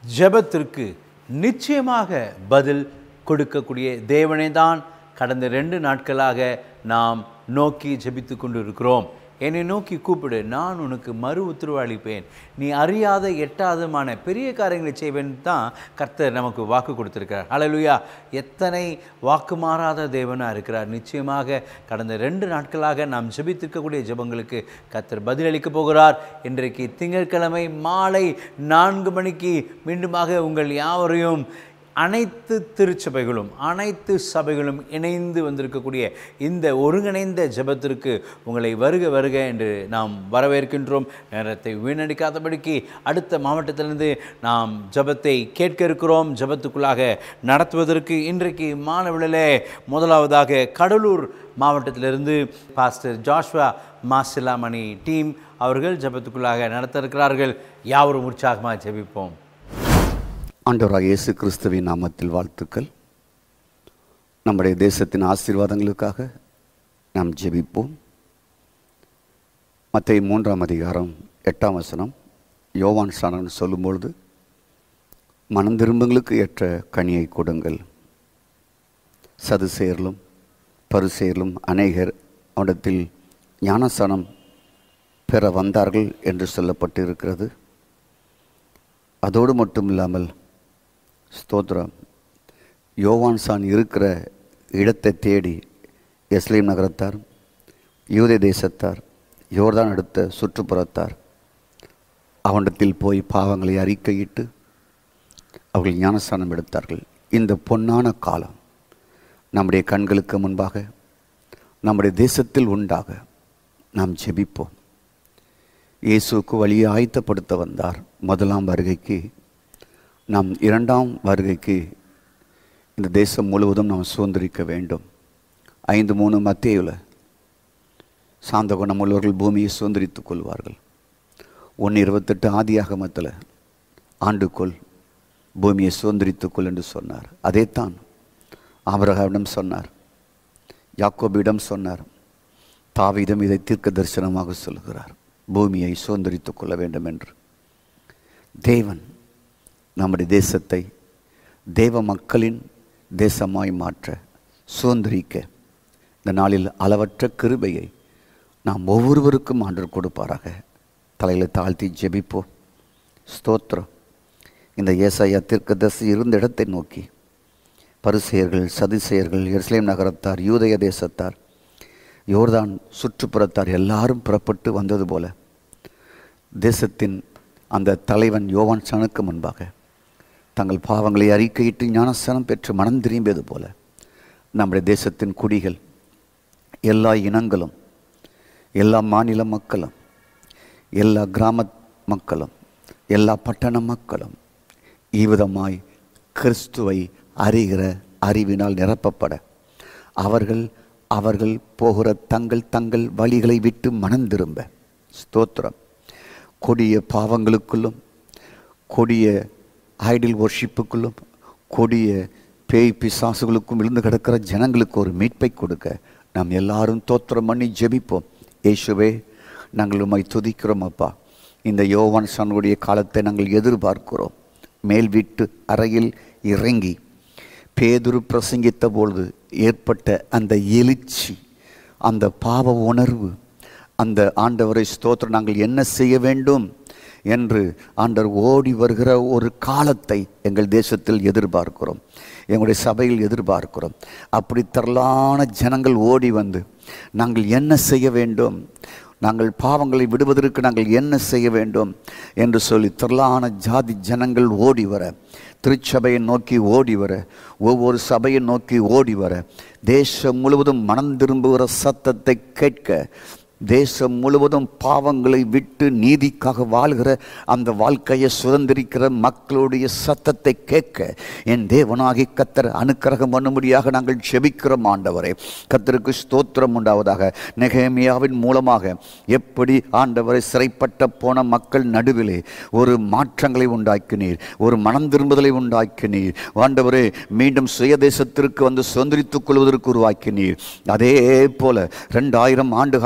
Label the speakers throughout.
Speaker 1: ஜெபத்திற்கு நிச்சயமாக பதில் கொடுக்கக்கூடிய தேவனை தான் கடந்த ரெண்டு நாட்களாக நாம் நோக்கி ஜெபித்து கொண்டு இருக்கிறோம் என்னை நோக்கி கூப்பிடு நான் உனக்கு மறு உத்தரவு அளிப்பேன் நீ அறியாத எட்டாதமான பெரிய காரியங்களை செய்வேன் தான் கர்த்தர் நமக்கு வாக்கு கொடுத்திருக்கிறார் ஹalleluya எத்தனை வாக்கு மாறாத தேவனாக இருக்கிறார் நிச்சயமாக கடந்த ரெண்டு நாட்களாக நாம் ஜெபித்திருக்கக்கூடிய ஜெபங்களுக்கு கர்த்தர் பதிலளிக்க போகிறார் இன்றைக்கு திங்கட்கிழமை மாலை நான்கு மணிக்கு மீண்டுமாக உங்கள் யாவரையும் அனைத்து திருச்சபைகளும் அனைத்து சபைகளும் இணைந்து வந்திருக்கக்கூடிய இந்த ஒருங்கிணைந்த ஜெபத்திற்கு உங்களை வருக வருக என்று நாம் வரவேற்கின்றோம் நேரத்தை வீணடிக்காதபடிக்கு அடுத்த மாவட்டத்திலிருந்து நாம் ஜெபத்தை கேட்க இருக்கிறோம் ஜெபத்துக்குள்ளாக நடத்துவதற்கு இன்றைக்கு மாணவர்களே முதலாவதாக கடலூர் மாவட்டத்திலிருந்து பாஸ்டர் ஜாஷ்வா மாசிலாமணி டீம் அவர்கள் ஜெபத்துக்குள்ளாக நடத்த இருக்கிறார்கள் யாவரும் உற்சாகமாக ஜெபிப்போம்
Speaker 2: ஆண்டவராக இயேசு கிறிஸ்துவின் நாமத்தில் வாழ்த்துக்கள் நம்முடைய தேசத்தின் ஆசீர்வாதங்களுக்காக நாம் ஜெபிப்போம் மத்திய மூன்றாம் அதிகாரம் எட்டாம் வசனம் யோவான் சாணன் சொல்லும்பொழுது மனம் திரும்பங்களுக்கு ஏற்ற கனியை கொடுங்கள் சதுசேரலும் பரிசேரலும் அநேகர் அவனிடத்தில் ஞானஸ்தானம் பெற வந்தார்கள் என்று சொல்லப்பட்டு இருக்கிறது அதோடு மட்டும் இல்லாமல் ஸ்தோத்திரம் யோவான் சான் இருக்கிற இடத்தை தேடி எஸ்லீம் நகரத்தார் யூதே தேசத்தார் யோர்தான் அடுத்த சுற்றுப்புறத்தார் அவனிடத்தில் போய் பாவங்களை அறிக்கையிட்டு அவர்கள் ஞானஸ்தானம் எடுத்தார்கள் இந்த பொன்னான காலம் நம்முடைய கண்களுக்கு முன்பாக நம்முடைய தேசத்தில் உண்டாக நாம் ஜெபிப்போம் இயேசுவுக்கு வழியை ஆயத்தப்படுத்த வந்தார் முதலாம் வருகைக்கு நாம் இரண்டாம் வருகைக்கு இந்த தேசம் முழுவதும் நாம் சுதந்திரிக்க வேண்டும் ஐந்து மூணு மத்தியில் சாந்த குணம் உள்ளவர்கள் பூமியை சுதந்திரித்துக் கொள்வார்கள் ஒன்று இருபத்தெட்டு ஆதியாகமத்தில் ஆண்டுக்குள் பூமியை சுதந்திரித்துக்கொள் என்று சொன்னார் அதைத்தான் ஆபரகாவிடம் சொன்னார் யாக்கோபிடம் சொன்னார் தாவீதம் இதை தீர்க்க தரிசனமாக சொல்கிறார் பூமியை சுதந்திரித்துக் கொள்ள வேண்டும் என்று தேவன் நம்முடைய தேசத்தை தேவ மக்களின் தேசமாய் மாற்ற சுதந்திரிக்க இந்த நாளில் அளவற்ற கிருபையை நாம் ஒவ்வொருவருக்கும் ஆண்டு கொடுப்பாராக தலையில் தாழ்த்தி ஜெபிப்போம் ஸ்தோத்திரம் இந்த ஏசாயா தீர்க்கதரிசி இருந்த இடத்தை நோக்கி பரிசெயர்கள் சதிசெயர்கள் எருசலேம் நகரத்தார் யூதய தேசத்தார் யோர்தான் சுற்றுப்புறத்தார் எல்லாரும் புறப்பட்டு வந்தது போல தேசத்தின் அந்த தலைவன் யோவான் சனுக்கு முன்பாக தங்கள் பாவங்களை அறிக்கையிட்டு ஞானஸ்தானம் பெற்று மனம் திரும்பியது போல நம்முடைய தேசத்தின் குடிகள் எல்லா இனங்களும் எல்லா மாநில மக்களும் எல்லா கிராம மக்களும் எல்லா பட்டண மக்களும் இவ்விதமாய் கிறிஸ்துவை அறிகிற அறிவினால் நிரப்பப்பட அவர்கள் அவர்கள் போகிற தங்கள் தங்கள் வழிகளை விட்டு மனம் திரும்ப ஸ்தோத்திரம் கொடிய பாவங்களுக்குள்ளும் கொடிய ஐடில் ஒர்ஷிப்புக்குள்ளும் கொடிய பேய் பிசாசுகளுக்கும் விழுந்து கிடக்கிற ஜனங்களுக்கு ஒரு மீட்பை கொடுக்க நாம் எல்லாரும் தோத்திரம் பண்ணி ஜெபிப்போம் இயேசுவே நாங்கள் உம்மை துதிக்கிறோம் அப்பா இந்த யோவான் சனுடைய காலத்தை நாங்கள் எதிர்பார்க்கிறோம் மேல் வீட்டு அறையில் இறங்கி பேதுரு பிரசங்கித்த பொழுது ஏற்பட்ட அந்த எழுச்சி அந்த பாவ உணர்வு அந்த ஆண்டவரை ஸ்தோத்திரம் நாங்கள் என்ன செய்ய வேண்டும் என்று ஆண்டவர் ஓடி வருகிற ஒரு காலத்தை எங்கள் தேசத்தில் எதிர்பார்க்கிறோம் எங்களுடைய சபையில் எதிர்பார்க்கிறோம் அப்படி திரளான ஜனங்கள் ஓடி வந்து நாங்கள் என்ன செய்ய வேண்டும் நாங்கள் பாவங்களை விடுவதற்கு நாங்கள் என்ன செய்ய வேண்டும் என்று சொல்லி திரளான ஜாதி ஜனங்கள் ஓடி வர திருச்சபையை நோக்கி ஓடி வர ஒவ்வொரு சபையை நோக்கி ஓடி வர தேசம் முழுவதும் மனம் திரும்புகிற சத்தத்தை கேட்க தேசம் முழுவதும் பாவங்களை விட்டு நீதிக்காக வாழ்கிற அந்த வாழ்க்கையை சுதந்திரிக்கிற மக்களுடைய சத்தத்தை கேட்க என் தேவனாகி கத்தர் அனுக்கிரகம் பண்ணும்படியாக நாங்கள் செபிக்கிறோம் ஆண்டவரே கத்தருக்கு ஸ்தோத்திரம் உண்டாவதாக நெகேமியாவின் மூலமாக எப்படி ஆண்டவரை சிறைப்பட்ட போன மக்கள் நடுவிலே ஒரு மாற்றங்களை உண்டாக்கினீர் ஒரு மனம் திரும்புதலை உண்டாக்கினீர் ஆண்டவரே மீண்டும் சுயதேசத்திற்கு வந்து சுதந்திரித்துக் கொள்வதற்கு உருவாக்கினீர் அதே போல ரெண்டாயிரம் ஆண்டு காலமாக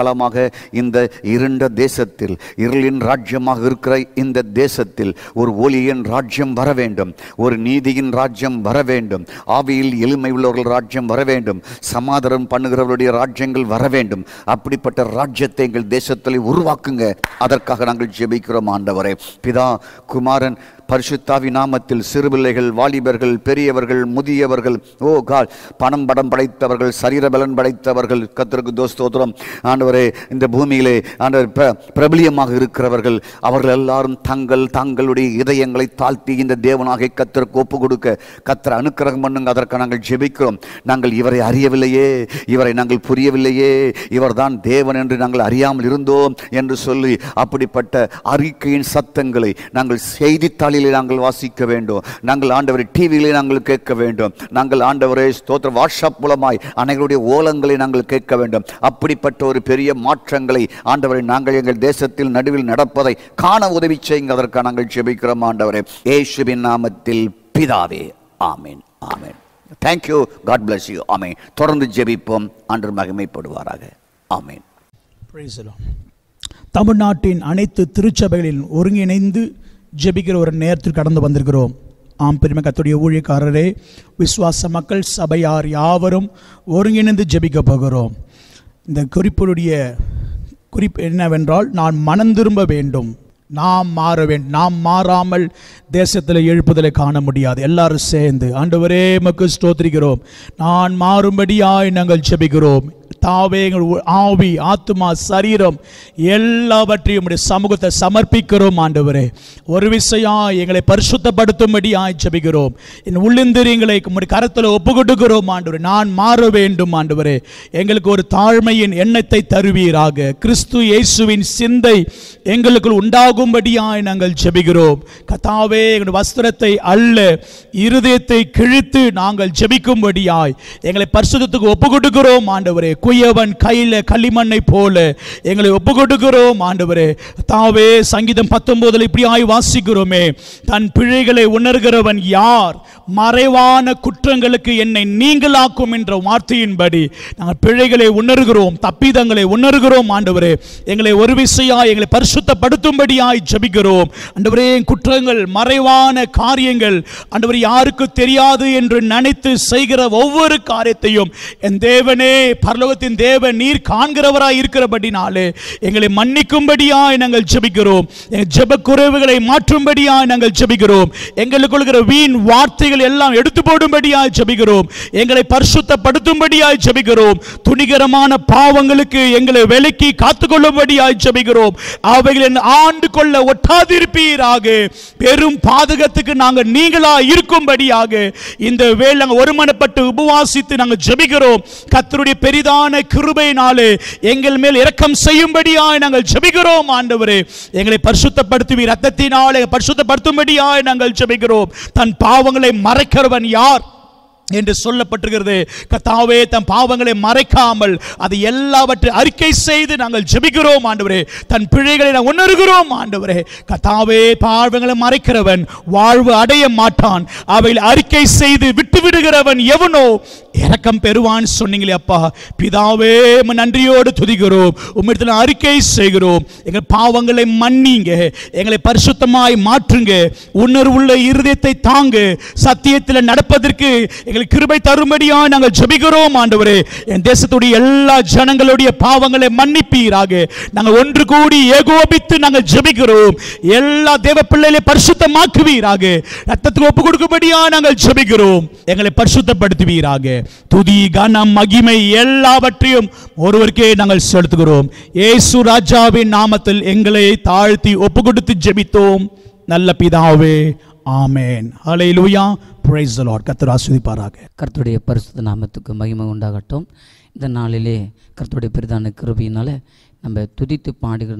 Speaker 2: இந்த இருண்ட தேசத்தில் இருளின் ராஜ்யமாக இருக்கிற இந்த தேசத்தில் ஒரு ஒளியின் ராஜ்யம் வர வேண்டும் ஒரு நீதியின் ராஜ்யம் வர வேண்டும் ஆவியில் எளிமை உள்ளவர்கள் ராஜ்யம் வர வேண்டும் சமாதானம் பண்ணுகிறவருடைய ராஜ்யங்கள் வர வேண்டும் அப்படிப்பட்ட ராஜ்யத்தை எங்கள் தேசத்தில் உருவாக்குங்க அதற்காக நாங்கள் ஜெபிக்கிறோம் ஆண்டவரே பிதா குமாரன் பரிசுத்தாவி நாமத்தில் சிறுபிள்ளைகள் வாலிபர்கள் பெரியவர்கள் முதியவர்கள் ஓ கால் பணம் படம் படைத்தவர்கள் சரீர பலன் படைத்தவர்கள் கத்தருக்கு தோஸ்தோத்திரம் ஆண்டவரே இந்த பூமியிலே ஆண்டவர் பிர- பிரபலியமாக இருக்கிறவர்கள் அவர்கள் எல்லாரும் தங்கள் தங்களுடைய இதயங்களை தாழ்த்தி இந்த தேவனாக கத்தருக்கு ஒப்பு கொடுக்க கத்தரை அனுக்கிரகம் பண்ணுங்க அதற்கு நாங்கள் ஜெபிக்கிறோம் நாங்கள் இவரை அறியவில்லையே இவரை நாங்கள் புரியவில்லையே இவர்தான் தேவன் என்று நாங்கள் அறியாமல் இருந்தோம் என்று சொல்லி அப்படிப்பட்ட அறிக்கையின் சத்தங்களை நாங்கள் செய்தித்தாளிலே நாங்கள் வாசிக்க வேண்டும் நாங்கள் ஆண்டவரை டிவியிலே நாங்கள் கேட்க வேண்டும் நாங்கள் ஆண்டவரை ஸ்தோத்திர வாட்ஸ்அப் மூலமாய் அனைவருடைய ஓலங்களை நாங்கள் கேட்க வேண்டும் அப்படிப்பட்ட ஒரு பெரிய மாற்றங்களை ஆண்டவரை நாங்கள் எங்கள் தேசத்தில் நடுவில் நடப்பதை காண உதவி செய்யுங்க அதற்காக நாங்கள் ஜெபிக்கிறோம் ஆண்டவரே இயேசுவின் நாமத்தில் பிதாவே ஆமென் ஆமென் தேங்க்யூ காட் bless யூ ஆமென் தொடர்ந்து ஜெபிப்போம் ஆண்டவர் மகிமைப்படுவாராக ஆமென்
Speaker 3: Praise the Lord. தமிழ்நாட்டின் அனைத்து திருச்சபைகளில் ஒருங்கிணைந்து ஜெபிக்கிற ஒரு நேரத்தில் கடந்து வந்திருக்கிறோம் ஆம் பெருமை கத்துடைய ஊழியக்காரரே விசுவாச மக்கள் சபையார் யாவரும் ஒருங்கிணைந்து ஜெபிக்க போகிறோம் இந்த குறிப்பினுடைய குறிப்பு என்னவென்றால் நான் மனம் திரும்ப வேண்டும் நாம் மாற வேண்டும் நாம் மாறாமல் தேசத்தில் எழுப்புதலை காண முடியாது எல்லாரும் சேர்ந்து ஆண்டவரே மக்கு ஸ்தோத்திரிக்கிறோம் நான் மாறும்படியாய் நாங்கள் ஜெபிக்கிறோம் தாவே எங்கள் உ- ஆவி ஆத்துமா சரீரம் எல்லாவற்றையும் உம்முடைய சமூகத்தை சமர்ப்பிக்கிறோம் ஆண்டவரே ஒரு விசையா எங்களை பரிசுத்தப்படுத்தும்படியாய் ஜெபிக்கிறோம் என் உள்ளிந்திரியங்களை உம்முடைய கரத்தில் ஒப்பு கொடுக்கிறோம் ஆண்டவரே நான் மாற வேண்டும் ஆண்டவரே எங்களுக்கு ஒரு தாழ்மையின் எண்ணத்தை தருவீராக கிறிஸ்து இயேசுவின் சிந்தை எங்களுக்குள் உண்டாகும்படியாய் நாங்கள் ஜெபிக்கிறோம் கத்தாவே எங்களுடைய வஸ்திரத்தை அல்ல இருதயத்தை கிழித்து நாங்கள் ஜெபிக்கும்படியாய் எங்களை பரிசுத்தத்துக்கு ஒப்பு கொடுக்கிறோம் ஆண்டவரே குயவன் கையில களிமண்ணை போல எங்களை ஒப்பு கொடுக்கிறோம் ஆண்டவரே தாவே சங்கீதம் பத்தொன்பதுல இப்படியாய் வாசிக்கிறோமே தன் பிழைகளை உணர்கிறவன் யார் மறைவான குற்றங்களுக்கு என்னை நீங்களாக்கும் என்ற வார்த்தையின்படி நாங்கள் பிழைகளை உணர்கிறோம் தப்பிதங்களை உணர்கிறோம் ஆண்டவரே எங்களை ஒரு விசையா எங்களை பரிசுத்தப்படுத்தும்படியாய் ஜெபிக்கிறோம் ஆண்டவரே என் குற்றங்கள் மறைவான காரியங்கள் ஆண்டவர் யாருக்கு தெரியாது என்று நினைத்து செய்கிற ஒவ்வொரு காரியத்தையும் என் தேவனே பரலோகத்தின் தேவன் நீர் காண்கிறவராய் இருக்கிறபடினாலே எங்களை மன்னிக்கும்படியாய் நாங்கள் ஜெபிக்கிறோம் எங்கள் ஜெப குறைவுகளை மாற்றும்படியாய் நாங்கள் ஜெபிக்கிறோம் எங்களுக்குள் இருக்கிற வீண் வார்த்தைகள் எல்லாம் எடுத்து போடும்படியாய் ஜெபிக்கிறோம் எங்களை பரிசுத்தப்படுத்தும்படியாய் ஜெபிக்கிறோம் துணிகரமான பாவங்களுக்கு எங்களை விலக்கி காத்துக்கொள்ளும்படியாய் ஜெபிக்கிறோம் அவைகளை ஆண்டு கொள்ள ஒட்டாதிருப்பீராக பெரும் பாதகத்துக்கு நாங்கள் நீங்களா இருக்கும்படியாக இந்த வேளை நாங்கள் ஒருமனப்பட்டு உபவாசித்து நாங்கள் ஜெபிக்கிறோம் கர்த்தருடைய பெரிதான கிருபையினாலே எங்கள் மேல் இரக்கம் செய்யும்படியாய் நாங்கள் ஜெபிக்கிறோம் ஆண்டவரே எங்களை பரிசுத்தப்படுத்துவீர் ரத்தத்தினாலே பரிசுத்தப்படுத்தும்படியாய் நாங்கள் ஜெபிக்கிறோம் தன் பாவங்களை மறைக்கிறவன் யார் என்று சொல்லப்பட்டிருக்கிறது கத்தாவே தன் பாவங்களை மறைக்காமல் அதை எல்லாவற்றை அறிக்கை செய்து நாங்கள் ஜெபிக்கிறோம் ஆண்டவரே தன் பிழைகளை நான் உணர்கிறோம் ஆண்டவரே கத்தாவே பாவங்களை மறைக்கிறவன் வாழ்வு அடைய மாட்டான் அவைகளை அறிக்கை செய்து விட்டு விடுகிறவன் எவனோ இரக்கம் பெறுவான் சொன்னீங்களே அப்பா பிதாவே உம்மை நன்றியோடு துதிக்கிறோம் உம்மிடத்தில் அறிக்கை செய்கிறோம் எங்கள் பாவங்களை மன்னிங்க எங்களை பரிசுத்தமாய் மாற்றுங்க உணர்வுள்ள இருதயத்தை தாங்க சத்தியத்தில் நடப்பதற்கு எங்களுக்கு கிருபை தரும்படியா நாங்கள் ஜெபிக்கிறோம் ஆண்டவரே என் தேசத்துடைய எல்லா ஜனங்களுடைய பாவங்களை மன்னிப்பீராக நாங்கள் ஒன்று கூடி ஏகோபித்து நாங்கள் ஜெபிக்கிறோம் எல்லா தேவ பிள்ளைகளை பரிசுத்தமாக்குவீராக ரத்தத்துக்கு ஒப்பு கொடுக்கும்படியா நாங்கள் ஜெபிக்கிறோம் எங்களை பரிசுத்தப்படுத்துவீராக துதி கனம் மகிமை எல்லாவற்றையும் ஒருவருக்கே நாங்கள் செலுத்துகிறோம் இயேசு ராஜாவின் நாமத்தில் எங்களை தாழ்த்தி ஒப்பு கொடுத்து ஜெபித்தோம் நல்ல பிதாவே ஆமென் ஹalleluya praise the lord கர்த்தர் ஆசீர்வதிப்பாராக
Speaker 4: கர்த்தருடைய பரிசுத்த நாமத்துக்கு மகிமை உண்டாகட்டும் இந்த நாளிலே கர்த்தருடைய பெரிதான கிருபையினால நம்ம துதித்து பாடுகின்ற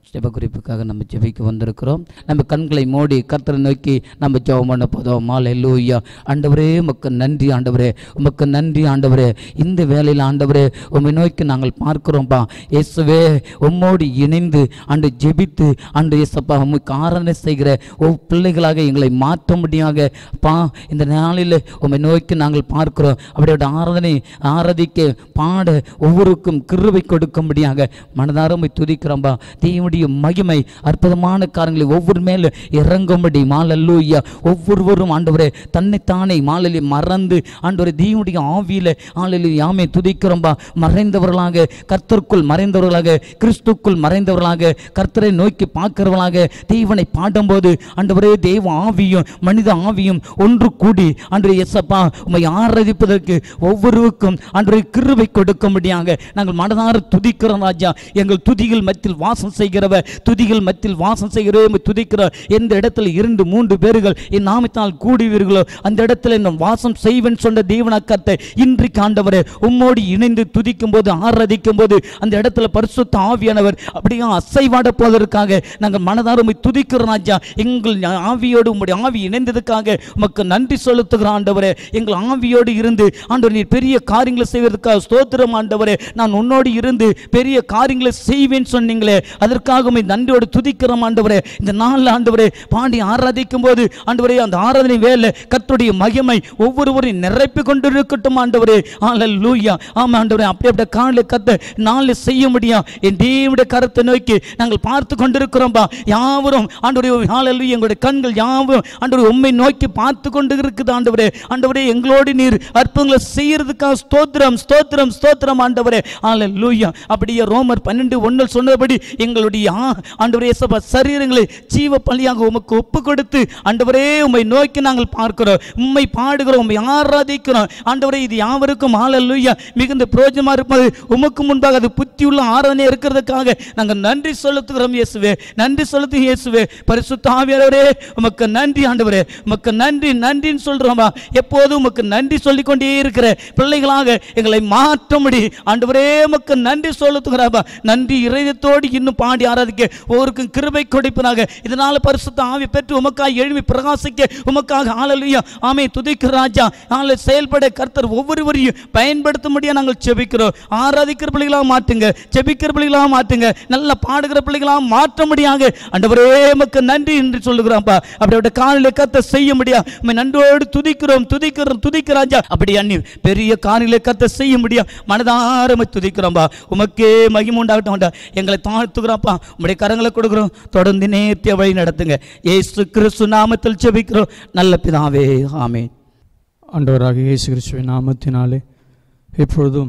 Speaker 4: ஜெப குறிப்புக்காக நம்ம ஜெபிக்க வந்திருக்கிறோம் நம்ம கண்களை மூடி கர்த்தரை நோக்கி நம்ம ஜெபம் பண்ண போதும் மாலை லூயா ஆண்டவரே உமக்கு நன்றி ஆண்டவரே உமக்கு நன்றி ஆண்டவரே இந்த வேலையில் ஆண்டவரே உம்மை நோக்கி நாங்கள் பார்க்கிறோம்ப்பா இயேசுவே உம்மோடு இணைந்து அன்று ஜெபித்து அன்று இயேசப்பா உமக்கு ஆராதனை செய்கிற ஒவ்வொரு பிள்ளைகளாக எங்களை மாற்ற முடியாத பா இந்த நாளில் உம்மை நோக்கி நாங்கள் பார்க்கிறோம் அப்படியோட ஆராதனை ஆராதிக்க பாட ஒவ்வொருக்கும் கிருபை கொடுக்கும்படியாக மனதார உம்மை துதிக்கிறோம்பா தேவனுடைய மகிமை அற்புதமான காரியங்களை ஒவ்வொரு மேல இறங்கும்படி மாலல்லூயா ஒவ்வொருவரும் ஆண்டவரே தன்னைத்தானே மாலையிலே மறந்து ஆண்டவரே தேவனுடைய ஆவியில ஆளில் யாமே துதிக்கிறோம்பா மறைந்தவர்களாக கர்த்தருக்குள் மறைந்தவர்களாக கிறிஸ்துக்குள் மறைந்தவர்களாக கர்த்தரை நோக்கி பார்க்கிறவர்களாக தேவனை பாடும்போது ஆண்டவரே தேவ ஆவியும் மனித ஆவியும் ஒன்று கூடி அன்று எஸ்அப்பா உம்மை ஆராதிப்பதற்கு ஒவ்வொருவருக்கும் அன்று கிருபை கொடுக்கும்படியாக நாங்கள் மனதார துதிக்கிறோம் ராஜா எங்கள் துதிகள் மத்தியில் வாசம் செய்கிறவர் துதிகள் மத்தியில் வாசம் செய்கிறோம் துதிக்கிறோம் எந்த இடத்துல இரண்டு மூன்று பேர்கள் என் நாமத்தால் கூடுவீர்களோ அந்த இடத்துல நான் வாசம் செய்வேன் சொன்ன தேவனாக்கத்தை இன்றைக்கு ஆண்டவரே உம்மோடு இணைந்து துதிக்கும் போது ஆராதிக்கும் போது அந்த இடத்துல பரிசுத்த ஆவியானவர் அப்படியே அசைவாட போவதற்காக நாங்கள் மனதார உம்மை துதிக்கிறோம் ராஜா எங்கள் ஆவியோடு உம்முடைய ஆவி இணைந்ததுக்காக உமக்கு நன்றி செலுத்துகிறோம் ஆண்டவரே எங்கள் ஆவியோடு இருந்து ஆண்டவர் நீர் பெரிய காரியங்களை செய்வதற்காக ஸ்தோத்திரம் ஆண்டவரே நான் உன்னோடு இருந்து பெரிய காரியங்களை செய்வேன் சொன்னீங்களே அதற்காக உம்மை நன்றியோடு துதிக்கிறோம் ஆண்டவரே இந்த நாளில் ஆண்டவரே பாடி ஆராதிக்கும் போது ஆண்டவரே அந்த ஆராதனை வேலை கர்த்தருடைய மகிமை ஒவ்வொருவரையும் நிரப்பி கொண்டிருக்கட்டும் ஆண்டவரே ஆலல் லூயா ஆமா ஆண்டவரே அப்படி அப்படி காலில் கத்த நாளில் செய்ய முடியும் என் தேவனுடைய கருத்தை நோக்கி நாங்கள் பார்த்து கொண்டிருக்கிறோம்பா யாவரும் ஆண்டவரே ஆலல் எங்களுடைய கண்கள் யாவரும் ஆண்டவரே உண்மை நோக்கி பார்த்து கொண்டு இருக்குது ஆண்டவரே ஆண்டவரே எங்களோடு நீர் அற்புதங்களை செய்யறதுக்காக ஸ்தோத்திரம் ஸ்தோத்திரம் ஸ்தோத்திரம் ஆண்டவரே ஆலல் லூயா அப்படியே ரோமர் பன்னெண்டு ஒன்றில் சொன்னபடி எங்களுடைய ஆ- ஆண்டவரே இயேசுப்பா சரீரங்களை ஜீவ பலியாக உமக்கு ஒப்பு கொடுத்து ஆண்டவரே உம்மை நோக்கி நாங்கள் பார்க்கிறோம் உம்மை பாடுகிறோம் உம்மை ஆராதிக்கிறோம் ஆண்டவரே இது யாவருக்கும் ஆலல்லுயா மிகுந்த பிரயோஜனமா இருப்பது உமக்கு முன்பாக அது புத்தியுள்ள ஆராதனை இருக்கிறதுக்காக நாங்கள் நன்றி செலுத்துகிறோம் இயேசுவே நன்றி செலுத்து இயேசுவே பரிசுத்த ஆவியானவரே உமக்கு நன்றி ஆண்டவரே உமக்கு நன்றி நன்றின்னு சொல்றோமா எப்போதும் உமக்கு நன்றி சொல்லிக் கொண்டே இருக்கிற பிள்ளைகளாக எங்களை மாற்றும்படி ஆண்டவரே உமக்கு நன்றி செலுத்துகிறாபா நன்றி இறைவத்தோடு இன்னும் பாடி ஆராதிக்க ஒவ்வொருக்கும் கிருபை கொடுப்பனாக இதனால பரிசுத்த ஆவி பெற்று உமக்காக எழுப்பி பிரகாசிக்க உமக்காக ஆளலுயா ஆமை துதிக்கிற ராஜா ஆளை செயல்பட கர்த்தர் ஒவ்வொருவரையும் பயன்படுத்தும்படியா நாங்கள் செபிக்கிறோம் ஆராதிக்கிற பிள்ளைகளாக மாற்றுங்க செபிக்கிற பிள்ளைகளாக மாற்றுங்க நல்லா பாடுகிற பிள்ளைகளாக மாற்றும்படியாக ஆண்டவரே உமக்கு நன்றி என்று சொல்லுகிறோம்ப்பா அப்படியோட காலையில் கத்த செய்ய முடியா உம்மை நன்றோடு துதிக்கிறோம் துதிக்கிறோம் துதிக்கிற ராஜா அப்படி அண்ணி பெரிய காரியங்களை கத்த செய்ய முடியா மனதார உம்மை துதிக்கிறோம்பா உமக்கே மகிமை உண்டாகட்டும் ஆண்டா. எங்களை தாழ்த்துக்கிறோம்ப்பா உம்முடைய கரங்களை கொடுக்குறோம் தொடர்ந்து நேர்த்திய வழி நடத்துங்க ஏசு கிறிஸ்து நாமத்தில் ஜெபிக்கிறோம் நல்ல பிதாவே ஆமென்
Speaker 5: ஆண்டவராக இயேசு கிறிஸ்துவின் நாமத்தினாலே இப்பொழுதும்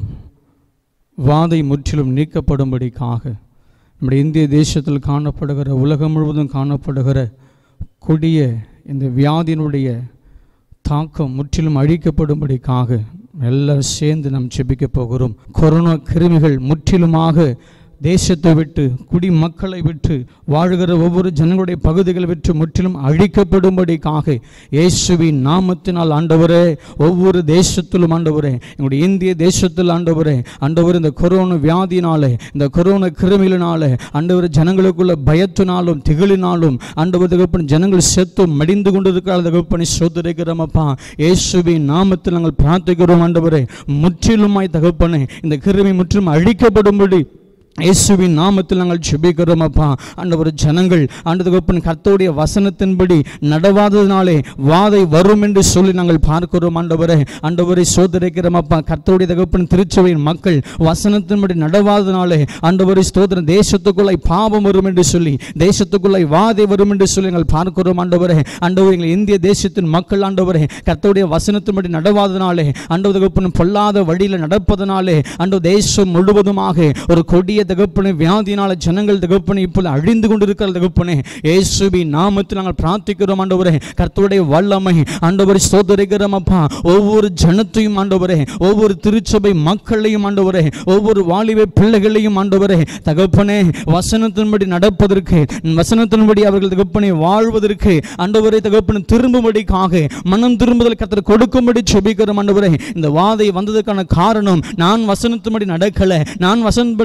Speaker 5: வாதை முற்றிலும் நீக்கப்படும்படிக்காக நம்முடைய இந்திய தேசத்தில் காணப்படுகிற உலகம் முழுவதும் காணப்படுகிற கொடிய இந்த வியாதியினுடைய தாக்கம் முற்றிலும் அழிக்கப்படும்படிக்காக எல்லாரும் சேர்ந்து நாம் செபிக்க போகிறோம் கொரோனா கிருமிகள் முற்றிலுமாக தேசத்தை விட்டு குடிமக்களை விட்டு வாழ்கிற ஒவ்வொரு ஜனங்களுடைய பகுதிகளை விட்டு முற்றிலும் அழிக்கப்படும்படிக்காக இயேசுவின் நாமத்தினால் ஆண்டவரே ஒவ்வொரு தேசத்திலும் ஆண்டவரே எங்களுடைய இந்திய தேசத்தில் ஆண்டவரே ஆண்டவர் இந்த கொரோனா வியாதினாலே இந்த கொரோனா கிருமிகளினாலே ஆண்டவர் ஜனங்களுக்குள்ள பயத்தினாலும் திகிலினாலும் ஆண்டவர் தகப்பன் ஜனங்கள் செத்தும் மடிந்து கொண்டிருக்கிற தகப்பனை சோதரிக்கிறோமப்பா இயேசுவின் நாமத்தில் நாங்கள் பிரார்த்திக்கிறோம் ஆண்டவரே முற்றிலுமாய் தகப்பனே இந்த கிருமி முற்றிலும் அழிக்கப்படும்படி இயேசுவின் நாமத்தில் நாங்கள் ஜெபிக்கிறோம் அப்பா ஆண்டவர் ஜனங்கள் ஆண்டதுக்கப்புறம் கர்த்தருடைய வசனத்தின்படி நடவாததினாலே வாதை வரும் என்று சொல்லி நாங்கள் பார்க்கிறோம் ஆண்டவரே ஆண்டவரை சோதரிக்கிறோம் அப்பா கர்த்தருடைய தகப்பன் திருச்சபையின் மக்கள் வசனத்தின்படி நடவாததினாலே ஆண்டவரை ஸ்தோத்திரம் தேசத்துக்குள்ளே பாவம் வரும் என்று சொல்லி தேசத்துக்குள்ளே வாதை வரும் என்று சொல்லி நாங்கள் பார்க்கிறோம் ஆண்டவரே ஆண்டவர் எங்கள் இந்திய தேசத்தின் மக்கள் ஆண்டவரே கர்த்தருடைய வசனத்தின்படி நடவாததினாலே ஆண்டவர் தகப்பன் பொல்லாத வழியில் நடப்பதனாலே ஆண்டவர் தேசம் முழுவதுமாக ஒரு கொடிய தகப்பனை வியாதினால ஜனங்கள் தகப்பனை இப்போது அழிந்து கொண்டிருக்கிற தகப்பனே இயேசுவி நாமத்தில் நாங்கள் பிரார்த்திக்கிறோம் ஆண்டவரே கர்த்தருடைய வல்லமை ஆண்டவரை சோதரிக்கிறோம் அப்பா ஒவ்வொரு ஜனத்தையும் ஆண்டவரே ஒவ்வொரு திருச்சபை மக்களையும் ஆண்டவரே ஒவ்வொரு வாலிப பிள்ளைகளையும் ஆண்டவரே தகப்பனே வசனத்தின்படி நடப்பதற்கு வசனத்தின்படி அவர்கள் தகப்பனை வாழ்வதற்கு ஆண்டவரை தகப்பனை திரும்பும்படிக்காக மனம் திரும்புதல் கர்த்தர் கொடுக்கும்படி செபிக்கிறோம் ஆண்டவரே இந்த வாதை வந்ததுக்கான காரணம் நான் வசனத்தின்படி நடக்கல நான் வசனப்படி வாழவில்லை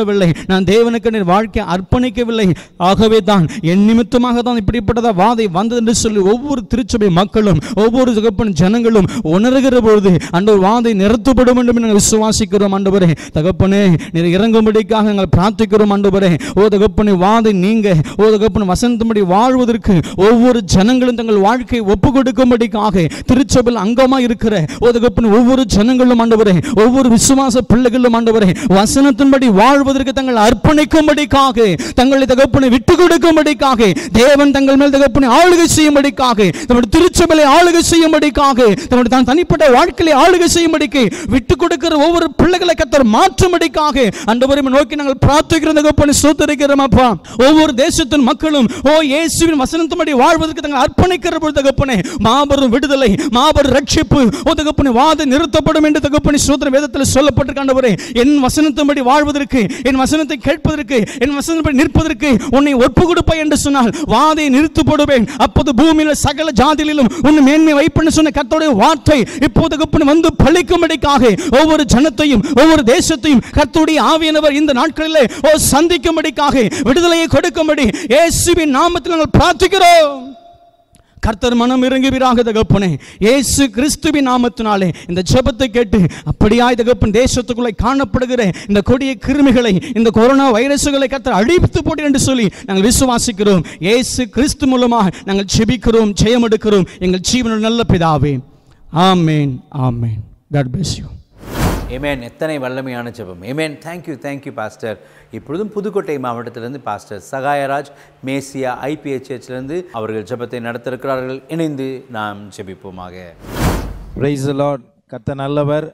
Speaker 5: வாழவில்லை நான் தேவனுக்கு என் வாழ்க்கையை அர்ப்பணிக்கவில்லை ஆகவே தான் என் நிமித்தமாக தான் இப்படிப்பட்டதா வாதை வந்தது என்று சொல்லி ஒவ்வொரு திருச்சபை மக்களும் ஒவ்வொரு தகப்பன் ஜனங்களும் உணர்கிற பொழுது அந்த வாதை நிறுத்தப்படும் என்று நாங்கள் விசுவாசிக்கிறோம் ஆண்டவரே தகப்பனே நீர் இறங்கும்படிக்காக நாங்கள் பிரார்த்திக்கிறோம் ஆண்டவரே ஓ தகப்பனை வாதை நீங்க ஓ தகப்பன் வசந்தபடி வாழ்வதற்கு ஒவ்வொரு ஜனங்களும் தங்கள் வாழ்க்கையை ஒப்பு கொடுக்கும்படிக்காக திருச்சபையில் அங்கமா இருக்கிற ஓ தகப்பன் ஒவ்வொரு ஜனங்களும் ஆண்டவரே ஒவ்வொரு விசுவாச பிள்ளைகளும் ஆண்டவரே வசனத்தின்படி வாழ்வதற்கு தங்கள் அர்ப்பணிக்கும்படிக்காக தங்களை தகப்பனை விட்டு கொடுக்கும்படிக்காக தேவன் தங்கள் மேல் தகப்பனை ஆளுகை செய்யும்படிக்காக தம்முடைய திருச்சபையை ஆளுகை செய்யும்படிக்காக தம்முடைய தான் தனிப்பட்ட வாழ்க்கையை ஆளுகை செய்யும்படிக்கு விட்டு கொடுக்கிற ஒவ்வொரு பிள்ளைகளை கத்தர் மாற்றும்படிக்காக அண்டவரை நோக்கி நாங்கள் பிரார்த்திக்கிற தகப்பனை சோத்தரிக்கிறோம் அப்பா ஒவ்வொரு தேசத்தின் மக்களும் ஓ இயேசுவின் வசனத்தின்படி வாழ்வதற்கு தங்கள் அர்ப்பணிக்கிற பொழுது தகப்பனே மாபெரும் விடுதலை மாபெரும் ரட்சிப்பு ஓ தகப்பனை வாத நிறுத்தப்படும் என்று தகப்பனை சோதர வேதத்தில் சொல்லப்பட்டிருக்காண்டவரே என் வசனத்தின்படி வாழ்வதற்கு என் வசனத்தை கேட்பதற்கு என் வசனத்தின்படி நிற்பதற்கு உன்னை ஒப்பு கொடுப்பாய் என்று சொன்னால் வாதை நிறுத்தப்படுவேன் அப்போது பூமியில சகல ஜாதியிலும் உன்னை மேன்மை வைப்பேன்னு சொன்ன கர்த்தருடைய வார்த்தை இப்போது தகப்பனை வந்து பழிக்கும்படிக்காக ஒவ்வொரு ஜனத்தையும் ஒவ்வொரு தேசத்தையும் கர்த்தருடைய ஆவியானவர் இந்த நாட்களிலே ஓ சந்திக்கும்படிக்காக விடுதலையை கொடுக்கும்படி இயேசுவின் நாமத்தில் நாங்கள் பிரார்த்திக்கிறோம் கர்த்தர் மனம் இறங்குவீராக தகப்பனே இயேசு கிறிஸ்துவின் நாமத்தினாலே இந்த ஜெபத்தை கேட்டு அப்படியாய் தகப்பன் தேசத்துக்குள்ளே காணப்படுகிற இந்த கொடிய கிருமிகளை இந்த கொரோனா வைரசுகளை கர்த்தர் அழித்து போட்டு என்று சொல்லி நாங்கள் விசுவாசிக்கிறோம் இயேசு கிறிஸ்து மூலமாக நாங்கள் ஜெபிக்கிறோம் ஜெயம் எடுக்கிறோம் எங்கள் ஜீவனுள்ள நல்ல பிதாவே ஆமேன் ஆமேன் காட் bless you
Speaker 1: ஏமேன் எத்தனை வல்லமையான ஜெபம் ஏமேன் தேங்க்யூ தேங்க்யூ பாஸ்டர் இப்பொழுதும் புதுக்கோட்டை மாவட்டத்திலிருந்து பாஸ்டர் சகாயராஜ் மேசியா ஐபிஹெச்ஹெச்லேருந்து அவர்கள் ஜெபத்தை நடத்திருக்கிறார்கள் இணைந்து நாம் ஜெபிப்போமாக
Speaker 6: பிரைஸ் லார்ட் கத்த நல்லவர்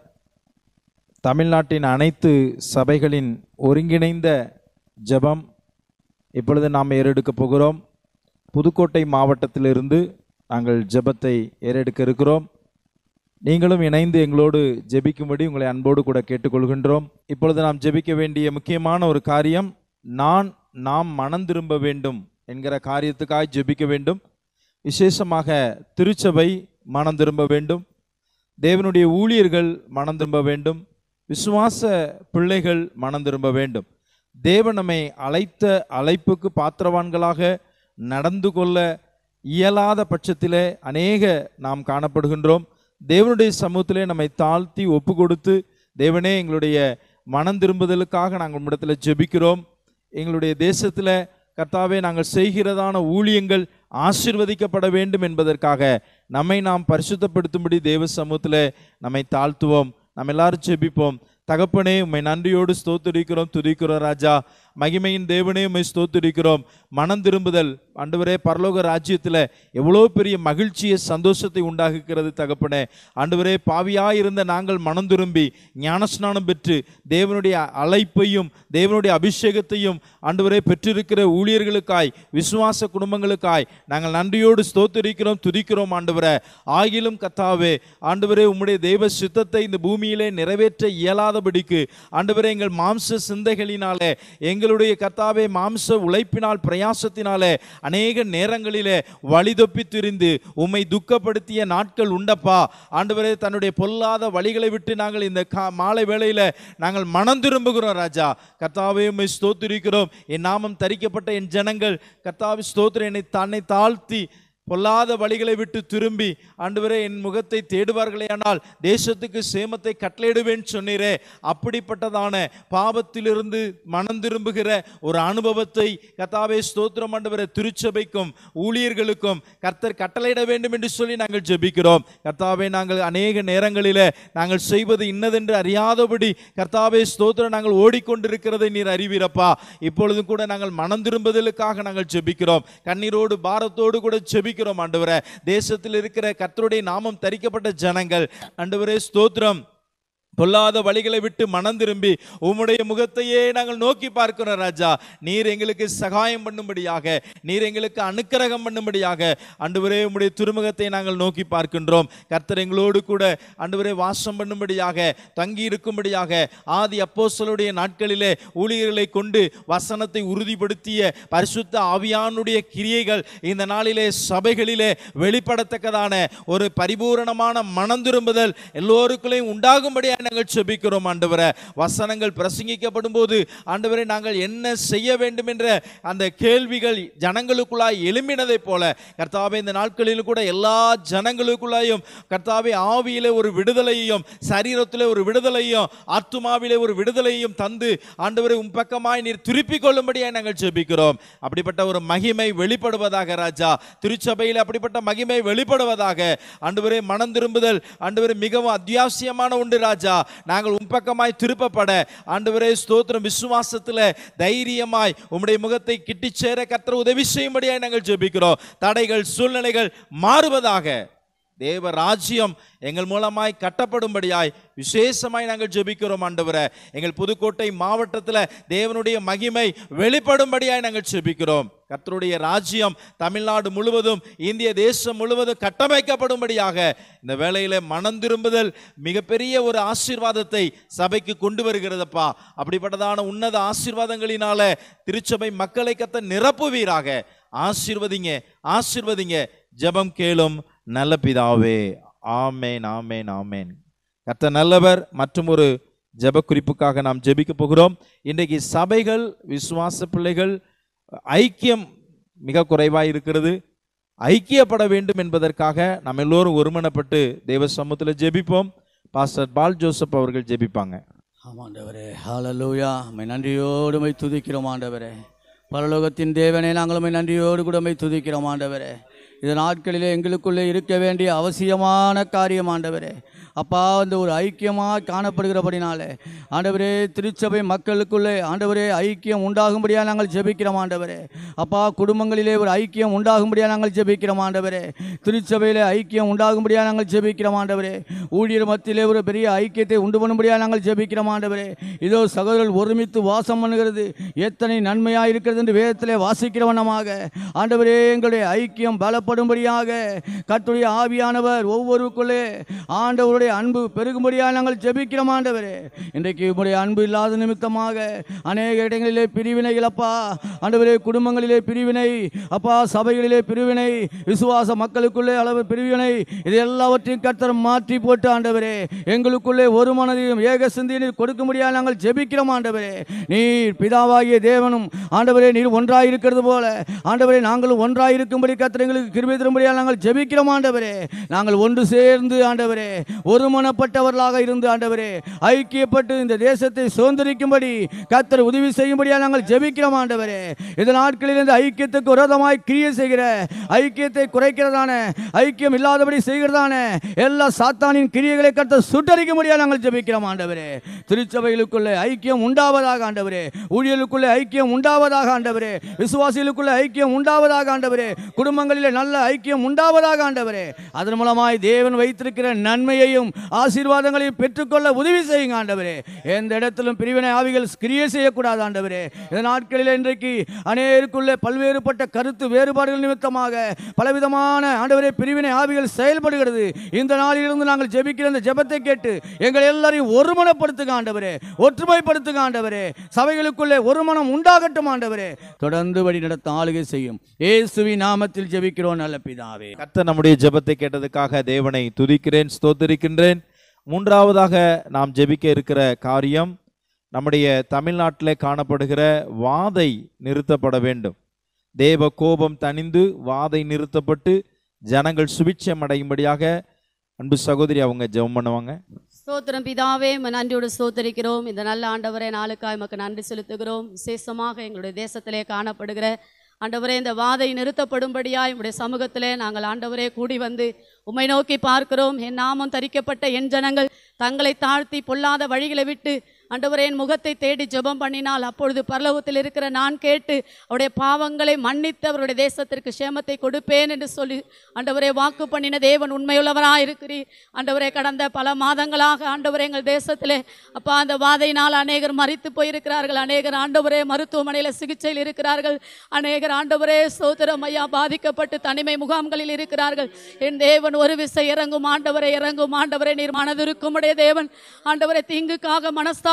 Speaker 6: தமிழ்நாட்டின் அனைத்து சபைகளின் ஒருங்கிணைந்த ஜெபம் இப்பொழுது நாம் ஏறெடுக்கப் போகிறோம் புதுக்கோட்டை மாவட்டத்திலிருந்து நாங்கள் ஜெபத்தை ஏறெடுக்க இருக்கிறோம் நீங்களும் இணைந்து எங்களோடு ஜெபிக்கும்படி உங்களை அன்போடு கூட கேட்டுக்கொள்கின்றோம் இப்பொழுது நாம் ஜெபிக்க வேண்டிய முக்கியமான ஒரு காரியம் நான் நாம் மனம் திரும்ப வேண்டும் என்கிற காரியத்துக்காக ஜெபிக்க வேண்டும் விசேஷமாக திருச்சபை மனம் திரும்ப வேண்டும் தேவனுடைய ஊழியர்கள் மனம் திரும்ப வேண்டும் விசுவாச பிள்ளைகள் மனம் திரும்ப வேண்டும் தேவன் நம்மை அழைத்த அழைப்புக்கு பாத்திரவான்களாக நடந்து கொள்ள இயலாத பட்சத்திலே அநேக நாம் காணப்படுகின்றோம் தேவனுடைய சமூகத்திலே நம்மை தாழ்த்தி ஒப்பு கொடுத்து தேவனே எங்களுடைய மனம் திரும்புதலுக்காக நாங்கள் உம்மிடத்தில் ஜெபிக்கிறோம் எங்களுடைய தேசத்தில் கர்த்தாவே நாங்கள் செய்கிறதான ஊழியங்கள் ஆசிர்வதிக்கப்பட வேண்டும் என்பதற்காக நம்மை நாம் பரிசுத்தப்படுத்தும்படி தேவ சமூகத்தில் நம்மை தாழ்த்துவோம் நம்ம எல்லாரும் ஜெபிப்போம் தகப்பனே உம்மை நன்றியோடு ஸ்தோத்திரிக்கிறோம் துதிக்கிறோம் ராஜா மகிமையின் தேவனே உம்மை ஸ்தோத்திரிக்கிறோம் மனம் திரும்புதல் ஆண்டவரே பரலோக ராஜ்யத்தில் எவ்வளோ பெரிய மகிழ்ச்சியை சந்தோஷத்தை உண்டாக்குகிறது தகப்பனே ஆண்டவரே பாவியாய் இருந்த நாங்கள் மனம் திரும்பி ஞானஸ்நானம் பெற்று தேவனுடைய அழைப்பையும் தேவனுடைய அபிஷேகத்தையும் ஆண்டவரே பெற்றிருக்கிற ஊழியர்களுக்காய் விசுவாச குடும்பங்களுக்காய் நாங்கள் நன்றியோடு ஸ்தோத்திரிக்கிறோம் துதிக்கிறோம் ஆண்டவரே ஆகிலும் கத்தாவே ஆண்டவரே உம்முடைய தெய்வ சித்தத்தை இந்த பூமியிலே நிறைவேற்ற இயலாதபடிக்கு ஆண்டவரே எங்கள் மாம்ச சிந்தைகளினாலே எங்களுடைய கத்தாவே மாம்ச உழைப்பினால் பிரயாசத்தினாலே அநேக நேரங்களிலே வழிதொப்பி திரிந்து உம்மை துக்கப்படுத்திய நாட்கள் உண்டப்பா ஆண்டவரே தன்னுடைய பொல்லாத வழிகளை விட்டு நாங்கள் இந்த கா மாலை வேளையில நாங்கள் மனம் திரும்புகிறோம் ராஜா கர்த்தாவே உம்மை ஸ்தோத்திரிக்கிறோம் என் நாமம் தரிக்கப்பட்ட என் ஜனங்கள் கர்த்தாவே ஸ்தோத்திர என்னை தன்னை தாழ்த்தி பொல்லாத வழிகளை விட்டு திரும்பி ஆண்டவரே என் முகத்தை தேடுவார்களேயானால் தேசத்துக்கு சேமத்தை கட்டளையிடுவேன் சொன்னீரே அப்படிப்பட்டதான பாவத்திலிருந்து மனம் திரும்புகிற ஒரு அனுபவத்தை கர்த்தாவே ஸ்தோத்திரம் ஆண்டவரே திருச்சபைக்கும் ஊழியர்களுக்கும் கர்த்தர் கட்டளையிட வேண்டும் என்று சொல்லி நாங்கள் ஜெபிக்கிறோம் கர்த்தாவே நாங்கள் அநேக நேரங்களிலே நாங்கள் செய்வது இன்னதென்று அறியாதபடி கர்த்தாவே ஸ்தோத்திரம் நாங்கள் ஓடிக்கொண்டிருக்கிறதை நீர் அறிவீரப்பா இப்பொழுதும் கூட நாங்கள் மனம் திரும்புதலுக்காக நாங்கள் ஜெபிக்கிறோம் கண்ணீரோடு பாரத்தோடு கூட ஜெபிக்கிறோம் ஆண்டவரே தேசத்தில் இருக்கிற கர்த்தருடைய நாமம் தரிக்கப்பட்ட ஜனங்கள் ஆண்டவரே ஸ்தோத்திரம் பொல்லாத வழிகளை விட்டு மனம் திரும்பி உம்முடைய முகத்தையே நாங்கள் நோக்கி பார்க்கிறோம் ராஜா நீர் எங்களுக்கு சகாயம் பண்ணும்படியாக நீர் எங்களுக்கு அனுக்கிரகம் பண்ணும்படியாக ஆண்டவரே உம்முடைய திருமுகத்தை நாங்கள் நோக்கி பார்க்கின்றோம் கர்த்தர் எங்களோடு கூட ஆண்டவரே வாசம் பண்ணும்படியாக தங்கி இருக்கும்படியாக ஆதி அப்போஸ்தலருடைய நாட்களிலே ஊழியர்களை கொண்டு வசனத்தை உறுதிப்படுத்திய பரிசுத்த ஆவியானுடைய கிரியைகள் இந்த நாளிலே சபைகளிலே வெளிப்படத்தக்கதான ஒரு பரிபூரணமான மனம் திரும்புதல் எல்லோருக்குள்ளேயும் உண்டாகும்படியாக நாங்கள் செபிக்கிறோம் ஆண்டவரே வசனங்கள் பிரசங்கிக்கப்படும் போது ஆண்டவரே நாங்கள் என்ன செய்ய வேண்டும் என்ற அந்த கேள்விகள் ஜனங்களுக்குள்ளாய் எழும்பினதைப் போல கர்த்தாவே இந்த நாட்களில் கூட எல்லா ஜனங்களுக்குள்ளாயும் கர்த்தாவே ஆவியிலே ஒரு விடுதலையையும் சரீரத்திலே ஒரு விடுதலையும் ஆத்துமாவிலே ஒரு விடுதலையும் தந்து ஆண்டவரை உம் பக்கமாய் நீர் திருப்பிக் கொள்ளும்படியாய் நாங்கள் ஜெபிக்கிறோம் அப்படிப்பட்ட ஒரு மகிமை வெளிப்படுவதாக ராஜா திருச்சபையில் அப்படிப்பட்ட மகிமை வெளிப்படுவதாக ஆண்டவரே மனம் திரும்புதல் ஆண்டவரே மிகவும் அத்தியாவசியமான ஒன்று ராஜா நாங்கள் உம் பக்கமாய் திருப்பப்பட ஆண்டவரே ஸ்தோத்திரம் விசுவாசத்தில் தைரியமாய் உம்முடைய முகத்தை கிட்டிச் சேர கர்த்தர் உதவி செய்யும்படியாய் நாங்கள் ஜெபிக்கிறோம் தடைகள் சூழ்நிலைகள் மாறுவதாக தேவ ராஜ்யம் எங்கள் மூலமாய் கட்டப்படும்படியாய் விசேஷமாய் நாங்கள் ஜெபிக்கிறோம் ஆண்டவரே எங்கள் புதுக்கோட்டை மாவட்டத்தில் தேவனுடைய மகிமை வெளிப்படும்படியாய் நாங்கள் ஜெபிக்கிறோம் கர்த்தருடைய ராஜ்யம் தமிழ்நாடு முழுவதும் இந்திய தேசம் முழுவதும் கட்டமைக்கப்படும்படியாக இந்த வேளையில மனம் திரும்புதல் மிகப்பெரிய ஒரு ஆசீர்வாதத்தை சபைக்கு கொண்டு வருகிறதப்பா அப்படிப்பட்டதான உன்னத ஆசீர்வாதங்களினால திருச்சபை மக்களை கத்த நிரப்புவீராக ஆசீர்வதிங்க ஆசீர்வதிங்க ஜெபம் கேளும் நல்ல பிதாவே ஆமேன் ஆமேன் ஆமேன் கர்த்தர் நல்லவர் மற்றும் ஒரு ஜெப குறிப்புக்காக நாம் ஜெபிக்க போகிறோம் இன்றைக்கு சபைகள் விசுவாச பிள்ளைகள் ஐக்கியம் மிக குறைவாக இருக்கிறது ஐக்கியப்பட வேண்டும் என்பதற்காக நாம் எல்லோரும் ஒருமனப்பட்டு தெய்வ சமூகத்தில் ஜெபிப்போம் பாஸ்டர் பால் ஜோசப் அவர்கள் ஜெபிப்பாங்க
Speaker 7: ஆமாண்டவரே ஹalleluya மை நன்றியோடு மை துதிக்கிறோம் ஆண்டவரே பரலோகத்தின் தேவனே நாங்கள் உம்மை நன்றியோடு கூட மை துதிக்கிறோம் ஆண்டவரே இந்த நாட்களிலே எங்களுக்குள்ளே இருக்க வேண்டிய அவசியமான காரியம் ஆண்டவரே அப்பா அந்த ஒரு ஐக்கியமாக காணப்படுகிறபடினாலே ஆண்டவரே திருச்சபை மக்களுக்குள்ளே ஆண்டவரே ஐக்கியம் உண்டாகும்படியாக நாங்கள் ஜெபிக்கிறோம் ஆண்டவரே அப்பா குடும்பங்களிலே ஒரு ஐக்கியம் உண்டாகும்படியாக நாங்கள் ஜெபிக்கிறோம் ஆண்டவரே திருச்சபையிலே ஐக்கியம் உண்டாகும்படியாக நாங்கள் ஜெபிக்கிறோம் ஆண்டவரே ஊழியர் மத்தியிலே ஒரு பெரிய ஐக்கியத்தை உண்டு பண்ணும்படியாக நாங்கள் ஜெபிக்கிறோம் ஆண்டவரே இதோ சகோதரர்கள் ஒருமித்து வாசம் பண்ணுகிறது எத்தனை நன்மையாக இருக்கிறது என்று வேதத்திலே வாசிக்கிறவனமாக ஆண்டவரே எங்களுடைய ஐக்கியம் பலப்படும்படியாக கர்த்தருடைய ஆவியானவர் ஒவ்வொருக்குள்ளே ஆண்டவருடைய அன்பு பெருகும்படியாக நாங்கள் ஜெபிக்கிறோம் ஆண்டவரே இன்றைக்கு உம்முடைய அன்பு இல்லாத நிமித்தமாக அநேக இடங்களிலே பிரிவினைகள் அப்பா ஆண்டவரே குடும்பங்களிலே பிரிவினை அப்பா சபைகளிலே பிரிவினை விசுவாச மக்களுக்குள்ளே அளவு பிரிவினை இது எல்லாவற்றையும் கர்த்தர் மாற்றி போட்டு ஆண்டவரே எங்களுக்குள்ளே ஒரு மனதையும் ஏக சிந்தையை கொடுக்கும்படியாக நாங்கள் ஜெபிக்கிறோம் ஆண்டவரே நீர் பிதாவாகிய தேவனும் ஆண்டவரே நீர் ஒன்றாய் இருக்கிறது போல ஆண்டவரே நாங்களும் ஒன்றாய் இருக்கும்படி கர்த்தர் எங்களுக்கு கிருபை தரும்படியாக நாங்கள் ஜெபிக்கிறோம் ஆண்டவரே நாங்கள் ஒன்று சேர்ந்து ஆண்டவரே ஒருமனப்பட்டவர்களாக இருந்து ஆண்டவரே ஐக்கியப்பட்டு இந்த தேசத்தை சுதந்திரிக்கும்படி கர்த்தர் உதவி செய்யும்படியாக நாங்கள் ஜெபிக்கிறோம் ஆண்டவரே இந்த நாட்களில் இந்த ஐக்கியத்துக்கு விரோதமாய் கிரியை செய்கிற ஐக்கியத்தை குறைக்கிறதான ஐக்கியம் இல்லாதபடி செய்கிறதான எல்லா சாத்தானின் கிரியைகளை கர்த்தர் சுட்டரிக்கும்படியாக நாங்கள் ஜெபிக்கிறோம் ஆண்டவரே திருச்சபைகளுக்குள்ளே ஐக்கியம் உண்டாவதாக ஆண்டவரே ஊழியர்களுக்குள்ளே ஐக்கியம் உண்டாவதாக ஆண்டவரே விசுவாசிகளுக்குள்ளே ஐக்கியம் உண்டாவதாக ஆண்டவரே குடும்பங்களிலே நல்ல ஐக்கியம் உண்டாவதாக ஆண்டவரே அதன் மூலமாய் தேவன் வைத்திருக்கிற நன்மையையும் ஆசீர்வாதங்களையும் பெற்றுக்கொள்ள உதவி செய்யுங்க ஆண்டவரே எந்த இடத்திலும் பிரிவினை ஆவிகள் கிரியை செய்யக்கூடாது ஆண்டவரே இந்த நாட்களில் இன்றைக்கு அநேருக்குள்ளே பல்வேறுபட்ட கருத்து வேறுபாடுகள் நிமித்தமாக பலவிதமான ஆண்டவரே பிரிவினை ஆவிகள் செயல்படுகிறது இந்த நாளிலிருந்து நாங்கள் ஜெபிக்கிற இந்த ஜெபத்தை கேட்டு எங்கள் எல்லாரையும் ஒருமனப்படுத்துங்க ஆண்டவரே ஒற்றுமைப்படுத்துங்க ஆண்டவரே சபைகளுக்குள்ளே ஒரு மனம் உண்டாகட்டும் ஆண்டவரே தொடர்ந்து வழி நடத்த ஆளுகை செய்யும் இயேசுவி நாமத்தில் ஜெபிக்கிறோம் நல்ல பிதாவே
Speaker 6: கர்த்தர் நம்முடைய ஜெபத்தை கேட்டதுக்காக தேவனை துதிக்கிறேன் ஸ்தோத்திரிக்கின்றேன் மூன்றாவதாக நாம் ஜெபிக்க இருக்கிற காரியம் நம்முடைய தமிழ்நாட்டில் காணப்படுகிற வாதை நிறுத்தப்பட வேண்டும் தேவ கோபம் தணிந்து வாதை நிறுத்தப்பட்டு ஜனங்கள் சுபிட்சம் அடையும்படியாக அன்பு சகோதரி அவங்க ஜெபம் பண்ணுவாங்க
Speaker 8: ஸ்தோத்திரம் பிதாவே உம்மை நன்றியோடு ஸ்தோத்தரிக்கிறோம் இந்த நல்ல ஆண்டவரே நாளுக்காய் உமக்கு நன்றி செலுத்துகிறோம் விசேஷமாக எங்களுடைய தேசத்திலே காணப்படுகிற ஆண்டவரே இந்த வாதை நிறுத்தப்படும்படியாய் உம்முடைய சமூகத்திலே நாங்கள் ஆண்டவரே கூடி வந்து உம்மை நோக்கி பார்க்கிறோம் என் நாமம் தரிக்கப்பட்ட என் ஜனங்கள் தங்களை தாழ்த்தி பொல்லாத வழிகளை விட்டு ஆண்டவரே என் முகத்தை தேடி ஜெபம் பண்ணினால் அப்பொழுது பரலோகத்தில் இருக்கிற நான் கேட்டு அவருடைய பாவங்களை மன்னித்து அவருடைய தேசத்திற்கு சேமத்தை கொடுப்பேன் என்று சொல்லி ஆண்டவரே வாக்கு பண்ணின தேவன் உண்மையுள்ளவராக இருக்கிறீர் ஆண்டவரே கடந்த பல மாதங்களாக ஆண்டவரே எங்கள் தேசத்திலே அப்பா அந்த வாதையினால் அநேகர் மறித்து போயிருக்கிறார்கள் அநேகர் ஆண்டவரே மருத்துவமனையில் சிகிச்சையில் இருக்கிறார்கள் அநேகர் ஆண்டவரே சோதரம் ஐயா பாதிக்கப்பட்டு தனிமை முகாம்களில் இருக்கிறார்கள் என் தேவன் ஒரு விசை இறங்கும் ஆண்டவரே இறங்கும் ஆண்டவரே நீர் மனதிருக்கும் உடைய தேவன் ஆண்டவரே தீங்குக்காக மனஸ்தாப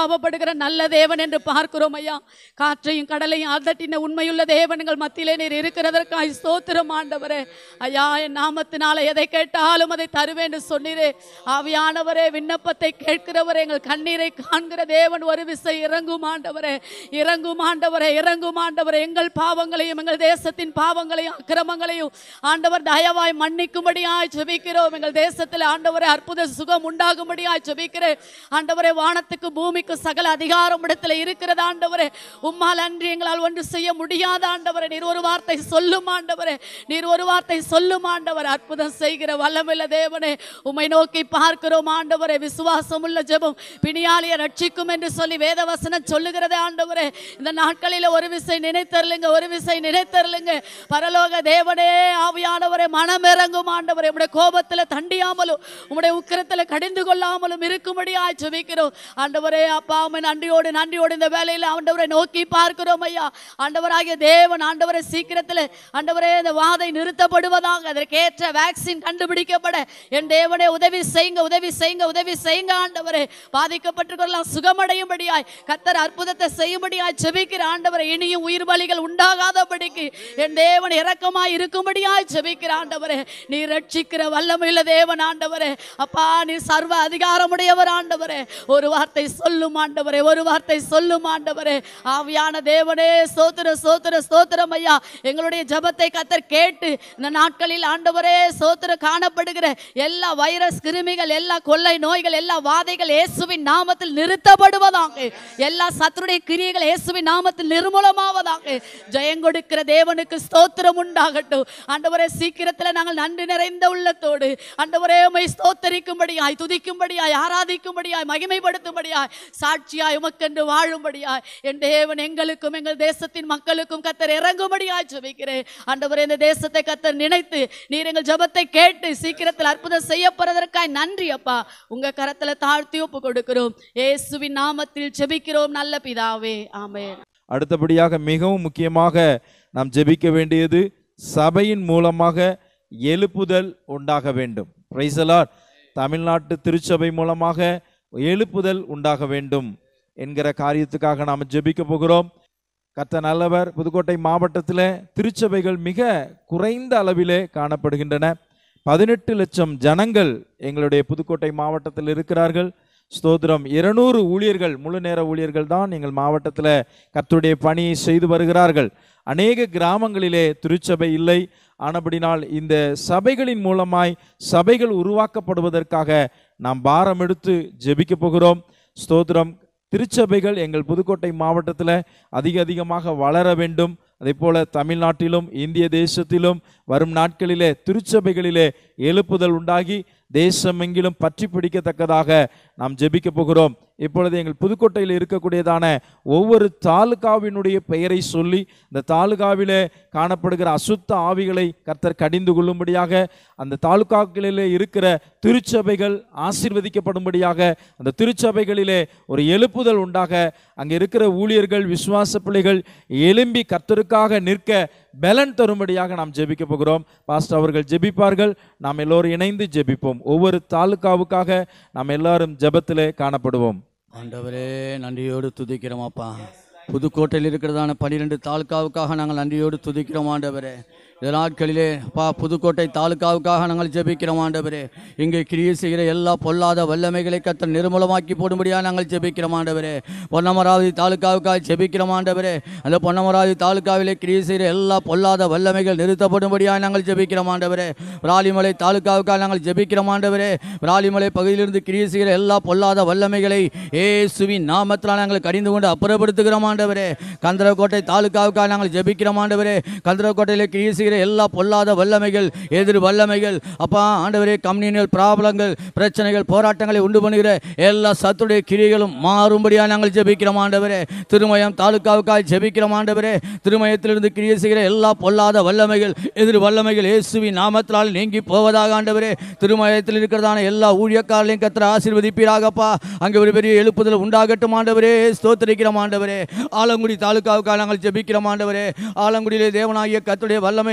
Speaker 8: பிரஸ்தாபப்படுகிற நல்ல தேவன் என்று பார்க்கிறோம் ஐயா காற்றையும் கடலையும் அதட்டின உண்மையுள்ள தேவன்கள் மத்தியிலே நீர் இருக்கிறதற்காய் ஸ்தோத்திரம் ஆண்டவரே ஐயா என் நாமத்தினால எதை கேட்டாலும் அதை தருவேன் என்று சொன்னீரே ஆவியானவரே விண்ணப்பத்தை கேட்கிறவரே எங்கள் கண்ணீரை காண்கிற தேவன் ஒரு விசை இறங்கும் ஆண்டவரே இறங்கும் ஆண்டவரே இறங்கும் ஆண்டவரே எங்கள் பாவங்களையும் எங்கள் தேசத்தின் பாவங்களையும் அக்கிரமங்களையும் ஆண்டவர் தயவாய் மன்னிக்கும்படியாய் ஜெபிக்கிறோம் எங்கள் தேசத்தில் ஆண்டவரே அற்புத சுகம் உண்டாகும்படியாய் ஜெபிக்கிறேன் ஆண்டவரே வானத்துக்கு பூமிக்கு சகல அதிகாரம் இடத்துல இருக்கிறது ஆண்டவரே உம்மால் அன்றி எங்களால் ஒன்று செய்ய முடியாத ஆண்டவரே நீர் ஒரு வார்த்தை சொல்லும் ஆண்டவரே நீர் ஒரு வார்த்தை சொல்லும் ஆண்டவர் அற்புதம் செய்கிற வல்லமில்ல தேவனே உம்மை நோக்கி பார்க்கிறோம் ஆண்டவரே விசுவாசம் உள்ள ஜெபம் பிணியாலிய ரட்சிக்கும் என்று சொல்லி வேதவசனம் சொல்லுகிறதே ஆண்டவரே இந்த நாட்களில் ஒரு விசை நினைத்தருளுங்க ஒரு விசை நினைத்தருளுங்க பரலோக தேவனே ஆவியானவரே மனம் இறங்கும் ஆண்டவரே உம்முடைய கோபத்தில் தண்டியாமலும் உம்முடைய உக்கிரத்தில் கடிந்து கொள்ளாமலும் இருக்கும்படியாய் ஜெபிக்கிறோம் ஆண்டவரே அப்பா உம்மை நன்றியோடு நன்றியோடு இந்த வேலையில் ஆண்டவரை நோக்கி பார்க்கிறோம் ஐயா ஆண்டவராகிய தேவன் ஆண்டவரை சீக்கிரத்தில் ஆண்டவரே இந்த வாதை நிறுத்தப்படுவதாக அதற்கேற்ற வேக்சின் கண்டுபிடிக்கப்பட என் தேவனே உதவி செய்யுங்க உதவி செய்யுங்க உதவி செய்யுங்க ஆண்டவரே பாதிக்கப்பட்டிருக்கலாம் சுகமடையும்படியாய் கத்தர் அற்புதத்தை செய்யும்படியாய் ஜெபிக்கிற ஆண்டவரை இனியும் உயிர் பலிகள் உண்டாகாதபடிக்கு என் தேவன் இரக்கமாய் இருக்கும்படியாய் ஜெபிக்கிற ஆண்டவரே நீ ரட்சிக்கிற வல்லமையுள்ள தேவன் ஆண்டவரே அப்பா நீ சர்வ அதிகாரமுடையவர் ஆண்டவரே ஒரு வார்த்தை சொல்லும் ஆண்டவரே ஒரு வார்த்தை சொல்லும் ஆண்டவரே ஆவியான தேவனே ஸ்தோத்திர ஸ்தோத்திர ஸ்தோத்திரம் ஐயா எங்களுடைய ஜெபத்தை கத்தர் கேட்டு இந்த நாட்களில் ஆண்டவரே ஸ்தோத்திர காணப்படுகிற எல்லா வைரஸ் கிருமிகள் எல்லா கொள்ளை நோய்கள் எல்லா வாதைகள் இயேசுவின் நாமத்தில் நிறுத்தப்படுவதாக எல்லா சத்துருடைய கிரியைகள் இயேசுவின் நாமத்தில் நிர்மூலமாவதாக ஜெயம் கொடுக்கிற தேவனுக்கு ஸ்தோத்திரம் உண்டாகட்டும் ஆண்டவரே சீக்கிரத்தில் நாங்கள் நன்றி நிறைந்த உள்ளத்தோடு ஆண்டவரே உமை ஸ்தோத்தரிக்கும்படியாய் துதிக்கும்படியாய் ஆராதிக்கும்படியாய் மகிமைப்படுத்தும்படியாய் சாட்சியாய் உமக்கென்று வாழும்படியாய் என் தேவன் எங்களுக்கும் எங்கள் தேசத்தின் மக்களுக்கும் கத்தர் இறங்கும்படியாய் ஜெபிக்கிறேன் ஆண்டவரே இந்த தேசத்தை கத்தர் நினைத்து நீர் எங்கள் ஜெபத்தை கேட்டு சீக்கிரத்தில் அற்புதம் செய்யப்படுவதற்காய் நன்றி அப்பா உங்க கரத்துல தாழ்த்தி ஒப்பு கொடுக்கிறோம் இயேசுவின் நாமத்தில் ஜெபிக்கிறோம் நல்ல பிதாவே ஆமென்
Speaker 6: அடுத்தபடியாக மிகவும் முக்கியமாக நாம் ஜெபிக்க வேண்டியது சபையின் மூலமாக எழுப்புதல் உண்டாக வேண்டும் பிரைசலார் தமிழ்நாட்டு திருச்சபை மூலமாக எழுப்புதல் உண்டாக வேண்டும் என்கிற காரியத்துக்காக நாம் ஜெபிக்க போகிறோம் கத்த நல்லவர் புதுக்கோட்டை மாவட்டத்தில் திருச்சபைகள் மிக குறைந்த அளவிலே காணப்படுகின்றன பதினெட்டு லட்சம் ஜனங்கள் எங்களுடைய புதுக்கோட்டை மாவட்டத்தில் இருக்கிறார்கள் ஸ்தோத்திரம் இருநூறு ஊழியர்கள் முழு நேர ஊழியர்கள் தான் எங்கள் மாவட்டத்தில் கர்த்தருடைய பணியை செய்து வருகிறார்கள் அநேக கிராமங்களிலே திருச்சபை இல்லை ஆனபடினால் இந்த சபைகளின் மூலமாய் சபைகள் உருவாக்கப்படுவதற்காக நாம் பாரம் எடுத்து ஜெபிக்க போகிறோம் ஸ்தோத்திரம் திருச்சபைகள் எங்கள் புதுக்கோட்டை மாவட்டத்தில் அதிக அதிகமாக வளர வேண்டும் அதே போல தமிழ்நாட்டிலும் இந்திய தேசத்திலும் வரும் நாட்களிலே திருச்சபைகளிலே எழுப்புதல் உண்டாகி தேசமெங்கிலும் பற்றி பிடிக்கத்தக்கதாக நாம் ஜெபிக்க போகிறோம் இப்பொழுது எங்கள் புதுக்கோட்டையில் இருக்கக்கூடியதான ஒவ்வொரு தாலுகாவினுடைய பெயரை சொல்லி இந்த தாலுகாவிலே காணப்படுகிற அசுத்த ஆவிகளை கர்த்தர் கடிந்து கொள்ளும்படியாக அந்த தாலுகாக்களிலே இருக்கிற திருச்சபைகள் ஆசீர்வதிக்கப்படும்படியாக அந்த திருச்சபைகளிலே ஒரு எழுப்புதல் உண்டாக அங்கே இருக்கிற ஊழியர்கள் விசுவாச பிள்ளைகள் எழும்பி கர்த்தருக்காக நிற்க பலன் தரும்படியாக நாம் ஜெபிக்க போகிறோம் பாஸ்டர் அவர்கள் ஜெபிப்பார்கள் நாம் எல்லோரும் இணைந்து ஜெபிப்போம் ஒவ்வொரு தாலுகாவுக்காக நாம் எல்லாரும் ஜெபத்திலே காணப்படுவோம்
Speaker 7: ஆண்டவரே நன்றியோடு துதிக்கிறோம் அப்பா புதுக்கோட்டையில் இருக்கிறதான பன்னிரெண்டு தாலுக்காவுக்காக நாங்கள் நன்றியோடு துதிக்கிறோம் ஆண்டவரே இந்த நாட்களிலே அப்பா புதுக்கோட்டை தாலுக்காவுக்காக நாங்கள் ஜெபிக்கிறோம் ஆண்டவரே இங்கே கிரியை செய்கிற எல்லா பொல்லாத வல்லமைகளை கத்த நிர்மூலமாக்கி போடும்படியாக நாங்கள் ஜெபிக்கிறோம் ஆண்டவரே பொன்னமராவதி தாலுக்காவுக்காக ஜெபிக்கிறோம் ஆண்டவரே அந்த பொன்னமராவதி தாலுக்காவிலே கிரியை செய்கிற எல்லா பொல்லாத வல்லமைகள் நிறுத்தப்படும்படியாக நாங்கள் ஜெபிக்கிறோம் ஆண்டவரே விராலிமலை தாலுக்காவுக்காக நாங்கள் ஜெபிக்கிறோம் ஆண்டவரே விராலிமலை பகுதியிலிருந்து கிரியை செய்கிற எல்லா பொல்லாத வல்லமைகளை ஏசுவின் நாமத்தில் நாங்கள் கடிந்து கொண்டு அப்புறப்படுத்துகிறோம் ஆண்டவரே கந்தரக்கோட்டை தாலுக்காவுக்காக நாங்கள் ஜெபிக்கிறோம் ஆண்டவரே கந்தரக்கோட்டையில் கிரியை செய்கிற எல்லா பொல்லாத வல்லமைகள் எதிர் வல்லமைகள் அப்பா ஆண்டவரே கம்யூனியல் ப்ராப்ளங்கள் பிரச்சனைகள் போராட்டங்களை உண்டு பண்ணுகிற எல்லா சத்துடைய கிரியைகளும் மாறும்படியாக நாங்கள் ஜெபிக்கிறோம் ஆண்டவரே திருமயம் தாலுக்காவுக்காக ஜெபிக்கிறோம் ஆண்டவரே திருமயத்திலிருந்து கிரியை செய்கிற எல்லா பொல்லாத வல்லமைகள் எதிர் வல்லமைகள் இயேசுவின் நாமத்தினால் நீங்கி போவதாக ஆண்டவரே திருமயத்தில் இருக்கிறதான எல்லா ஊழியக்காரர்களையும் கத்திர ஆசீர்வதிப்பீராகப்பா அங்கே ஒரு பெரிய எழுப்புதல் உண்டாகட்டும் ஆண்டவரே ஸ்தோத்திரிக்கிறோம் ஆண்டவரே ஆலங்குடி தாலுக்காவுக்காக நாங்கள் ஜெபிக்கிறோம் ஆண்டவரே ஆலங்குடியிலே தேவனாகிய கத்துடைய வல்லமை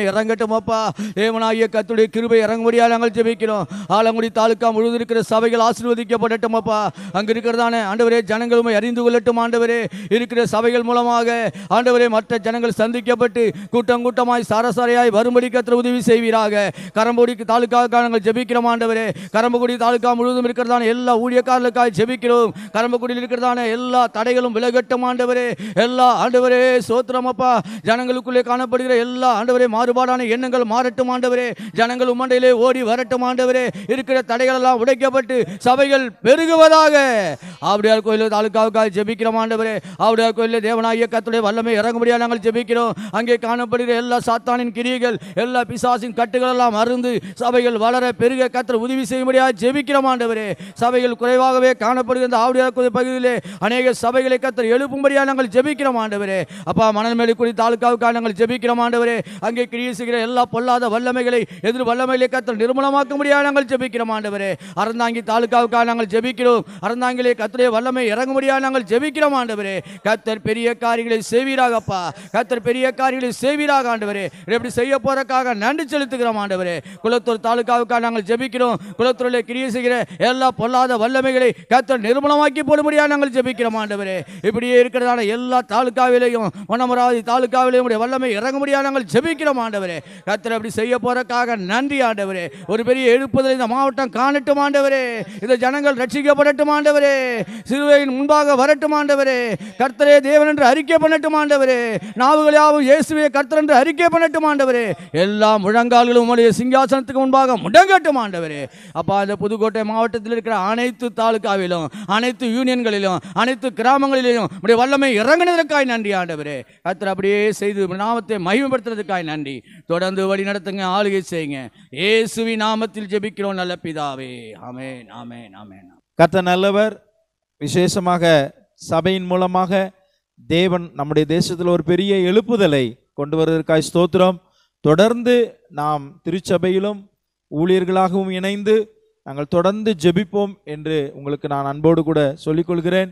Speaker 7: இறங்கட்டும் அப்பா தேவனாகிய கத்துடைய கிருபை இறங்கும்படியாக நாங்கள் ஜெபிக்கிறோம் ஆலங்குடி தாலுக்கா முழுவதும் இருக்கிற சபைகள் ஆசீர்வதிக்கப்படட்டும் அப்பா அங்க இருக்கிறதானே ஆண்டவரே ஜனங்களும் அறிந்து கொள்ளட்டும் ஆண்டவரே இருக்கிற சபைகள் மூலமாக ஆண்டவரே மற்ற ஜனங்கள் சந்திக்கப்பட்டு கூட்டம் கூட்டமாய் சாரசாரையாய் வரும்படி கத்திர உதவி செய்வீராக கரம்புடி தாலுக்காவுக்காக நாங்கள் ஜெபிக்கிறோம் ஆண்டவரே கரம்பக்குடி தாலுக்கா முழுவதும் இருக்கிறதான எல்லா ஊழியக்காரர்களுக்காக ஜெபிக்கிறோம் கரம்பக்குடியில் இருக்கிறதான எல்லா தடைகளும் விலகட்டும் ஆண்டவரே எல்லா ஆண்டவரே சோத்திரம் அப்பா ஜனங்களுக்குள்ளே காணப்படுகிற எல்லா ஆண்டவரே மாறுபாடான எண்ணங்கள் மாறட்டும் ஆண்டவரே ஜனங்கள் உம்மண்டையிலே ஓடி வரட்டும் ஆண்டவரே இருக்கிற தடைகள் எல்லாம் உடைக்கப்பட்டு சபைகள் பெருகுவதாக ஆவுடையார் கோயில் தாலுக்காவுக்காக ஜெபிக்கிறோம் ஆண்டவரே ஆவுடையார் கோயிலில் தேவனாகிய கத்துடைய வல்லமை இறங்கும்படியாக நாங்கள் ஜெபிக்கிறோம் அங்கே காணப்படுகிற எல்லா சாத்தானின் கிரியைகள் எல்லா பிசாசின் கட்டுகள் எல்லாம் அருந்து சபைகள் வளர பெருக கத்திர உதவி செய்யும்படியாக ஜெபிக்கிறோம் ஆண்டவரே சபைகள் குறைவாகவே காணப்படுகிற இந்த ஆவுடையார் கோயில் பகுதியிலே அநேக சபைகளை கத்திர எழுப்பும்படியாக நாங்கள் ஜெபிக்கிறோம் ஆண்டவரே அப்பா மணல்மேலிக்குடி தாலுக்காவுக்காக நாங்கள் ஜெபிக்கிறோம் ஆண்டவரே அங்கே கிரியை செய்கிற எல்லா பொல்லாத வல்லமைகளை எதிர் வல்லமைகளை கத்திர நிர்மூலமாக்கும்படியாக நாங்கள் ஜெபிக்கிறோம் ஆண்டவரே அறந்தாங்கி தாலுக்காவுக்காக நாங்கள் ஜெபிக்கிறோம் அறந்தாங்கிலே கத்தருடைய வல்லமை இறங்கும்படியாக நாங்கள் ஜெபிக்கிறோம் ஆண்டவரே கத்தர் பெரிய காரியங்களை செய்வீராகப்பா கத்தர் பெரிய காரியங்களை செய்வீராக ஆண்டவரே இப்படி செய்ய போறதுக்காக நன்றி செலுத்துகிறோம் ஆண்டவரே குளத்தூர் தாலுக்காவுக்காக நாங்கள் ஜெபிக்கிறோம் குளத்தூரில் கிரியை செய்கிற எல்லா பொல்லாத வல்லமைகளை கத்தர் நிர்மூலமாக்கி போடும்படியாக நாங்கள் ஜெபிக்கிறோம் ஆண்டவரே இப்படியே இருக்கிறதான எல்லா தாலுக்காவிலையும் வனமராவதி தாலுக்காவிலையும் உடைய வல்லமை இறங்கும்படியாக நாங்கள் ஜெபிக்கிறோம் ஆண்டவரே கத்தர் அப்படி செய்ய போறதுக்காக நன்றி ஆண்டவரே ஒரு பெரிய எழுப்புதல் இந்த மாவட்டம் காணட்டும் ஆண்டவரே இந்த ஜனங்கள் ரட்சிக்கப்படட்டும் ஆண்டவரே சிலுவையின் முன்பாக வரட்டும் ஆண்டவரே கர்த்தரே தேவன் என்று அறிக்கை பண்ணட்டும் ஆண்டவரே நாவுகளாவும் இயேசுவே கர்த்தர் என்று அறிக்கை பண்ணட்டும் ஆண்டவரே எல்லா முழங்கால்களும் உம்முடைய சிங்காசனத்துக்கு முன்பாக முடங்கட்டும் ஆண்டவரே அப்பா இந்த புதுக்கோட்டை மாவட்டத்தில் இருக்கிற அனைத்து தாலுக்காவிலும் அனைத்து யூனியன்களிலும் அனைத்து கிராமங்களிலும் உடைய வல்லமை இறங்கினதற்காய் நன்றி ஆண்டவரே கர்த்தர் அப்படியே செய்து உம்முடைய நாமத்தை மகிமைப்படுத்துறதுக்காய் நன்றி தொடர்ந்து வழி நடத்துங்க ஆளுகை செய்யுங்க இயேசுவி நாமத்தில் ஜெபிக்கிறோம் நல்ல பிதாவே ஆமென் ஆமென் ஆமென்
Speaker 6: கர்த்தர் நல்லவர் விசேஷமாக சபையின் மூலமாக தேவன் நம்முடைய தேசத்தில் ஒரு பெரிய எழுப்புதலை கொண்டு வருவதற்காய் ஸ்தோத்திரம் தொடர்ந்து நாம் திருச்சபையிலும் ஊழியர்களாகவும் இணைந்து நாங்கள் தொடர்ந்து ஜெபிப்போம் என்று உங்களுக்கு நான் அன்போடு கூட சொல்லிக்கொள்கிறேன்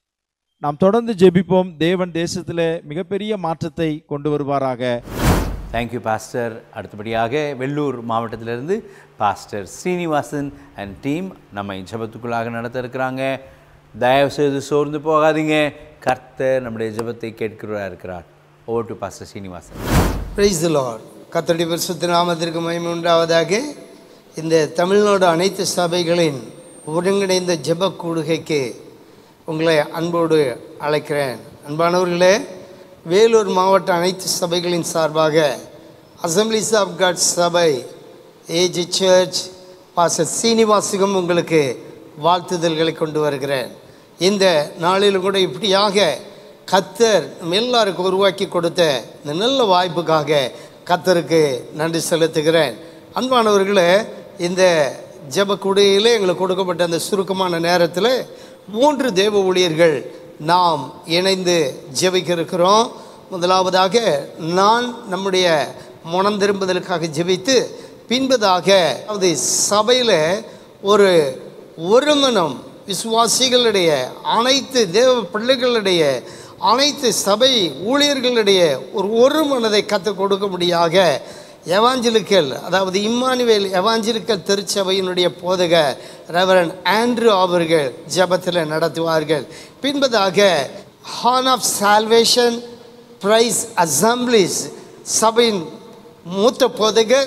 Speaker 6: நாம் தொடர்ந்து ஜெபிப்போம் தேவன் தேசத்தில் மிகப்பெரிய மாற்றத்தை கொண்டு வருவாராக
Speaker 1: தேங்க்யூ பாஸ்டர் அடுத்தபடியாக வெள்ளூர் மாவட்டத்திலிருந்து பாஸ்டர் ஸ்ரீனிவாசன் அண்ட் டீம் நம்மை ஜெபத்துக்குள்ளாக நடத்த இருக்கிறாங்க தயவு செய்து சோர்ந்து போகாதீங்க கர்த்தர் நம்முடைய ஜெபத்தை கேட்கிறவராக இருக்கிறார் over to pastor Srinivasan
Speaker 9: praise the Lord கர்த்தருடைய பரிசுத்த நாமத்திற்கு மகிமை உண்டாவதாக இந்த தமிழ்நாடு அனைத்து சபைகளின் ஒருங்கிணைந்த ஜெப கூடுகைக்கு உங்களை அன்போடு அழைக்கிறேன் அன்பானவர்களே வேலூர் மாவட்ட அனைத்து சபைகளின் சார்பாக அசம்பிளிஸ் ஆஃப் காட் சபை ஏஜி சர்ச் பாச சீனிவாசிகம் உங்களுக்கு வாழ்த்துதல்களை கொண்டு வருகிறேன் இந்த நாளில் கூட இப்படியாக கத்தர் நம்ம எல்லாருக்கும் உருவாக்கி கொடுத்த இந்த நல்ல வாய்ப்புக்காக கத்தருக்கு நன்றி செலுத்துகிறேன் அன்பானவர்களே இந்த ஜெப குடியில் எங்களுக்கு கொடுக்கப்பட்ட அந்த சுருக்கமான நேரத்தில் மூன்று தேவ ஊழியர்கள் நாம் இணைந்து ஜெபிக்க இருக்கிறோம் முதலாவதாக நான் நம்முடைய மனம் திரும்புதலுக்காக ஜெபித்து பின்பதாக அதாவது சபையில் ஒரு ஒருமனம் விசுவாசிகளுடைய அனைத்து தேவ பிள்ளைகளுடைய அனைத்து சபை ஊழியர்களுடைய ஒரு ஒரு மனதை கற்றுக் கொடுக்கும்படியாக எவாஞ்சலிக்கல் அதாவது இம்மானுவேல் எவாஞ்சலிக்கல் திருச்சபையினுடைய போதகர் ரெவரன் ஆண்ட்ரூ அவர்கள் ஜெபத்தில் நடத்துவார்கள் பின்பதாக Horn of Salvation Praise Assemblies சபையின் மூத்த போதகர்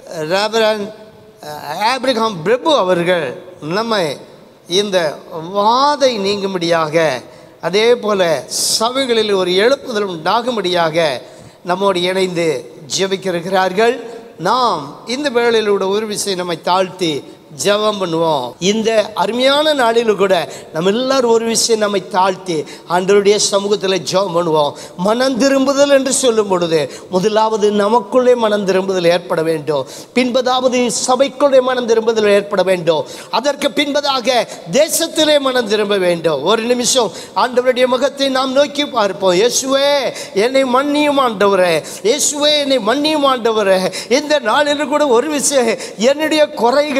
Speaker 9: ரெவரன் ஆப்ரிகாம் பிரபு அவர்கள் நம்மை இந்த வாதை நீங்கும்படியாக அதே போல சபைகளில் ஒரு எழுப்புதல் உண்டாகும்படியாக நம்மோடு இணைந்து ஜெபிக்க இருக்கிறார்கள் நாம் இந்த வேளையிலோட ஒரு விஷயம் நம்மை தாழ்த்தி ஜெபம் பண்ணுவோம் இந்த அருமையான நாளில் கூட நம்ம எல்லாரும் ஒரு விஷயம் நம்மை தாழ்த்தி ஆண்டவருடைய சமூகத்தில் ஜெபம் பண்ணுவோம் மனம் திரும்புதல் என்று சொல்லும் பொழுது முதலாவது நமக்குள்ளே மனம் திரும்புதல் ஏற்பட வேண்டும் பின்பதாவது சபைக்குள்ளே மனம் திரும்புதல் ஏற்பட வேண்டும் அதற்கு பின்பதாக தேசத்திலே மனம் திரும்ப வேண்டும் ஒரு நிமிஷம் ஆண்டவருடைய முகத்தை நாம் நோக்கி பார்ப்போம் இயேசுவே என்னை மன்னியும் ஆண்டவரே இயேசுவே என்னை மன்னியும் ஆண்டவரே இந்த நாளில் கூட ஒரு விஷயம் என்னுடைய குறைகள்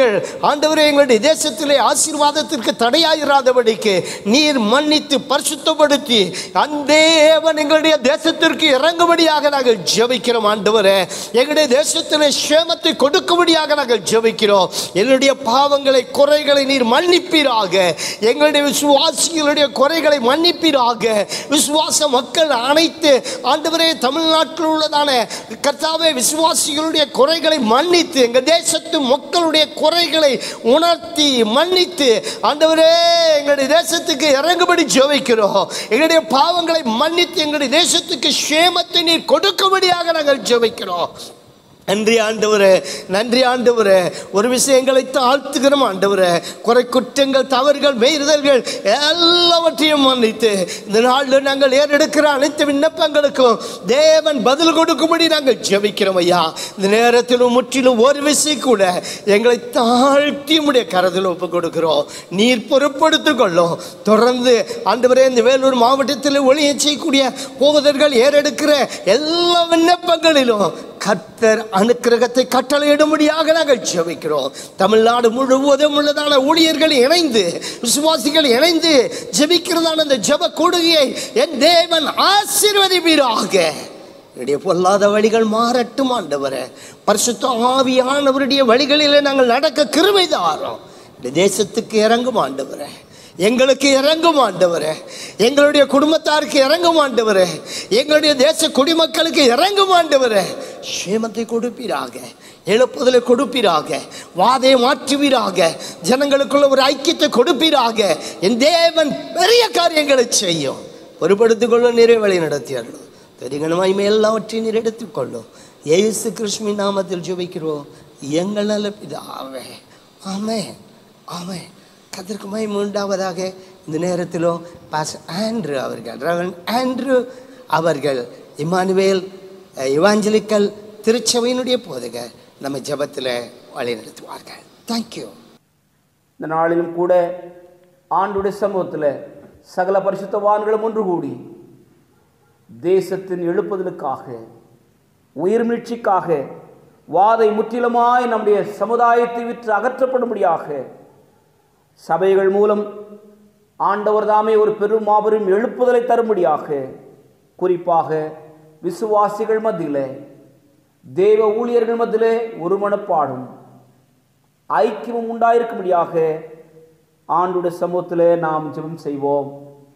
Speaker 9: ஆண்டவரே எங்களுடைய தேசத்திலே ஆசீர்வாதத்திற்கு தடையாயிராதபடிக்கு நீர் மன்னித்து பரிசுத்தப்படுத்தி அந்தேவன் எங்களுடைய தேசத்திற்கு இறங்கும்படியாக நாங்கள் ஜெபிக்கிறோம் ஆண்டவரே எங்களுடைய தேசத்திலே சேமத்தை கொடுக்கும்படியாக நாங்கள் ஜெபிக்கிறோம் எங்களுடைய பாவங்களை குறைகளை நீர் மன்னிப்பீராக எங்களுடைய விசுவாசிகளுடைய குறைகளை மன்னிப்பீராக விசுவாச மக்கள் அனைத்து ஆண்டவரே தமிழ்நாட்டில் உள்ளதான கர்த்தாவே விசுவாசிகளுடைய குறைகளை மன்னித்து எங்கள் தேசத்து மக்களுடைய குறைகளை உணர்த்தி மன்னித்து ஆண்டவரே எங்களுடைய தேசத்துக்கு இறங்குபடி ஜெபிக்கிறோம் எங்களுடைய பாவங்களை மன்னித்து எங்களுடைய தேசத்துக்கு சேமத்தை நீர் கொடுக்கும்படியாக நாங்கள் ஜெபிக்கிறோம் நன்றி ஆண்டவரே நன்றி ஆண்டவரே ஒரு விஷயங்களை தாழ்த்துகிறோம் ஆண்டவரே குறை குற்றங்கள் தவறுகள் மீறுதல்கள் எல்லாவற்றையும் மன்னித்து இந்த நாளில் நாங்கள் ஏறெடுக்கிற அனைத்து விண்ணப்பங்களுக்கும் தேவன் பதில் கொடுக்கும்படி நாங்கள் ஜெபிக்கிறோம் ஐயா இந்த நேரத்திலும் முற்றிலும் ஒரு விஷயம் கூட எங்களை தாழ்த்தி உடைய கரத்தில் ஒப்பு கொடுக்கிறோம் நீர் பொறுப்படுத்திக் கொள்ளும் தொடர்ந்து ஆண்டவரே இந்த வேலூர் மாவட்டத்தில் ஒளியை செய்யக்கூடிய போதர்கள் ஏறெடுக்கிற எல்லா விண்ணப்பங்களிலும் கர்த்தர் அனுக்கிரகத்தை கட்டளையிடும்படியாக நாங்கள் ஜெபிக்கிறோம் தமிழ்நாடு முழுவதும் உள்ளதான ஊழியர்கள் இணைந்து விசுவாசிகள் இணைந்து ஜெபிக்கிறதான அந்த ஜெப கொடுகையை என் தேவன் ஆசீர்வதிப்பீராக என்னுடைய பொல்லாத வழிகள் மாறட்டும் ஆண்டவரே பரிசுத்த ஆவியானவருடைய வழிகளிலே நாங்கள் நடக்க கிருபை தாரோம் இந்த தேசத்துக்கு இறங்கும் ஆண்டவரே எங்களுக்கு இறங்கும் ஆண்டவரே எங்களுடைய குடும்பத்தாருக்கு இறங்கும் ஆண்டவரே எங்களுடைய தேச குடிமக்களுக்கு இறங்கும் ஆண்டவரே சேமத்தை கொடுப்பீராக எழுப்புதலை கொடுப்பீராக வாதையை மாற்றுவீராக ஜனங்களுக்குள்ள ஒரு ஐக்கியத்தை கொடுப்பீராக என் தேவன் பெரிய காரியங்களை செய்யும் பொறுப்படுத்திக் கொள்ள நிறைவழி நடத்தியார்கள் தெரிகன மகிமை எல்லாவற்றையும் நீர் எடுத்துக்கொள்ளும் இயேசு கிருஷ்ணி நாமத்தில் ஜெபிக்கிறோம் எங்கள் நல்ல பிதாவே ஆமே ஆமே கத்திற்கு மகிமை உண்டாவதாக இந்த நேரத்திலோ பாஸ் ஆண்ட்ரு அவர்கள் ரவன் ஆண்ட்ரு அவர்கள் இமானுவேல் இவாஞ்சலிக்கல் திருச்சபையினுடைய போதகர் நம்ம ஜெபத்தில் வழி நடத்துவார்கள் தேங்க்யூ
Speaker 10: இந்த நாளிலும் கூட ஆண்டுடைய சமூகத்தில் சகல பரிசுத்தவான்களும் ஒன்று கூடி தேசத்தின் எழுப்புதலுக்காக உயிர்மீழ்ச்சிக்காக வாதை முற்றிலுமாய் நம்முடைய சமுதாயத்தை விற்று அகற்றப்படும்படியாக சபைகள் மூலம் ஆண்டவர் தாமே ஒரு பெரும் மாபெரும் எழுப்புதலை தரும்படியாக குறிப்பாக விசுவாசிகள் மத்தியிலே தேவ ஊழியர்கள் மத்தியிலே ஒரு மனப்பாடும் ஐக்கியமும் உண்டாயிருக்கும்படியாக ஆண்டுடைய சமூகத்திலே நாம் ஜெபம் செய்வோம்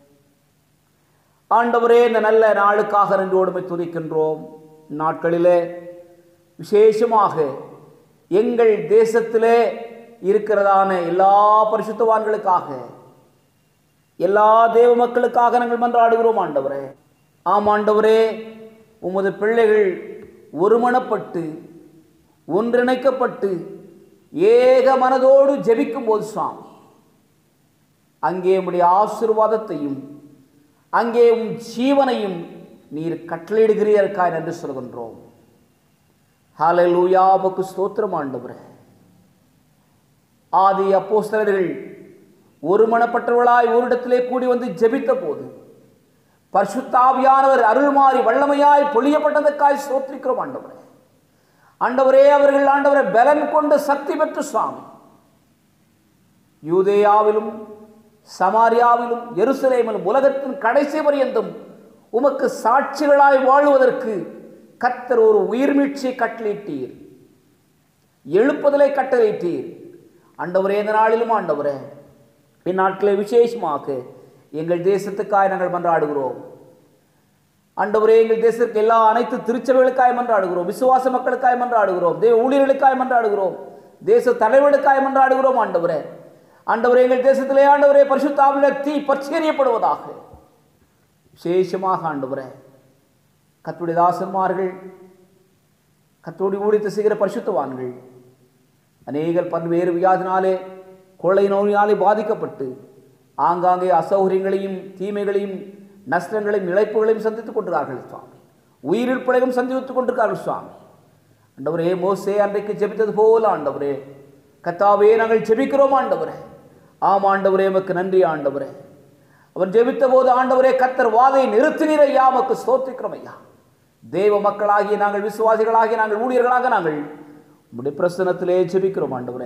Speaker 10: ஆண்டவரே இந்த நல்ல நாளுக்காக நன்றோடுமை துதிக்கின்றோம் நாட்களிலே விசேஷமாக எங்கள் தேசத்திலே இருக்கிறதான எல்லா பரிசுத்தவான்களுக்காக எல்லா தேவ மக்களுக்காக நாங்கள் மன்றாடுகிறோம் ஆண்டவரே ஆம் ஆண்டவரே உமது பிள்ளைகள் ஒருமனப்பட்டு ஒன்றிணைக்கப்பட்டு ஏக மனதோடு ஜெபிக்கும் போது சுவாமி அங்கே உம்முடைய ஆசீர்வாதத்தையும் அங்கே உம் ஜீவனையும் நீர் கட்டளையிடுகிறீர்களாய் என்று சொல்கின்றோம் ஹalleluya உமக்கு ஸ்தோத்திரம் ஆண்டவரே ஆதி அப்போஸ்தலர்கள் ஒருமனப்பட்டவர்களாய் ஓரிடத்திலே கூடி வந்து ஜெபித்த போது பரிசுத்தாவியானவர் அருள்மாறி வல்லமையாய் பொழியப்பட்டதற்காய் ஸ்தோத்திரிக்கிறோம் ஆண்டவரே ஆண்டவரே அவர்கள் ஆண்டவரை பலன் கொண்டு சக்தி பெற்று சுவாமி யூதேயாவிலும் சமாரியாவிலும் எருசலேமிலும் உலகத்தின் கடைசி பரியந்தும் உமக்கு சாட்சிகளாய் வாழ்வதற்கு கர்த்தர் ஒரு உயிர்மீட்சியை கட்டளையிட்டீர் எழுப்புதலை கட்டளையிட்டீர் ஆண்டவரே இந்த நாளிலும் ஆண்டவரே இந்நாட்களை விசேஷமாக எங்கள் தேசத்துக்காய் நாங்கள் மன்றாடுகிறோம் ஆண்டவரே எங்கள் தேசத்திற்கு எல்லா அனைத்து திருச்சபைகளுக்காய் மன்றாடுகிறோம் விசுவாச மக்களுக்காய் மன்றாடுகிறோம் தேவ ஊழியர்களுக்காய் மன்றாடுகிறோம் தேச தலைவர்களுக்காய் மன்றாடுகிறோம் ஆண்டவரே ஆண்டவரே எங்கள் தேசத்திலே ஆண்டவரே பரிசுத்தாவில தீ பச்சேரியப்படுவதாக விசேஷமாக ஆண்டவரே கத்துடைய தாசன்மார்கள் கத்தோடி ஊழித்து செய்கிற பரிசுத்தவான்கள் அநேகர் பல்வேறு வியாதினாலே கொள்ளை நோயினாலே பாதிக்கப்பட்டு ஆங்காங்கே அசௌகரியங்களையும் தீமைகளையும் நஷ்டங்களையும் இழப்புகளையும் சந்தித்துக் கொண்டிருக்கிறார்கள் சுவாமி உயிரிழப்புகளையும் சந்தித்துக் கொண்டிருக்கிறார்கள் சுவாமி ஆண்டவரே மோசே அன்றைக்கு ஜெபித்தது போல ஆண்டவரே கத்தாவே நாங்கள் ஜெபிக்கிறோம் ஆண்டவரே ஆம் ஆண்டவரே எமக்கு நன்றி ஆண்டவரே அவர் ஜெபித்த போது ஆண்டவரே கத்தர் வாதை நிறுத்தினீர் ஐயா உமக்கு ஸ்தோத்திக்கிறோம் ஐயா தேவ மக்களாகிய நாங்கள் விசுவாசிகளாகிய நாங்கள் ஊழியர்களாக நாங்கள் உம்முடைய பிரசனத்திலே ஜெபிக்கிறோம் ஆண்டவரே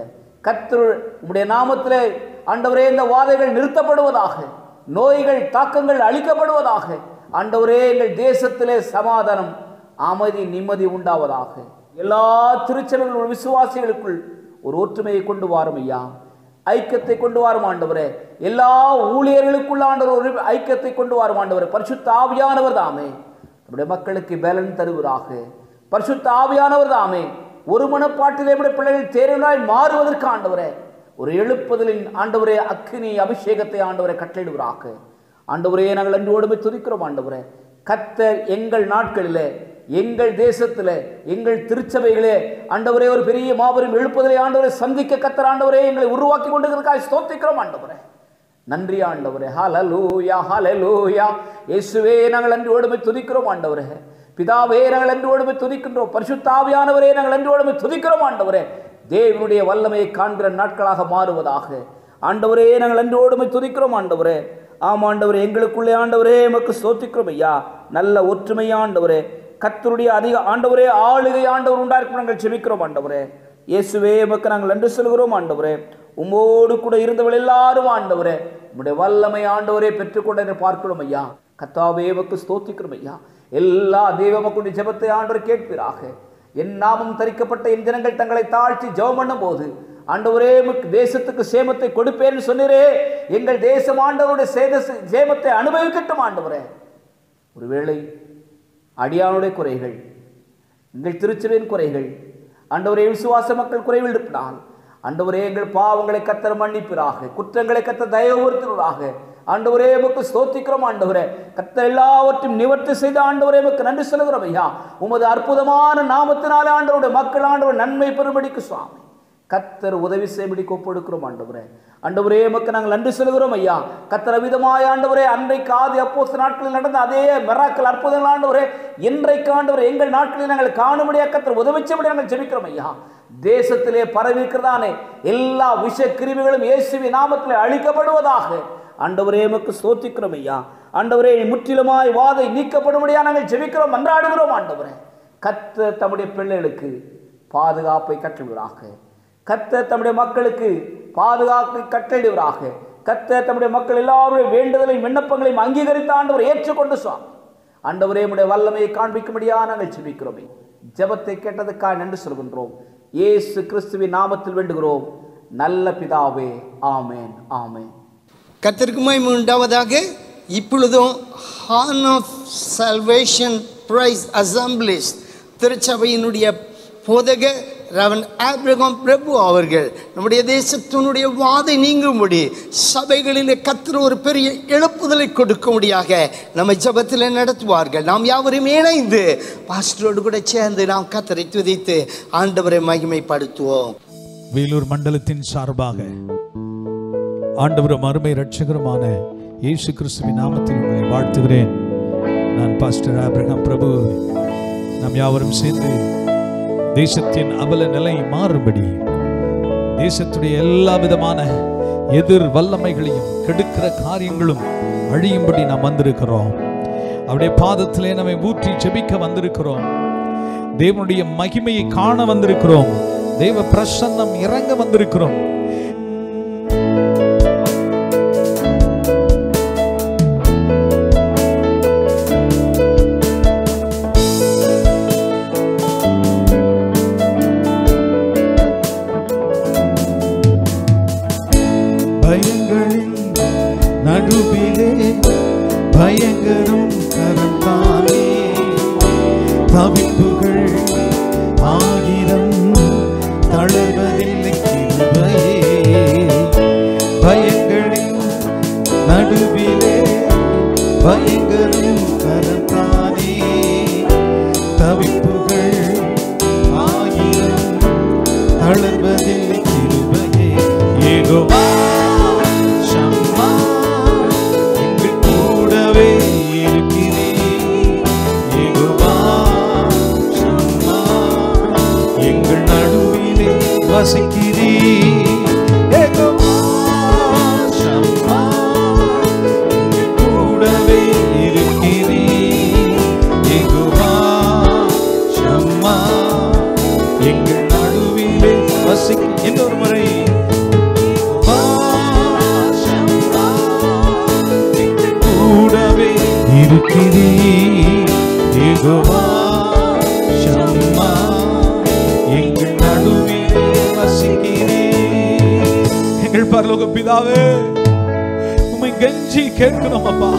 Speaker 10: கர்த்தர் உம்முடைய நாமத்திலே ஆண்டவரே இந்த வாதைகள் நிறுத்தப்படுவதாக நோய்கள் தாக்கங்கள் அழிக்கப்படுவதாக ஆண்டவரே எங்கள் தேசத்திலே சமாதானம் அமைதி நிம்மதி உண்டாவதாக எல்லா திருச்சபைகள் விசுவாசிகளுக்குள் ஒரு ஒற்றுமையை கொண்டு வாரும் ஐயா ஐக்கியத்தை கொண்டு வாரும் ஆண்டவரே எல்லா ஊழியர்களுக்குள்ள ஆண்டவர் ஒரு ஐக்கியத்தை கொண்டு வாரும் ஆண்டவரே பரிசுத்த ஆவியானவர் தாமே நம்முடைய மக்களுக்கு பலன் தருவதாக பரிசுத்த ஆவியானவர் தாமே ஒரு மனப்பாட்டிலே நம்முடைய பிள்ளைகள் தேர்வனாய் மாறுவதற்கு ஆண்டவரே ஒரு எழுப்புதலின் ஆண்டவரே அக்கினி அபிஷேகத்தை ஆண்டவரை கட்டளிடுவராக ஆண்டவரே நாங்கள் அன்றோடுமே துதிக்கிறோம் ஆண்டவரே கத்தர் எங்கள் நாட்களிலே எங்கள் தேசத்திலே எங்கள் திருச்சபைகளே ஆண்டவரே ஒரு பெரிய மாபெரும் எழுப்புதலை ஆண்டவரை சந்திக்க கத்தர் ஆண்டவரே எங்களை உருவாக்கி கொண்டிருக்கிறதுக்காக ஸ்தோத்திக்கிறோம் ஆண்டவரே நன்றி ஆண்டவரே ஹalleluya ஹalleluya இயேசுவே நாங்கள் அன்றோடுமே துதிக்கிறோம் ஆண்டவரே பிதாவே நாங்கள் அன்றோடுமே துதிக்கின்றோம் பரிசுத்த ஆவியானவரே நாங்கள் அன்றோடுமே துதிக்கிறோம் ஆண்டவரே தேவனுடைய வல்லமையை காண்கிற நாட்களாக மாறுவதாக ஆண்டவரே நாங்கள் அன்றோடுமே துதிக்கிறோம் ஆண்டவரே ஆம் ஆண்டவரே எங்களுக்குள்ளே ஆண்டவரே எமக்கு ஸ்தோத்திக்கிறோம் ஐயா நல்ல ஒற்றுமை ஆண்டவரே கத்தருடைய அதிக ஆண்டவரே ஆளுகை ஆண்டவர் உண்டாயிருக்கும் நாங்கள் செபிக்கிறோம் ஆண்டவரே இயேசுவே எமக்கு நாங்கள் நன்றி சொல்கிறோம் ஆண்டவரே உம்மோடு கூட இருந்தவள் எல்லாரும் ஆண்டவரே உம்முடைய வல்லமை ஆண்டவரே பெற்றுக்கொண்ட என்று பார்க்கிறோம் ஐயா கத்தாவே எமக்கு ஸ்தோத்திக்கிறோம் ஐயா எல்லா தெய்வ மக்களுடைய ஜெபத்தை ஆண்டவர் கேட்பீராக என் நாமம் தரிக்கப்பட்ட என் ஜனங்கள் தங்களை தாழ்த்தி ஜெபம் பண்ணும் போது ஆண்டவரே உமக்கு தேசத்துக்கு சேமத்தை கொடுப்பேன்னு சொன்னீரே எங்கள் தேசம் ஆண்டவருடைய சேத சேமத்தை அனுபவிக்கட்டும் ஆண்டவரே ஒருவேளை அடியானுடைய குறைகள் எங்கள் திருச்சபையின் குறைகள் ஆண்டவரே விசுவாச மக்கள் குறைவில் இருப்பினால் ஆண்டவரே எங்கள் பாவங்களை கத்தர் மன்னிப்பிறாக குற்றங்களை கத்த தயவுறுத்துவதாக ஆண்டவரே உமக்கு ஸ்தோத்திக்கிறோம் ஆண்டவரே கத்த எல்லாவற்றையும் நிவர்த்தி செய்த ஆண்டவரே உமக்கு நன்றி சொல்கிறோம் ஐயா உமது அற்புதமான நாமத்தினாலே ஆண்டவருடைய மக்கள் ஆண்டவர் நன்மை பெறும்படிக்கு சுவாமி கத்தர் உதவி செய்யும்படி ஒப்படுக்கிறோம் ஆண்டவரே ஆண்டவரே எமக்கு நாங்கள் நன்றி சொல்கிறோம் ஐயா கத்தர் விதமாய ஆண்டவரே அன்றைக்கு ஆதி அப்போஸ்த நாட்களில் நடந்த அதே மெராக்கள் அற்புதங்கள் ஆண்டவரே இன்றைக்கு ஆண்டவரே எங்கள் நாட்களில் நாங்கள் காணும்படியா கத்தர் உதவிச்சபடி நாங்கள் ஜெபிக்கிறோம் ஐயா தேசத்திலே பரவிக்கிறதானே எல்லா விஷ கிருமிகளும் இயேசுவி நாமத்திலே அழிக்கப்படுவதாக ஆண்டவரே எமக்கு ஸ்தோத்திக்கிறோம் ஐயா ஆண்டவரே முற்றிலுமாய் வாதை நீக்கப்படும்படியா நாங்கள் ஜெபிக்கிறோம் மன்றாடுகிறோம் ஆண்டவரே கத்தர் தம்முடைய பிள்ளைகளுக்கு பாதுகாப்பை கற்றுவராக கத்தர் தம்முடைய மக்களுக்கு பாதுகாப்பை கட்டளிடுவராக கத்தர் தம்முடைய மக்கள் எல்லாருடைய வேண்டுதலையும் விண்ணப்பங்களையும் அங்கீகரித்த ஆண்டவர் ஏற்றுக்கொண்டு சுவாமி ஆண்டவரே உடைய வல்லமையை காண்பிக்கும்படியா நாங்கள் செபிக்கிறோமே ஜெபத்தை கேட்டதுக்காக நன்றி சொல்கின்றோம் இயேசு கிறிஸ்துவின் நாமத்தில் வேண்டுகிறோம் நல்ல பிதாவே ஆமேன் ஆமேன்
Speaker 9: கத்திற்கு மகிமை உண்டாவதாக இப்பொழுதும் Horn of Salvation Praise Assemblies திருச்சபையினுடைய போதக ரவன் ஆப்ரகாம் பிரபு அவர்கள் நம்முடைய தேசத்தினுடைய வாதை நீங்கும்படி சபைகளிலே கத்திர ஒரு பெரிய எழுப்புதலை கொடுக்கும்படியாக நம்ம ஜபத்தில் நடத்துவார்கள் நாம் யாவரும் இணைந்து பாஸ்டரோடு கூட சேர்ந்து நாம் கத்தரை துதித்து ஆண்டவரை மகிமைப்படுத்துவோம்
Speaker 11: வேலூர் மண்டலத்தின் சார்பாக ஆண்டவரும் அருமை ரட்சகருமான இயேசு கிறிஸ்துவின் நாமத்தில் உங்களை வாழ்த்துகிறேன் நான் பாஸ்டர் ஆபிரகாம் பிரபு நாம் யாவரும் சேர்ந்து தேசத்தின் அவல நிலை மாறும்படி தேசத்துடைய எல்லா விதமான எதிர் வல்லமைகளையும் கெடுக்கிற காரியங்களும் அழியும்படி நாம் வந்திருக்கிறோம் அவருடைய பாதத்திலே நம்மை ஊற்றி ஜெபிக்க வந்திருக்கிறோம் தேவனுடைய மகிமையை காண வந்திருக்கிறோம் தேவ பிரசன்னம் இறங்க வந்திருக்கிறோம் பயங்களின் நடுவிலே பயங்கரம் கரந்தானே தவிப்புகள் ஆயிரம் தளர்வதில்லை கிருபையே பயங்களின் நடுவிலே பயங்கரம் கரந்தானே தவிப்புகள் ஆயிரம் தளர்வதில்லை கிருபையே ஏகோவா சம்மா எங்கள் கூடவே இருக்கிறீர் ஏகோவா சம்மா எங்கள் நடுவிலே வசிக்கிறீர் ஏகோவா சம்மா எங்கள் கூடவே இருக்கிறீர் பிதாவே உம்மை கெஞ்சி கேட்கிறோம் அப்பா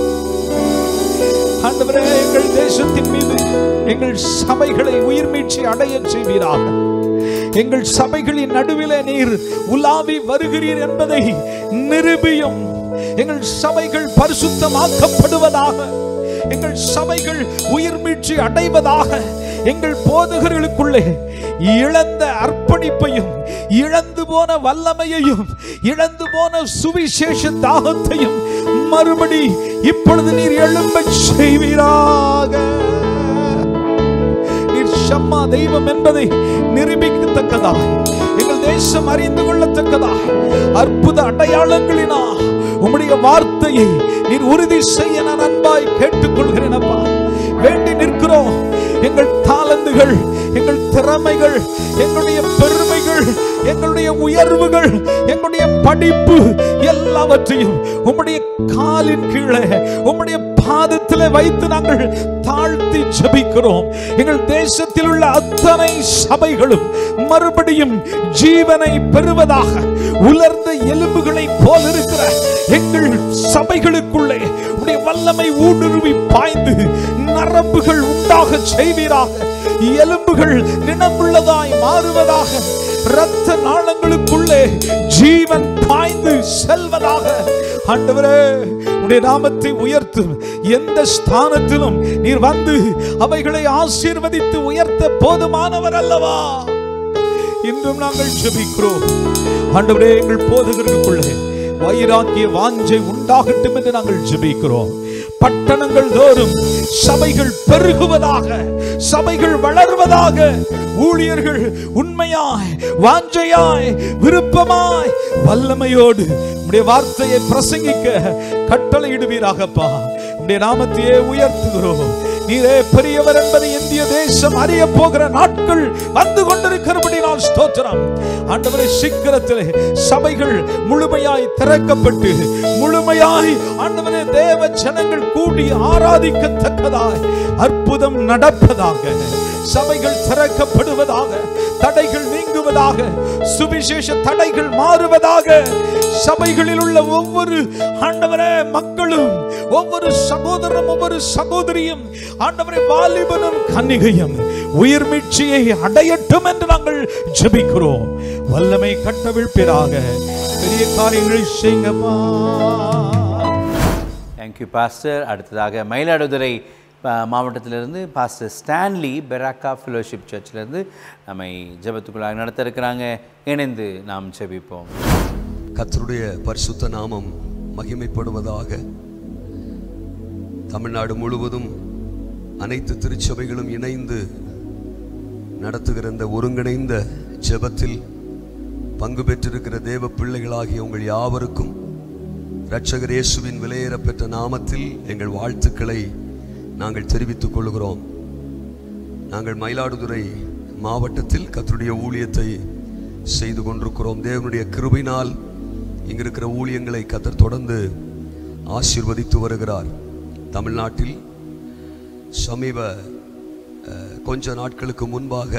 Speaker 11: ஆண்டவரே எங்கள் தேசத்தின் மீது எங்கள் சபைகளை உயிர் மீட்சி அடைய செய்வீராக எங்கள் சபைகளின் நடுவிலே நீர் உலாவி வருகிறீர் என்பதை நிரூபியும் எங்கள் சபைகள் பரிசுத்தமாக்கப்படுவதாக எங்கள் சபைகள் உயிர் மீட்சி அடைவதாக எங்கள் போதகர்களுக்குள்ளே இழந்த அர்ப்பணிப்பையும் இழந்து போன வல்லமையையும் இழந்து போன சுவிசேஷ தாகத்தையும் மறுபடி இப்பொழுது நீர் எழும்பச் செய்வீராக நீர் ஷம்மா தெய்வம் என்பதை நிரூபிக்கத்தக்கதாய் எங்கள் தேசம் அறிந்து கொள்ளத்தக்கதாய் அற்புத அடையாளங்களினா உம்முடைய வார்த்தையை நீர் உறுதி செய்ய நான் அன்பாய் கேட்டுக்கொள்கிறேன் அப்பா வேண்டி நிற்கிறோம் எங்கள் தாளந்துகள் எங்கள் திறமைகள் எங்களுடைய பெருமைகள் எங்களுடைய உயர்வுகள் எங்களுடைய படிப்பு எல்லாவற்றையும் உம்முடைய காலின் கீழே உம்முடைய பாதத்திலே வைத்து நாங்கள் தாழ்த்தி ஜெபிக்கிறோம் எங்கள் தேசத்தில் உள்ள அத்தனை சபைகளும் மறுபடியும் ஜீவனை பெறுவதாக உலர்ந்த எலும்புகளை போல் இருக்கிற எங்கள் சபைகளுக்குள்ளே உடைய வல்லமை ஊடுருவி பாய்ந்து நரம்புகள் உண்டாக செய்வீராக எலும்புகள் நினமுள்ளதாய் மாறுவதாக இரத்த நாளங்களுக்குள்ளே ஜீவன் பாய்ந்து செல்வதாக ஆண்டவரே உடைய நாமத்தை உயர்த்தும் எந்த ஸ்தானத்திலும் நீர் வந்து அவைகளை ஆசீர்வதித்து உயர்த்த போதுமானவர் அல்லவா இன்றும் நாங்கள் ஜெபிக்கிறோம் ஆண்டவரே எங்கள் போதகர்களுக்குள்ளே வைராக்கிய வாஞ்சை உண்டாகட்டும் என்று நாங்கள் ஜெபிக்கிறோம் பட்டணங்கள் தோறும் சபைகள் பெருகுவதாக சபைகள் வளர்வதாக ஊழியர்கள் உண்மையாய் வாஞ்சையாய் விருப்பமாய் வல்லமையோடு உடைய வார்த்தையை பிரசங்கிக்க கட்டளையிடுவீராகப்பா உடைய நாமத்தையே உயர்த்துகிறோம் நீரே பெரியவர் என்பதை இந்திய தேசம் அறிய போகிற நாட்கள் வந்து கொண்டிருக்கிறபடினால் ஸ்தோத்திரம் ஆண்டவரை சீக்கிரத்திலே சபைகள் முழுமையாய் திறக்கப்பட்டு முழுமையாய் ஆண்டவரே தேவ ஜனங்கள் கூடி ஆராதிக்கத்தக்கதாய் அற்புதம் நடப்பதாக சபைகள் திறக்கப்படுவதாக தடைகள் நீங்குவதாக சுவிசேஷ தடைகள் மாறுவதாக சபைகளில் உள்ள ஒவ்வொரு ஆண்டவரே மக்களும் ஒவ்வொரு சகோதரனும் ஒவ்வொரு சகோதரியும் ஆண்டவரை வாலிபனும் கன்னிகையும் உயிர் மீட்சியை அடையட்டும் என்று நாங்கள் ஜெபிக்கிறோம் வல்லமை கட்டவிழ்ப்பிறாக பெரிய காரியங்களை செய்யுங்கப்பா
Speaker 1: தேங்க்யூ பாஸ்டர் அடுத்ததாக மயிலாடுதுறை அஹ், மாவட்டத்திலிருந்து பாஸ்டர் ஸ்டான்லி பெராக்கா ஃபெலோஷிப் சர்ச்சிலிருந்து நம்மை ஜெபத்துக்குள்ளாக நடத்த இருக்கிறாங்க இணைந்து நாம் ஜெபிப்போம்
Speaker 12: கர்த்தருடைய பரிசுத்த நாமம் மகிமைப்படுவதாக தமிழ்நாடு முழுவதும் அனைத்து திருச்சபைகளும் இணைந்து நடத்துகிற இந்த ஒருங்கிணைந்த ஜெபத்தில் பங்கு பெற்றிருக்கிற தேவ பிள்ளைகளாகிய உங்கள் யாவருக்கும் இரட்சகர் இயேசுவின் விலையேறப்பெற்ற நாமத்தில் எங்கள் வாழ்த்துக்களை நாங்கள் தெரிவித்துக் கொள்கிறோம் நாங்கள் மயிலாடுதுறை மாவட்டத்தில் கர்த்தருடைய ஊழியத்தை செய்து கொண்டிருக்கிறோம் தேவனுடைய கிருபையினால் இங்க இருக்கிற ஊழியங்களை கத்தர் தொடர்ந்து ஆசீர்வதித்து வருகிறார் தமிழ்நாட்டில் சமீப அஹ், கொஞ்ச நாட்களுக்கு முன்பாக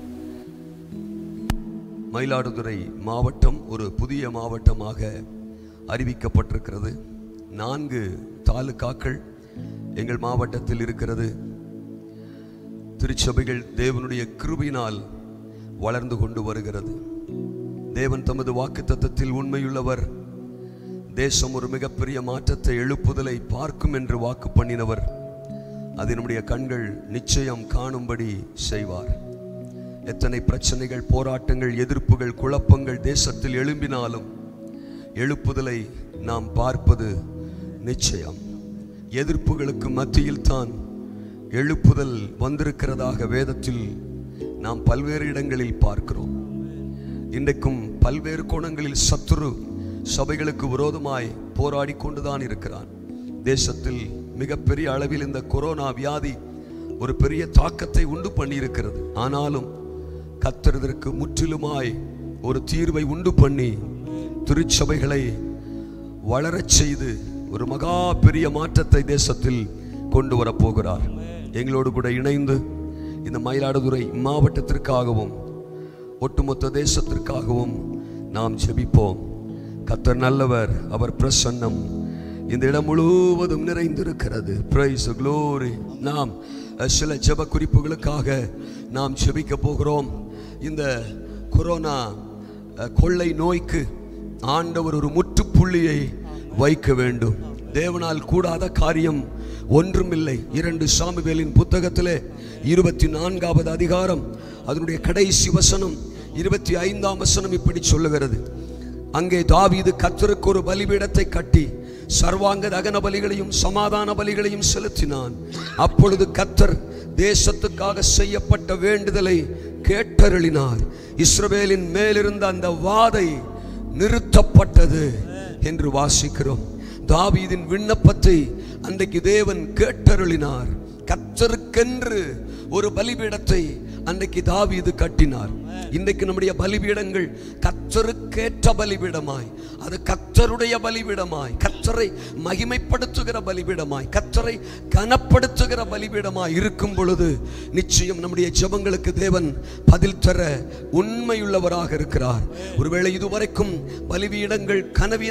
Speaker 12: மயிலாடுதுறை மாவட்டம் ஒரு புதிய மாவட்டமாக அறிவிக்கப்பட்டிருக்கிறது நான்கு தாலுகாக்கள் எங்கள் மாவட்டத்தில் இருக்கிறது திருச்சபைகள் தேவனுடைய கிருபினால் வளர்ந்து கொண்டு வருகிறது தேவன் தமது வாக்குத்தத்தத்தில் உண்மையுள்ளவர் தேசம் ஒரு மிகப்பெரிய மாற்றத்தை எழுப்புதலை பார்க்கும் என்று வாக்கு பண்ணினவர் அதை நம்முடைய கண்கள் நிச்சயம் காணும்படி செய்வார் எத்தனை பிரச்சனைகள் போராட்டங்கள் எதிர்ப்புகள் குழப்பங்கள் தேசத்தில் எழும்பினாலும் எழுப்புதலை நாம் பார்ப்பது நிச்சயம் எதிர்ப்புகளுக்கு மத்தியில் தான் எழுப்புதல் வந்திருக்கிறதாக வேதத்தில் நாம் பல்வேறு இடங்களில் பார்க்கிறோம் இன்றைக்கும் பல்வேறு கோணங்களில் சத்துரு சபைகளுக்கு விரோதமாய் போராடி கொண்டுதான் இருக்கிறான் தேசத்தில் மிகப்பெரிய அளவில் இந்த கொரோனா வியாதி ஒரு பெரிய தாக்கத்தை உண்டு பண்ணியிருக்கிறது ஆனாலும் கர்த்தர் இதற்கு முற்றிலுமாய் ஒரு தீர்வை உண்டு பண்ணி திருச்சபைகளை வளரச் செய்து ஒரு மகா பெரிய மாற்றத்தை தேசத்தில் கொண்டு வரப்போகிறார் எங்களோடு கூட இணைந்து இந்த மயிலாடுதுறை மாவட்டத்திற்காகவும் ஒட்டுமொத்த தேசத்திற்காகவும் நாம் ஜெபிப்போம் கத்தர் நல்லவர் அவர் பிரசன்னம் இந்த இடம் முழுவதும் நிறைந்திருக்கிறது பிரைஸ் க்ளோரி நாம் அஹ், சில ஜெப குறிப்புகளுக்காக நாம் ஜெபிக்க போகிறோம் இந்த கொரோனா அஹ், கொள்ளை நோய்க்கு ஆண்டவர் ஒரு முற்றுப்புள்ளியை வைக்க வேண்டும் தேவனால் கூடாத காரியம் ஒன்றுமில்லை இரண்டு சாமுவேலின் புத்தகத்திலே இருபத்தி நான்காவது அதிகாரம் அதனுடைய கடைசி வசனம் இருபத்தி ஐந்தாம் வசனம் இப்படி சொல்லுகிறது அங்கே தாவீது கத்தருக்கு ஒரு பலிபீடத்தை கட்டி சர்வாங்க தகன பலிகளையும் சமாதான பலிகளையும் செலுத்தினான் அப்பொழுது கத்தர் தேசத்துக்காக செய்யப்பட்ட வேண்டுதலை கேட்டருளினார் இஸ்ரவேலின் மேலிருந்த அந்த வாதை நிறுத்தப்பட்டது என்று வாசிக்கிறோம் தாவீதின் விண்ணப்பத்தை அன்றைக்கு தேவன் கேட்டருளினார் கத்தருக்கென்று ஒரு பலிபீடத்தை அன்றைக்கு தாவீது கட்டினார் இன்றைக்கு நம்முடைய பலிபீடங்கள் கத்தருக்கேற்ற பலிபீடமாய் அது கத்தருடைய பலிபீடமாய் கத்தரை மகிமைப்படுத்துகிற பலிபீடமாய் கத்தரை கனப்படுத்துகிற பலிபீடமாய் இருக்கும் பொழுது நிச்சயம் நம்முடைய ஜெபங்களுக்கு தேவன் பதில் தர உண்மையுள்ளவராக இருக்கிறார் ஒருவேளை இதுவரைக்கும் பலிபீடங்கள்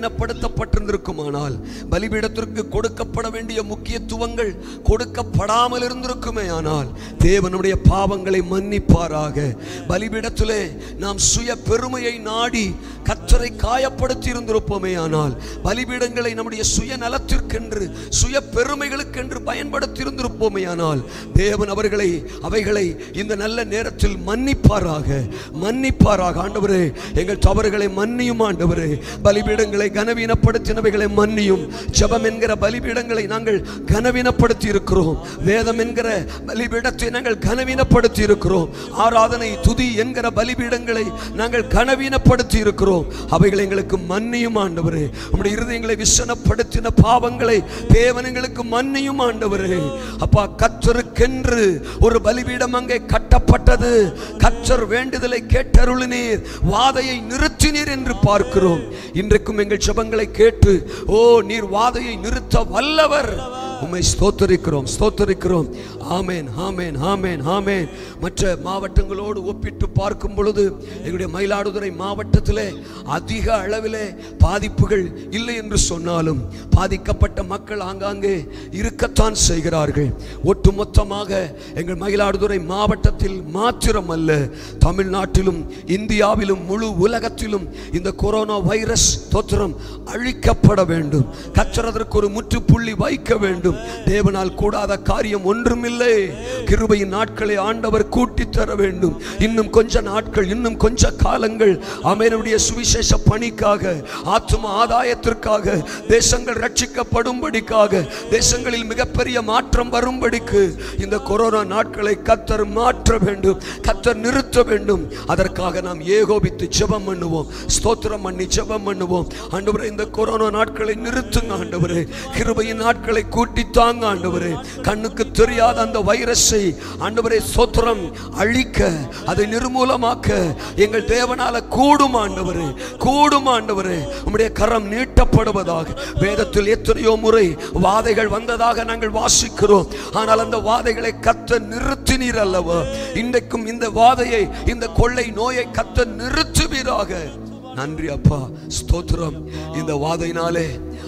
Speaker 12: கனவீனப்படுத்தப்பட்டிருந்திருக்குமானால் பலிபீடத்திற்கு கொடுக்கப்பட வேண்டிய முக்கியத்துவங்கள் கொடுக்கப்படாமல் இருந்திருக்குமே ஆனால் தேவனுடைய பாவங்களை மன்னிப்பாராக பலிபீடத்திலே நாம் சுய பெருமையை நாடி கத்தரை காயப்படுத்தி இருந்திருப்போமே ஆனால் பலிபீடங்களை நம்முடைய சுய நலத்திற்கென்று சுய பெருமைகளுக்கென்று பயன்படுத்தி இருந்திருப்போமே ஆனால் தேவன் அவர்களை அவைகளை இந்த நல்ல நேரத்தில் மன்னிப்பாராக மன்னிப்பாராக ஆண்டவரே எங்கள் தவறுகளை மன்னியும் ஆண்டவரே பலிபீடங்களை கனவீனப்படுத்தினவைகளை மன்னியும் ஜெபம் என்கிற பலிபீடங்களை நாங்கள் கனவீனப்படுத்தி இருக்கிறோம் வேதம் என்கிற பலிபீடத்தை நாங்கள் கனவீனப்படுத்தி இருக்கிறோம் ஆராதனை துதி என்கிற பலிபீடங்களை நாங்கள் கனவீனப்படுத்தி இருக்கிறோம் அவைகளை எங்களுக்கு மன்னியும் ஆண்டவரே உம்முடைய இருதயங்களை விசனப்படுத்தின பாவங்களை தேவன் எங்களுக்கு மன்னியும் ஆண்டவரே அப்பா கத்தருக்கென்று ஒரு பலிபீடம் அங்கே கட்டப்பட்டது கத்தர் வேண்டுதலை கேட்டருளினீர் வாதையை நிறுத்தினீர் என்று பார்க்கிறோம் இன்றைக்கும் எங்கள் ஜெபங்களை கேட்டு ஓ நீர் வாதையை நிறுத்த வல்லவர் உம்மை ஸ்தோத்தரிக்கிறோம் ஸ்தோத்தரிக்கிறோம் ஆமேன் ஆமேன் ஆமேன் ஆமேன் மற்ற மாவட்டங்களோடு ஒப்பிட்டு பார்க்கும் பொழுது எங்களுடைய மயிலாடுதுறை மாவட்டத்திலே அதிக அளவிலே பாதிப்புகள் இல்லை என்று சொன்னாலும் பாதிக்கப்பட்ட மக்கள் ஆங்காங்கே இருக்கத்தான் செய்கிறார்கள் ஒட்டுமொத்தமாக எங்கள் மயிலாடுதுறை மாவட்டத்தில் மாத்திரமல்ல தமிழ்நாட்டிலும் இந்தியாவிலும் முழு உலகத்திலும் இந்த கொரோனா வைரஸ் தோற்றம் அழிக்கப்பட வேண்டும் கற்றதற்கு ஒரு முற்றுப்புள்ளி வைக்க வேண்டும் தேவனால் கூடாத காரியம் ஒன்றுமில்லை கிருபையின் நாட்களை ஆண்டவர் கூட்டி தர வேண்டும் இன்னும் கொஞ்ச நாட்கள் இன்னும் கொஞ்ச காலங்கள் அமேனுடைய சுவிசேஷ பணிக்காக ஆத்தும ஆதாயத்திற்காக தேசங்கள் ரட்சிக்கப்படும்படிக்காக தேசங்களில் மிகப்பெரிய மாற்றம் வரும்படிக்கு இந்த கொரோனா நாட்களை கத்தர் மாற்ற வேண்டும் கத்தர் நிறுத்த வேண்டும் அதற்காக நாம் ஏகோபித்து ஜெபம் பண்ணுவோம் ஸ்தோத்திரம் பண்ணி ஜெபம் பண்ணுவோம் ஆண்டவரே இந்த கொரோனா நாட்களை நிறுத்துங்க ஆண்டவரே கிருபையின் நாட்களை கூட்டி தாங்க ஆண்டவரே கண்ணுக்கு தெரியாத அந்த வைரஸை ஆண்டவரே ஸ்தோத்திரம் அழிக்க அதை நிர்மூலமாக்க எங்கள் தேவனால கூடும் ஆண்டவரே கூடும் ஆண்டவரே உம்முடைய கரம் நீட்டப்படுவதாக வேதத்தில் எத்தனையோ முறை வாதைகள் வந்ததாக நாங்கள் வாசிக்கிறோம் ஆனால் அந்த வாதைகளை கத்த நிறுத்தினீர் அல்லவா இன்றைக்கும் இந்த வாதையை இந்த கொள்ளை நோயை கத்த நிறுத்துவீராக நன்றி அப்பா ஸ்தோத்திரம் இந்த வாதையினாலே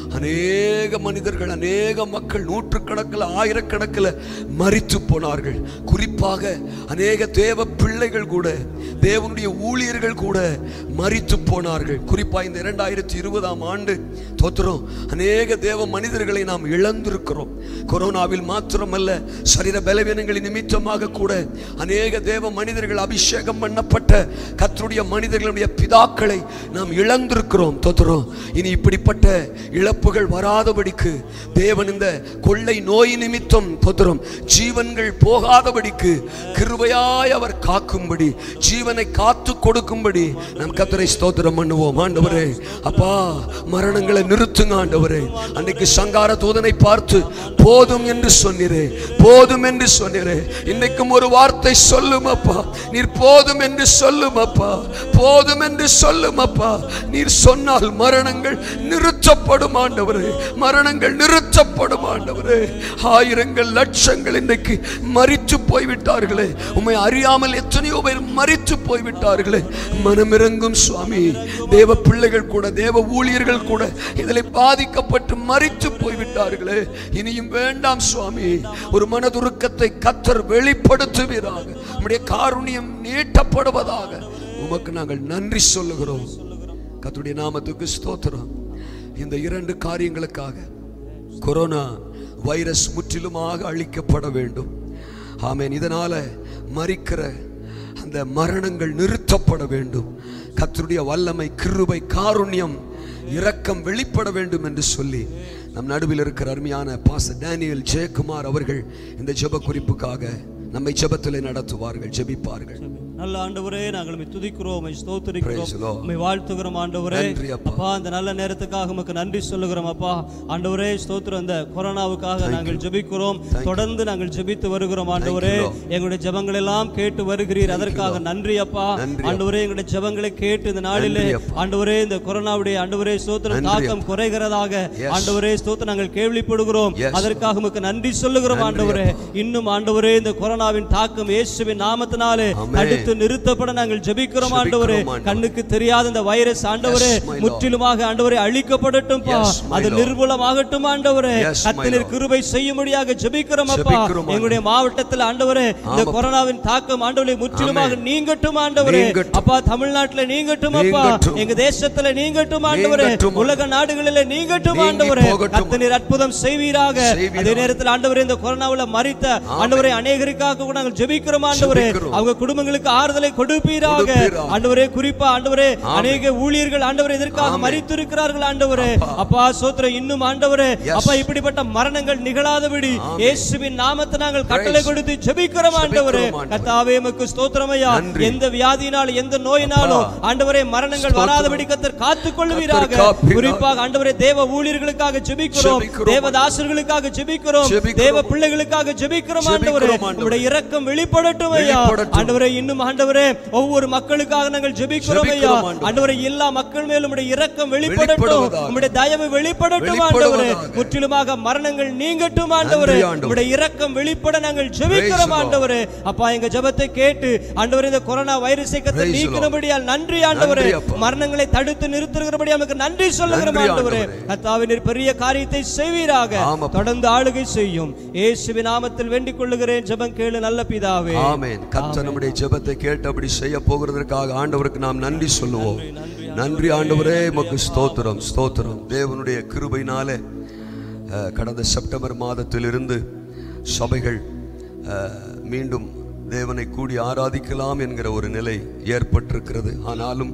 Speaker 12: அநேக மனிதர்கள் அநேக மக்கள் நூற்றுக்கணக்கில் ஆயிரக்கணக்கில் மரித்து போனார்கள் குறிப்பாக அநேக தேவ பிள்ளைகள் கூட தேவனுடைய ஊழியர்கள் கூட மரித்து போனார்கள் குறிப்பாக இந்த இரண்டாயிரத்தி இருபதாம் ஆண்டு தோத்திரம் அநேக தேவ மனிதர்களை நாம் இழந்திருக்கிறோம் கொரோனாவில் மாத்திரமல்ல சரீர பலவீனங்களின் நிமித்தமாக கூட அநேக தேவ மனிதர்கள் அபிஷேகம் பண்ணப்பட்ட கத்தருடைய மனிதர்களுடைய பிதாக்களை நாம் இழந்திருக்கிறோம் தோத்திரம் இனி இப்படிப்பட்ட இழப்புகள் வராதபடிக்கு தேவன் இந்த கொள்ளை நோய் நிமித்தம் தோத்திரம் ஜீவன்கள் போகாதபடிக்கு கிருபையாய் அவர் காக்கும்படி ஜீவனை காத்து கொடுக்கும்படி நம் கத்தரை ஸ்தோத்திரம் பண்ணுவோம் ஆண்டவரே அப்பா மரணங்களை நிறுத்துங்க ஆண்டவரே அன்னைக்கு சங்கார தூதனை பார்த்து போதும் என்று சொன்னீரே போதும் என்று சொன்னீரே இன்னைக்கும் ஒரு வார்த்தை சொல்லும் அப்பா நீர் போதும் என்று சொல்லும் அப்பா போதும் என்று சொல்லும் அப்பா நீர் சொன்னால் மரணங்கள் நிறுத்தப்படும் ஆண்டவரே மரணங்கள் நிறுத்தப்படும் ஆண்டவரே ஆயிரங்கள் லட்சங்கள் இன்றைக்கு மறித்து போய்விட்டார்களே உம்மை அறியாமல் எத்தனையோ பேர் மறித்து போய்விட்டார்களே மனமிறங்கும் சுவாமி தேவ பிள்ளைகள் கூட தேவ ஊழியர்கள் கூட இதில் பாதிக்கப்பட்டு மறித்து போய்விட்டார்களே இனியும் வேண்டாம் சுவாமி ஒரு மனதுருக்கத்தை கத்தர் வெளிப்படுத்துவீராக உம்முடைய காருண்யம் நீட்டப்படுவதாக உமக்கு நாங்கள் நன்றி சொல்லுகிறோம் கத்துடைய நாமத்துக்கு ஸ்தோத்திரம் இந்த இரண்டு காரியங்களுக்காக கொரோனா வைரஸ் முற்றிலுமாக அழிக்கப்பட வேண்டும் ஆமென் இதனால மறிக்கிற அந்த மரணங்கள் நிறுத்தப்பட வேண்டும் கர்த்தருடைய வல்லமை கிருபை காருண்யம் இரக்கம் வெளிப்பட வேண்டும் என்று சொல்லி நம் நடுவில் இருக்கிற அருமையான பாச டேனியல் ஜெயக்குமார் அவர்கள் இந்த ஜெப குறிப்புக்காக நம்மை ஜெபத்திலே நடத்துவார்கள் ஜெபிப்பார்கள்
Speaker 13: நல்ல ஆண்டவரே நாங்கள் உம்மை துதிக்கிறோம் உம்மை ஸ்தோத்திரிக்கிறோம்
Speaker 12: Praise the Lord.
Speaker 13: உம்மை வாழ்த்துகிறோம் ஆண்டவரே
Speaker 12: நன்றி அப்பா.
Speaker 13: அப்பா அந்த நல்ல நேரத்துக்காக உமக்கு நன்றி சொல்லுகிறோம் அப்பா ஆண்டவரே ஸ்தோத்திரம் அந்த கொரோனாவுக்காக
Speaker 12: Thank
Speaker 13: நாங்கள்
Speaker 12: you.
Speaker 13: ஜெபிக்கிறோம்
Speaker 12: Thank you.
Speaker 13: தொடர்ந்து நாங்கள் ஜெபித்து வருகிறோம் ஆண்டவரே
Speaker 12: you, Lord.
Speaker 13: எங்களுடைய ஜெபங்கள் எல்லாம் கேட்டு வருகிறீர் அதற்காக நன்றி அப்பா
Speaker 12: நன்றி
Speaker 13: ஆண்டவரே எங்களுடைய ஜெபங்களை கேட்டு இந்த நாளிலே
Speaker 12: நன்றி அப்பா.
Speaker 13: ஆண்டவரே இந்த கொரோனாவுடைய ஆண்டவரே ஸ்தோத்திரம்
Speaker 12: நன்றி
Speaker 13: தாக்கம்
Speaker 12: அப்பா.
Speaker 13: குறைகிறதாக
Speaker 12: Yes.
Speaker 13: ஆண்டவரே ஸ்தோத்திரம் நாங்கள் கேள்விப்படுகிறோம்
Speaker 12: Yes,
Speaker 13: அதற்காக உமக்கு நன்றி சொல்லுகிறோம்
Speaker 12: நன்றி
Speaker 13: ஆண்டவரே இன்னும் ஆண்டவரே இந்த கொரோனாவின் தாக்கம் இயேசுவின் நாமத்தினாலே
Speaker 12: Amen.
Speaker 13: தடுத்து நிறுத்தப்பட நாங்கள் ஜெபிக்கிறோம் ஆண்டவரே
Speaker 12: ஜெபிக்கிறோம் ஆண்டவரே.
Speaker 13: கண்ணுக்கு தெரியாத இந்த வைரஸ் ஆண்டவரே
Speaker 12: Yes, my Lord.
Speaker 13: முற்றிலுமாக ஆண்டவரே அழிக்கப்படட்டும் பா
Speaker 12: Yes, my
Speaker 13: அது
Speaker 12: Lord.
Speaker 13: நிர்மூலமாகட்டும் ஆண்டவரே
Speaker 12: Yes, my
Speaker 13: கத்தினர்
Speaker 12: Lord.
Speaker 13: கிருபை செய்யும்படியாக ஜெபிக்கிறோம் அப்பா
Speaker 12: ஜெபிக்கிறோம்
Speaker 13: எங்களுடைய மாவட்டத்தில் ஆண்டவரே இந்த
Speaker 12: ஆமாப்பா.
Speaker 13: கொரோனாவின் தாக்கம் ஆண்டவரே முற்றிலுமாக
Speaker 12: Amen.
Speaker 13: நீங்கட்டும் ஆண்டவரே
Speaker 12: நீங்கட்டும்.
Speaker 13: அப்பா தமிழ்நாட்டில் நீங்கட்டும் அப்பா
Speaker 12: நீங்கட்டும்.
Speaker 13: எங்க தேசத்துல நீங்கட்டும் ஆண்டவரே
Speaker 12: நீங்கட்டும்.
Speaker 13: உலக நாடுகளிலே நீங்கட்டும்
Speaker 12: நீங்கி
Speaker 13: ஆண்டவரே
Speaker 12: போகட்டும்.
Speaker 13: கத்தனீர் அற்புதம் செய்வீராக
Speaker 12: செய்வீராக.
Speaker 13: அதே நேரத்தில் ஆண்டவரே இந்த கொரோனாவுல மறித்த ஆண்டவரே அநேகருக்காக கூட நாங்கள் ஜெபிக்கிறோம் ஆண்டவரே
Speaker 12: ஜெபிக்கிறோம்.
Speaker 13: அவங்க குடும்பங்களுக்கு ஆறுதலை கொடுப்பீராக
Speaker 12: கொடுப்பீராக.
Speaker 13: ஆண்டவரே குறிப்பா ஆண்டவரே
Speaker 12: ஆமென்.
Speaker 13: அநேக ஊழியர்கள் ஆண்டவரே இதற்காக
Speaker 12: ஆமென்.
Speaker 13: மறித்திருக்கிறார்கள் ஆண்டவரே அப்பா சோத்திரம் இன்னும் ஆண்டவரே
Speaker 12: Yes.
Speaker 13: அப்பா இப்படிப்பட்ட மரணங்கள் நிகழாதபடி இயேசுவின் நாமத்தை நாங்கள் கட்டளை
Speaker 12: Praise.
Speaker 13: கொடுத்து ஜெபிக்கிறோம் ஆண்டவரே
Speaker 12: ஜெபிக்கிறோம் ஆண்டவரே.
Speaker 13: கர்த்தாவே உமக்கு ஸ்தோத்திரமையா
Speaker 12: நன்றி.
Speaker 13: எந்த வியாதியினாலும் எந்த நோயினாலும்
Speaker 12: அப்பா.
Speaker 13: ஆண்டவரே மரணங்கள்
Speaker 12: ஸ்தோத்திரம்.
Speaker 13: வராதபடி கத்தர் காத்துக் கொள்வீராக
Speaker 12: கர்த்தர் காப்பீராக.
Speaker 13: குறிப்பாக ஆண்டவரே தேவ ஊழியர்களுக்காக ஜெபிக்கிறோம்
Speaker 12: ஜெபிக்கிறோம்.
Speaker 13: தேவதாசர்களுக்காக ஜெபிக்கிறோம்
Speaker 12: ஜெபிக்கிறோம்.
Speaker 13: தேவ பிள்ளைகளுக்காக ஜெபிக்கிறோம் ஆண்டவரே
Speaker 12: ஜெபிக்கிறோம் ஆண்டவரே.
Speaker 13: உங்களுடைய இரக்கம் வெளிப்படட்டும் ஐயா
Speaker 12: வெளிப்படட்டும்.
Speaker 13: ஆண்டவரே இன்னும் ஆண்டவரே ஒவ்வொரு மக்களுக்காக நாங்கள் ஜெபிக்கிறோம் ஐயா
Speaker 12: ஜெபிக்கிறோம் ஆண்டவரே.
Speaker 13: ஆண்டவரே எல்லா மக்கள் மேலும் உம்முடைய இரக்கம் வெளிப்படட்டும்
Speaker 12: வெளிப்படுவதாக.
Speaker 13: உம்முடைய தயவு வெளிப்படட்டும் ஆண்டவரே
Speaker 12: வெளிப்படுவதாக.
Speaker 13: முற்றிலுமாக மரணங்கள் நீங்கட்டும் ஆண்டவரே
Speaker 12: நன்றி ஆண்டவரே.
Speaker 13: உம்முடைய இரக்கம் வெளிப்பட நாங்கள்
Speaker 12: Praise
Speaker 13: ஜெபிக்கிறோம்
Speaker 12: the Lord.
Speaker 13: ஆண்டவரே அப்பா எங்க ஜெபத்தை கேட்டு ஆண்டவரே இந்த கொரோனா வைரஸை கத்த
Speaker 12: Praise the Lord.
Speaker 13: நீக்கினபடியால் நன்றி ஆண்டவரே
Speaker 12: நன்றி அப்பா.
Speaker 13: மரணங்களை தடுத்து நிறுத்துகிறபடியால் நமக்கு நன்றி சொல்லுகிறோம்
Speaker 12: நன்றி
Speaker 13: ஆண்டவரே
Speaker 12: ஆண்டவரே.
Speaker 13: கர்த்தாவே நீர் பெரிய காரியத்தை செய்வீராக
Speaker 12: ஆமாப்பா.
Speaker 13: தொடர்ந்து ஆளுகை செய்யும் இயேசுவின் நாமத்தில் வேண்டிக் கொள்ளுகிறேன் ஜெபம் கேளு நல்ல பிதாவே
Speaker 12: ஆமென் கர்த்தர் நம்முடைய ஜெபத்தை கேட்டு அப்படி செய்ய போகிறதற்காக ஆண்டவருக்கு நாம் நன்றி சொல்லுவோம் நன்றி ஆண்டவரே உமக்கு ஸ்தோத்திரம் ஸ்தோத்திரம் தேவனுடைய கிருபையினாலே அஹ், கடந்த செப்டம்பர் மாதத்திலிருந்து சபைகள் அஹ், மீண்டும் தேவனை கூடி ஆராதிக்கலாம் என்கிற ஒரு நிலை ஏற்பட்டிருக்கிறது ஆனாலும்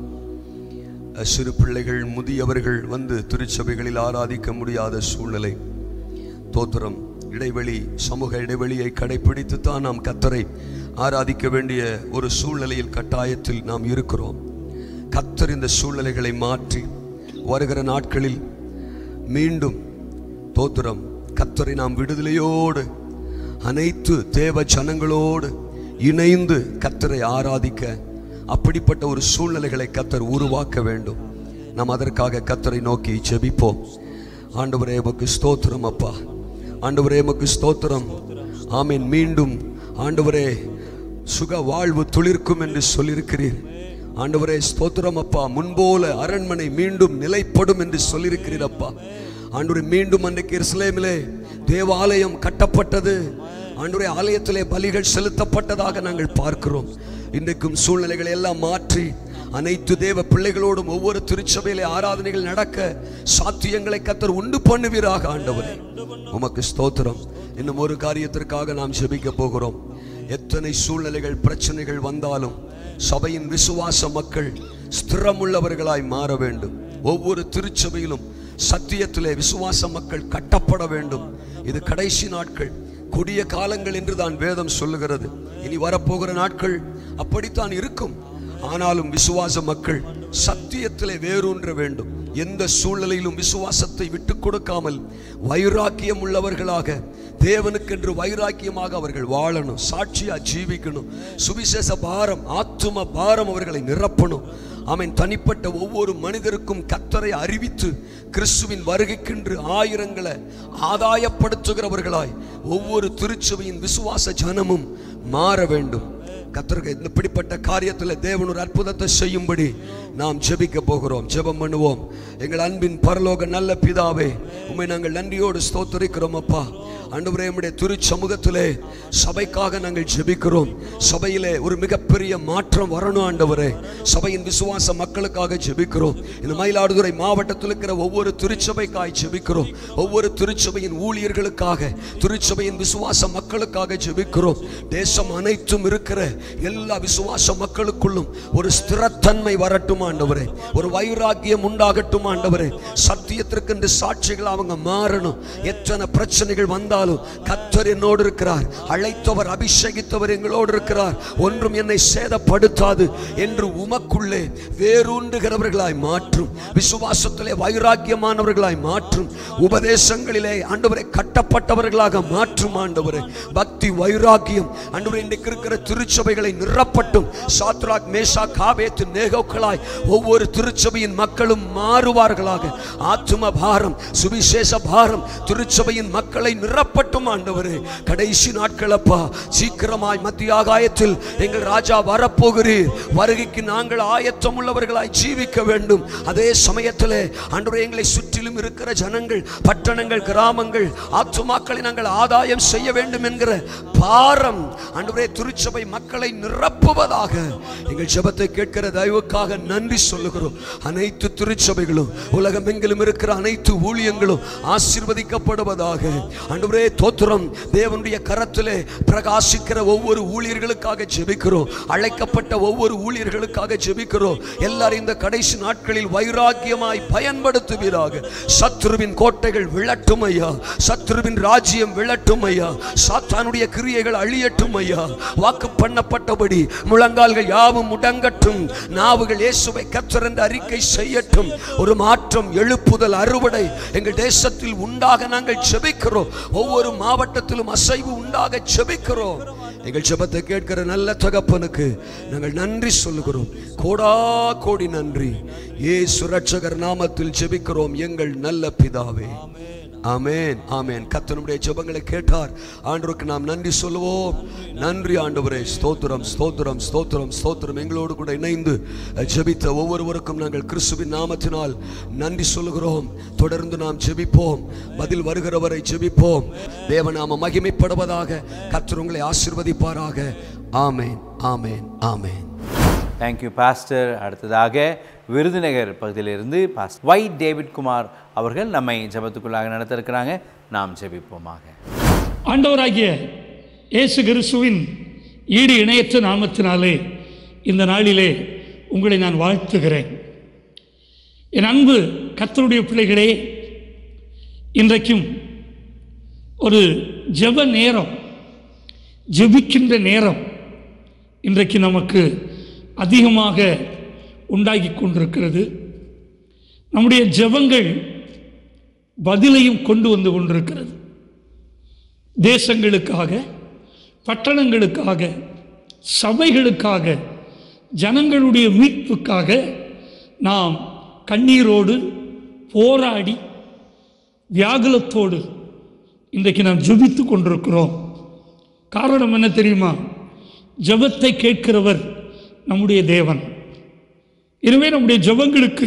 Speaker 12: அஹ், சிறு பிள்ளைகள் முதியவர்கள் வந்து திருச்சபைகளில் ஆராதிக்க முடியாத சூழ்நிலை தோத்திரம் இடைவெளி சமூக இடைவெளியை கடைபிடித்து தான் நாம் கத்தரை ஆராதிக்க வேண்டிய ஒரு சூழ்நிலையில் கட்டாயத்தில் நாம் இருக்கிறோம் கத்தர் இந்த சூழ்நிலைகளை மாற்றி வருகிற நாட்களில் மீண்டும் தோத்திரம் கத்தரை நாம் விடுதலையோடு அனைத்து தேவ ஜனங்களோடு இணைந்து கத்தரை ஆராதிக்க அப்படிப்பட்ட ஒரு சூழ்நிலைகளை கத்தர் உருவாக்க வேண்டும் நாம் அதற்காக கத்தரை நோக்கி ஜெபிப்போம் ஆண்டவரே உமக்கு ஸ்தோத்திரம் அப்பா ஆண்டவரே உமக்கு ஸ்தோத்திரம் ஆமீன் மீண்டும் ஆண்டவரே சுக வாழ்வு துளிர்க்கும் என்று சொல்லியிருக்கிறீர் ஆண்டவரே ஸ்தோத்திரம் அப்பா முன்போல அரண்மனை மீண்டும் நிலைப்படும் என்று சொல்லியிருக்கிறீர் அப்பா ஆண்டவரே மீண்டும் அன்றைக்கு எருசலேமிலே தேவாலயம் கட்டப்பட்டது ஆண்டவரே ஆலயத்திலே பலிகள் செலுத்தப்பட்டதாக நாங்கள் பார்க்கிறோம் இன்றைக்கும் சூழ்நிலைகளை எல்லாம் மாற்றி அனைத்து தேவ பிள்ளைகளோடும் ஒவ்வொரு திருச்சபையிலே ஆராதனைகள் நடக்க சாத்தியங்களை கத்தர் உண்டு பண்ணுவீராக ஆண்டவரே உமக்கு ஸ்தோத்திரம் இன்னும் ஒரு காரியத்திற்காக நாம் ஜெபிக்க போகிறோம் எத்தனை சூழ்நிலைகள் பிரச்சனைகள் வந்தாலும் சபையின் விசுவாச மக்கள் ஸ்திரமுள்ளவர்களாய் மாற வேண்டும் ஒவ்வொரு திருச்சபையிலும் சத்தியத்திலே விசுவாச மக்கள் கட்டப்பட வேண்டும் இது கடைசி நாட்கள் கொடிய காலங்கள் என்று தான் வேதம் சொல்லுகிறது இனி வரப்போகிற நாட்கள் அப்படித்தான் இருக்கும் ஆனாலும் விசுவாச மக்கள் சத்தியத்திலே வேரூன்ற வேண்டும் எந்த சூழ்நிலையிலும் விசுவாசத்தை விட்டு கொடுக்காமல் வைராக்கியம் உள்ளவர்களாக தேவனுக்கென்று வைராக்கியமாக அவர்கள் வாழணும் சாட்சியா ஜீவிக்கணும் சுவிசேஷ பாரம் ஆத்தும பாரம் அவர்களை நிரப்பணும் அவன் தனிப்பட்ட ஒவ்வொரு மனிதருக்கும் கத்தரை அறிவித்து கிறிஸ்துவின் வருகைக்கென்று ஆயிரங்களை ஆதாயப்படுத்துகிறவர்களாய் ஒவ்வொரு திருச்சபையின் விசுவாச ஜனமும் மாற வேண்டும் கத்தருக்கு இந்த இப்படிப்பட்ட காரியத்தில் தேவன் ஒரு அற்புதத்தை செய்யும்படி நாம் ஜெபிக்க போகிறோம் ஜெபம் பண்ணுவோம் எங்கள் அன்பின் பரலோக நல்ல பிதாவே உண்மை நாங்கள் நன்றியோடு ஸ்தோத்தரிக்கிறோம் அப்பா ஆண்டவரே நம்முடைய திரு சமூகத்திலே சபைக்காக நாங்கள் ஜெபிக்கிறோம் சபையிலே ஒரு மிகப்பெரிய மாற்றம் வரணும் ஆண்டவரே சபையின் விசுவாச மக்களுக்காக ஜெபிக்கிறோம் இந்த மயிலாடுதுறை மாவட்டத்தில் இருக்கிற ஒவ்வொரு திருச்சபைக்காய் ஜெபிக்கிறோம் ஒவ்வொரு திருச்சபையின் ஊழியர்களுக்காக திருச்சபையின் விசுவாச மக்களுக்காக ஜெபிக்கிறோம் தேசம் அனைத்தும் இருக்கிற எல்லா விசுவாச மக்களுக்குள்ளும் ஒரு ஸ்திரத்தன்மை வரட்டும் ஆண்டவரே ஒரு வைராக்கியம் உண்டாகட்டும் ஆண்டவரே சத்தியத்திற்கு சாட்சிகள் அவங்க மாறணும் எத்தனை பிரச்சனைகள் வந்தாலும் கத்தர் என்னோடு இருக்கிறார் அழைத்தவர் அபிஷேகித்தவர் எங்களோடு இருக்கிறார் ஒன்றும் என்னை சேதப்படுத்தாது என்று உமக்குள்ளே வேரூன்றுகிறவர்களாய் மாற்றும் விசுவாசத்திலே வைராக்கியமானவர்களாய் மாற்றும் உபதேசங்களிலே ஆண்டவரை கட்டப்பட்டவர்களாக மாற்றும் ஆண்டவரே பக்தி வைராக்கியம் ஆண்டவரே இன்றைக்கு இருக்கிற திருச்சபைகளை நிரப்பட்டும் சாத்ராக் மேஷா காபேத்து நேகோக்களாய் ஒவ்வொரு திருச்சபையின் மக்களும் மாறுவார்களாக ஆத்தும பாரம் சுவிசேஷ பாரம் திருச்சபையின் மக்களை நிரப்பட்டும் ஆண்டவரே கடைசி நாட்கள் அப்பா சீக்கிரமாய் மத்திய ஆகாயத்தில் எங்கள் ராஜா வரப்போகிறீர் வருகைக்கு நாங்கள் ஆயத்தம் உள்ளவர்களாய் ஜீவிக்க வேண்டும் அதே சமயத்திலே ஆண்டவரே எங்களை சுற்றிலும் இருக்கிற ஜனங்கள் பட்டணங்கள் கிராமங்கள் ஆத்துமாக்களை நாங்கள் ஆதாயம் செய்ய வேண்டும் என்கிற பாரம் ஆண்டவரே திருச்சபை மக்களை நிரப்புவதாக எங்கள் ஜெபத்தை கேட்கிற தயவுக்காக நன்றி சொல்லுகிறோம் அனைத்து திருச்சபைகளும் உலகம் எங்கிலும் இருக்கிற அனைத்து ஊழியங்களும் ஆசீர்வதிக்கப்படுவதாக ஆண்டவரே தோத்திரம் தேவனுடைய கரத்திலே பிரகாசிக்கிற ஒவ்வொரு ஊழியர்களுக்காக ஜெபிக்கிறோம் அழைக்கப்பட்ட ஒவ்வொரு ஊழியர்களுக்காக ஜெபிக்கிறோம் எல்லாரும் இந்த கடைசி நாட்களில் வைராக்கியமாய் பயன்படுத்துவீராக சத்ருவின் கோட்டைகள் விழட்டும் ஐயா சத்ருவின் ராஜ்யம் விழட்டும் ஐயா சாத்தானுடைய கிரியைகள் அழியட்டும் ஐயா வாக்கு பண்ணப்பட்டபடி முழங்கால்கள் யாவும் முடங்கட்டும் நாவுகள் இயேசுவை கர்த்தர் என்று அறிக்கை செய்யட்டும் ஒரு மாற்றம் எழுப்புதல் அறுவடை எங்கள் தேசத்தில் உண்டாக நாங்கள் ஜெபிக்கிறோம் ஒவ்வொரு மாவட்டத்திலும் அசைவு உண்டாக ஜெபிக்கிறோம் எங்கள் ஜெபத்தை கேட்கிற நல்ல தகப்பனுக்கு நாங்கள் நன்றி சொல்லுகிறோம் கோடா கோடி நன்றி ஏசு ரட்சகர் நாமத்தில் ஜெபிக்கிறோம் எங்கள் நல்ல பிதாவே ஆமென் ஆமென் கத்தனுடைய ஜெபங்களை கேட்டார் ஆண்டவருக்கு நாம் நன்றி சொல்லுவோம் நன்றி ஆண்டவரே ஸ்தோத்திரம் ஸ்தோத்திரம் ஸ்தோத்திரம் ஸ்தோத்திரம் எங்களோடு கூட இணைந்து ஜெபித்த ஒவ்வொருவருக்கும் நாங்கள் கிறிஸ்துவின் நாமத்தினால் நன்றி சொல்லுகிறோம் தொடர்ந்து நாம் ஜெபிப்போம் பதில் வருகிறவரை ஜெபிப்போம் தேவநாம மகிமைப்படுவதாக கர்த்தர் உங்களை ஆசீர்வதிப்பாராக ஆமென் ஆமென் ஆமென்
Speaker 1: தேங்க்யூ பாஸ்டர் அடுத்ததாக விருதுநகர் பகுதியிலிருந்து பாஸ்டர் ஒய் டேவிட் குமார் அவர்கள் நம்மை ஜெபத்துக்குள்ளாக நடத்த இருக்கிறாங்க நாம் ஜெபிப்போமாக
Speaker 14: ஆண்டவராகிய இயேசு கிறிஸ்துவின் ஈடு இணையற்ற நாமத்தினாலே இந்த நாளிலே உங்களை நான் வாழ்த்துகிறேன் என் அன்பு கர்த்தருடைய பிள்ளைகளே இன்றைக்கும் ஒரு ஜெப நேரம் ஜெபிக்கின்ற நேரம் இன்றைக்கு நமக்கு அதிகமாக உண்டாகி கொண்டிருக்கிறது நம்முடைய ஜெபங்கள் பதிலையும் கொண்டு வந்து கொண்டிருக்கிறது தேசங்களுக்காக பட்டணங்களுக்காக சபைகளுக்காக ஜனங்களுடைய மீட்புக்காக நாம் கண்ணீரோடு போராடி வியாகுலத்தோடு இன்றைக்கு நாம் ஜெபித்து கொண்டிருக்கிறோம் காரணம் என்ன தெரியுமா ஜெபத்தை கேட்கிறவர் நம்முடைய தேவன் எனவே நம்முடைய ஜெபங்களுக்கு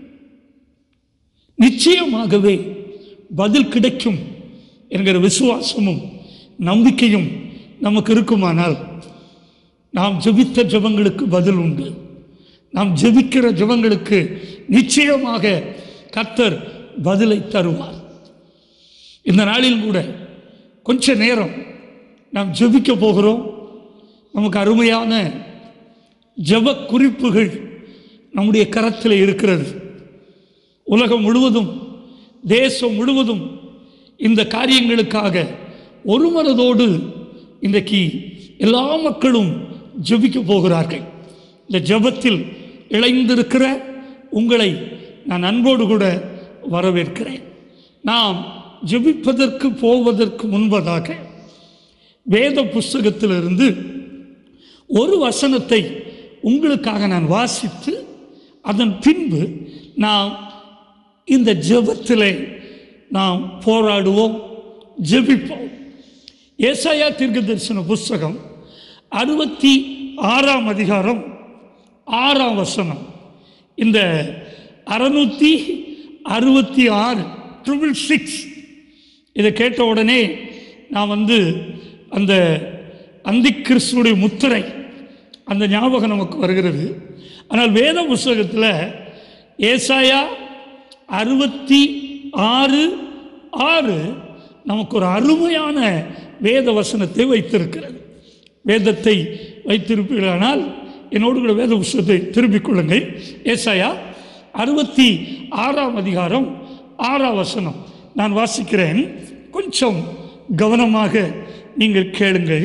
Speaker 14: நிச்சயமாகவே பதில் கிடைக்கும் என்கிற விசுவாசமும் நம்பிக்கையும் நமக்கு இருக்குமானால் நாம் ஜெபித்த ஜெபங்களுக்கு பதில் உண்டு நாம் ஜெபிக்கிற ஜெபங்களுக்கு நிச்சயமாக கர்த்தர் பதிலை தருவார் இந்த நாளில் கூட கொஞ்ச நேரம் நாம் ஜெபிக்க போகிறோம் நமக்கு அருமையான ஜெப குறிப்புகள் நம்முடைய கரத்தில் இருக்கிறது உலகம் முழுவதும் தேசம் முழுவதும் இந்த காரியங்களுக்காக ஒரு மனதோடு இன்றைக்கு எல்லா மக்களும் ஜெபிக்க போகிறார்கள் இந்த ஜெபத்தில் இழைந்திருக்கிற உங்களை நான் அன்போடு கூட வரவேற்கிறேன் நாம் ஜெபிப்பதற்கு போவதற்கு முன்பதாக வேத புஸ்தகத்திலிருந்து ஒரு வசனத்தை உங்களுக்காக நான் வாசித்து அதன் பின்பு நாம் இந்த ஜெபத்திலே நாம் போராடுவோம் ஜெபிப்போம் ஏசாயா தீர்க்க தரிசன புஸ்தகம் அறுபத்தி ஆறாம் அதிகாரம் ஆறாம் வசனம் இந்த அறுநூத்தி அறுபத்தி ஆறு ட்ரிபிள் சிக்ஸ் இதை கேட்ட உடனே நான் வந்து அந்த அந்தி கிறிஸ்துடைய முத்திரை அந்த ஞாபகம் நமக்கு வருகிறது ஆனால் வேத புஸ்தகத்தில் ஏசாயா அறுபத்தி ஆறு ஆறு நமக்கு ஒரு அருமையான வேத வசனத்தை வைத்திருக்கிறது வேதத்தை வைத்திருப்பீர்களானால் என்னோடு கூட வேத புஸ்தகத்தை திருப்பிக் கொள்ளுங்கள் ஏசாயா அறுபத்தி ஆறாம் அதிகாரம் ஆறாம் வசனம் நான் வாசிக்கிறேன் கொஞ்சம் கவனமாக நீங்கள் கேளுங்கள்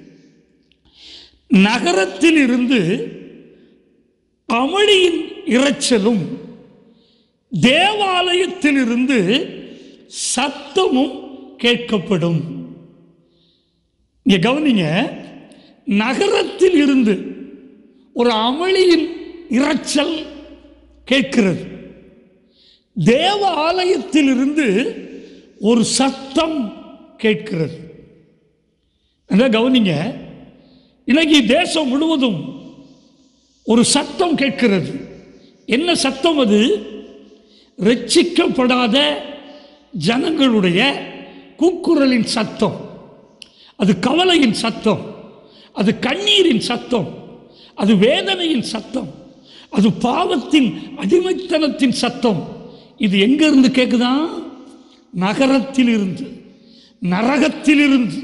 Speaker 14: நகரத்தில் இருந்து அமளியின் இரைச்சலும் தேவாலயத்திலிருந்து சத்தமும் கேட்கப்படும் இங்க கவனிங்க நகரத்தில் இருந்து ஒரு அமளியின் இரைச்சல் கேட்கிறது தேவ ஆலயத்திலிருந்து ஒரு சத்தம் கேட்கிறது நல்லா கவனிங்க இன்னைக்கு தேசம் முழுவதும் ஒரு சத்தம் கேட்கிறது என்ன சத்தம் அது ரட்சிக்கப்படாத ஜனங்களுடைய கூக்குரலின் சத்தம் அது கவலையின் சத்தம் அது கண்ணீரின் சத்தம் அது வேதனையின் சத்தம் அது பாவத்தின் அடிமைத்தனத்தின் சத்தம் இது எங்கிருந்து கேட்குதா நகரத்தில் இருந்து நரகத்தில் இருந்து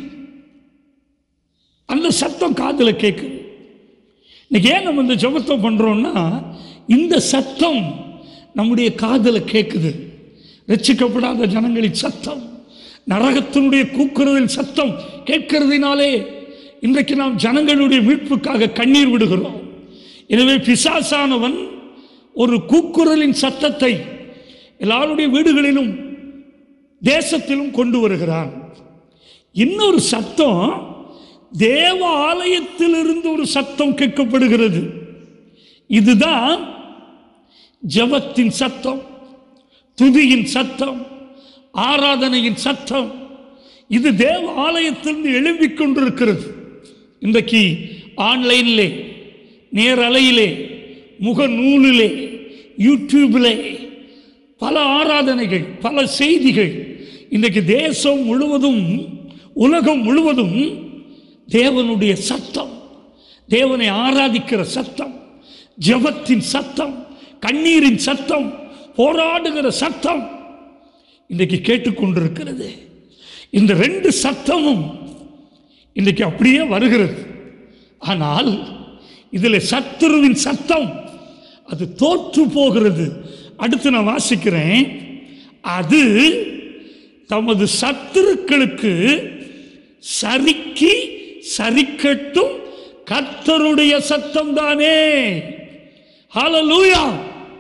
Speaker 14: அந்த சத்தம் காதுல கேட்குது இன்னைக்கு ஏன் நம்ம இந்த ஜபத்தை பண்றோம்னா இந்த சத்தம் நம்முடைய காதுல கேட்குது ரட்சிக்கப்படாத ஜனங்களின் சத்தம் நரகத்தினுடைய கூக்குறதின் சத்தம் கேட்கிறதுனாலே இன்றைக்கு நாம் ஜனங்களுடைய மீட்புக்காக கண்ணீர் விடுகிறோம் எனவே பிசாசானவன் ஒரு கூக்குரலின் சத்தத்தை எல்லாருடைய வீடுகளிலும் தேசத்திலும் கொண்டு வருகிறான் இன்னொரு சத்தம் தேவ ஆலயத்திலிருந்து ஒரு சத்தம் கேட்கப்படுகிறது இதுதான் ஜபத்தின் சத்தம் துதியின் சத்தம் ஆராதனையின் சத்தம் இது தேவ ஆலயத்திலிருந்து எழும்பிக் கொண்டிருக்கிறது இன்றைக்கு ஆன்லைனிலே நேரலையிலே முகநூலிலே யூடியூபிலே பல ஆராதனைகள் பல செய்திகள் இன்றைக்கு தேசம் முழுவதும் உலகம் முழுவதும் தேவனுடைய சத்தம் தேவனை ஆராதிக்கிற சத்தம் ஜெபத்தின் சத்தம் கண்ணீரின் சத்தம் போராடுகிற சத்தம் இன்றைக்கு கேட்டுக்கொண்டிருக்கிறது இந்த ரெண்டு சத்தமும் இன்றைக்கு அப்படியே வருகிறது ஆனால் இதில் சத்துருவின் சத்தம் அது தோற்று போகிறது அடுத்து நான் வாசிக்கிறேன் அது தமது சத்துருக்களுக்கு சரிக்கி சரிக்கட்டும் கர்த்தருடைய சத்தம் தானே ஹalleluya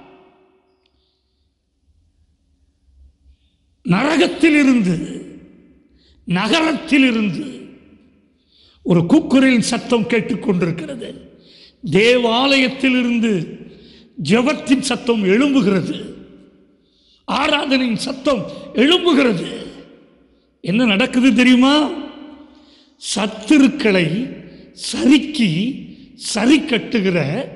Speaker 14: நரகத்திலிருந்து நகரத்திலிருந்து ஒரு குக்குரின் சத்தம் கேட்டுக்கொண்டிருக்கிறது தேவாலயத்திலிருந்து ஜெபத்தின் சத்தம் எழும்புகிறது ஆராதனையின் சத்தம் எழும்புகிறது என்ன நடக்குது தெரியுமா சத்துருக்களை சறுக்கி சரி கட்டுகிற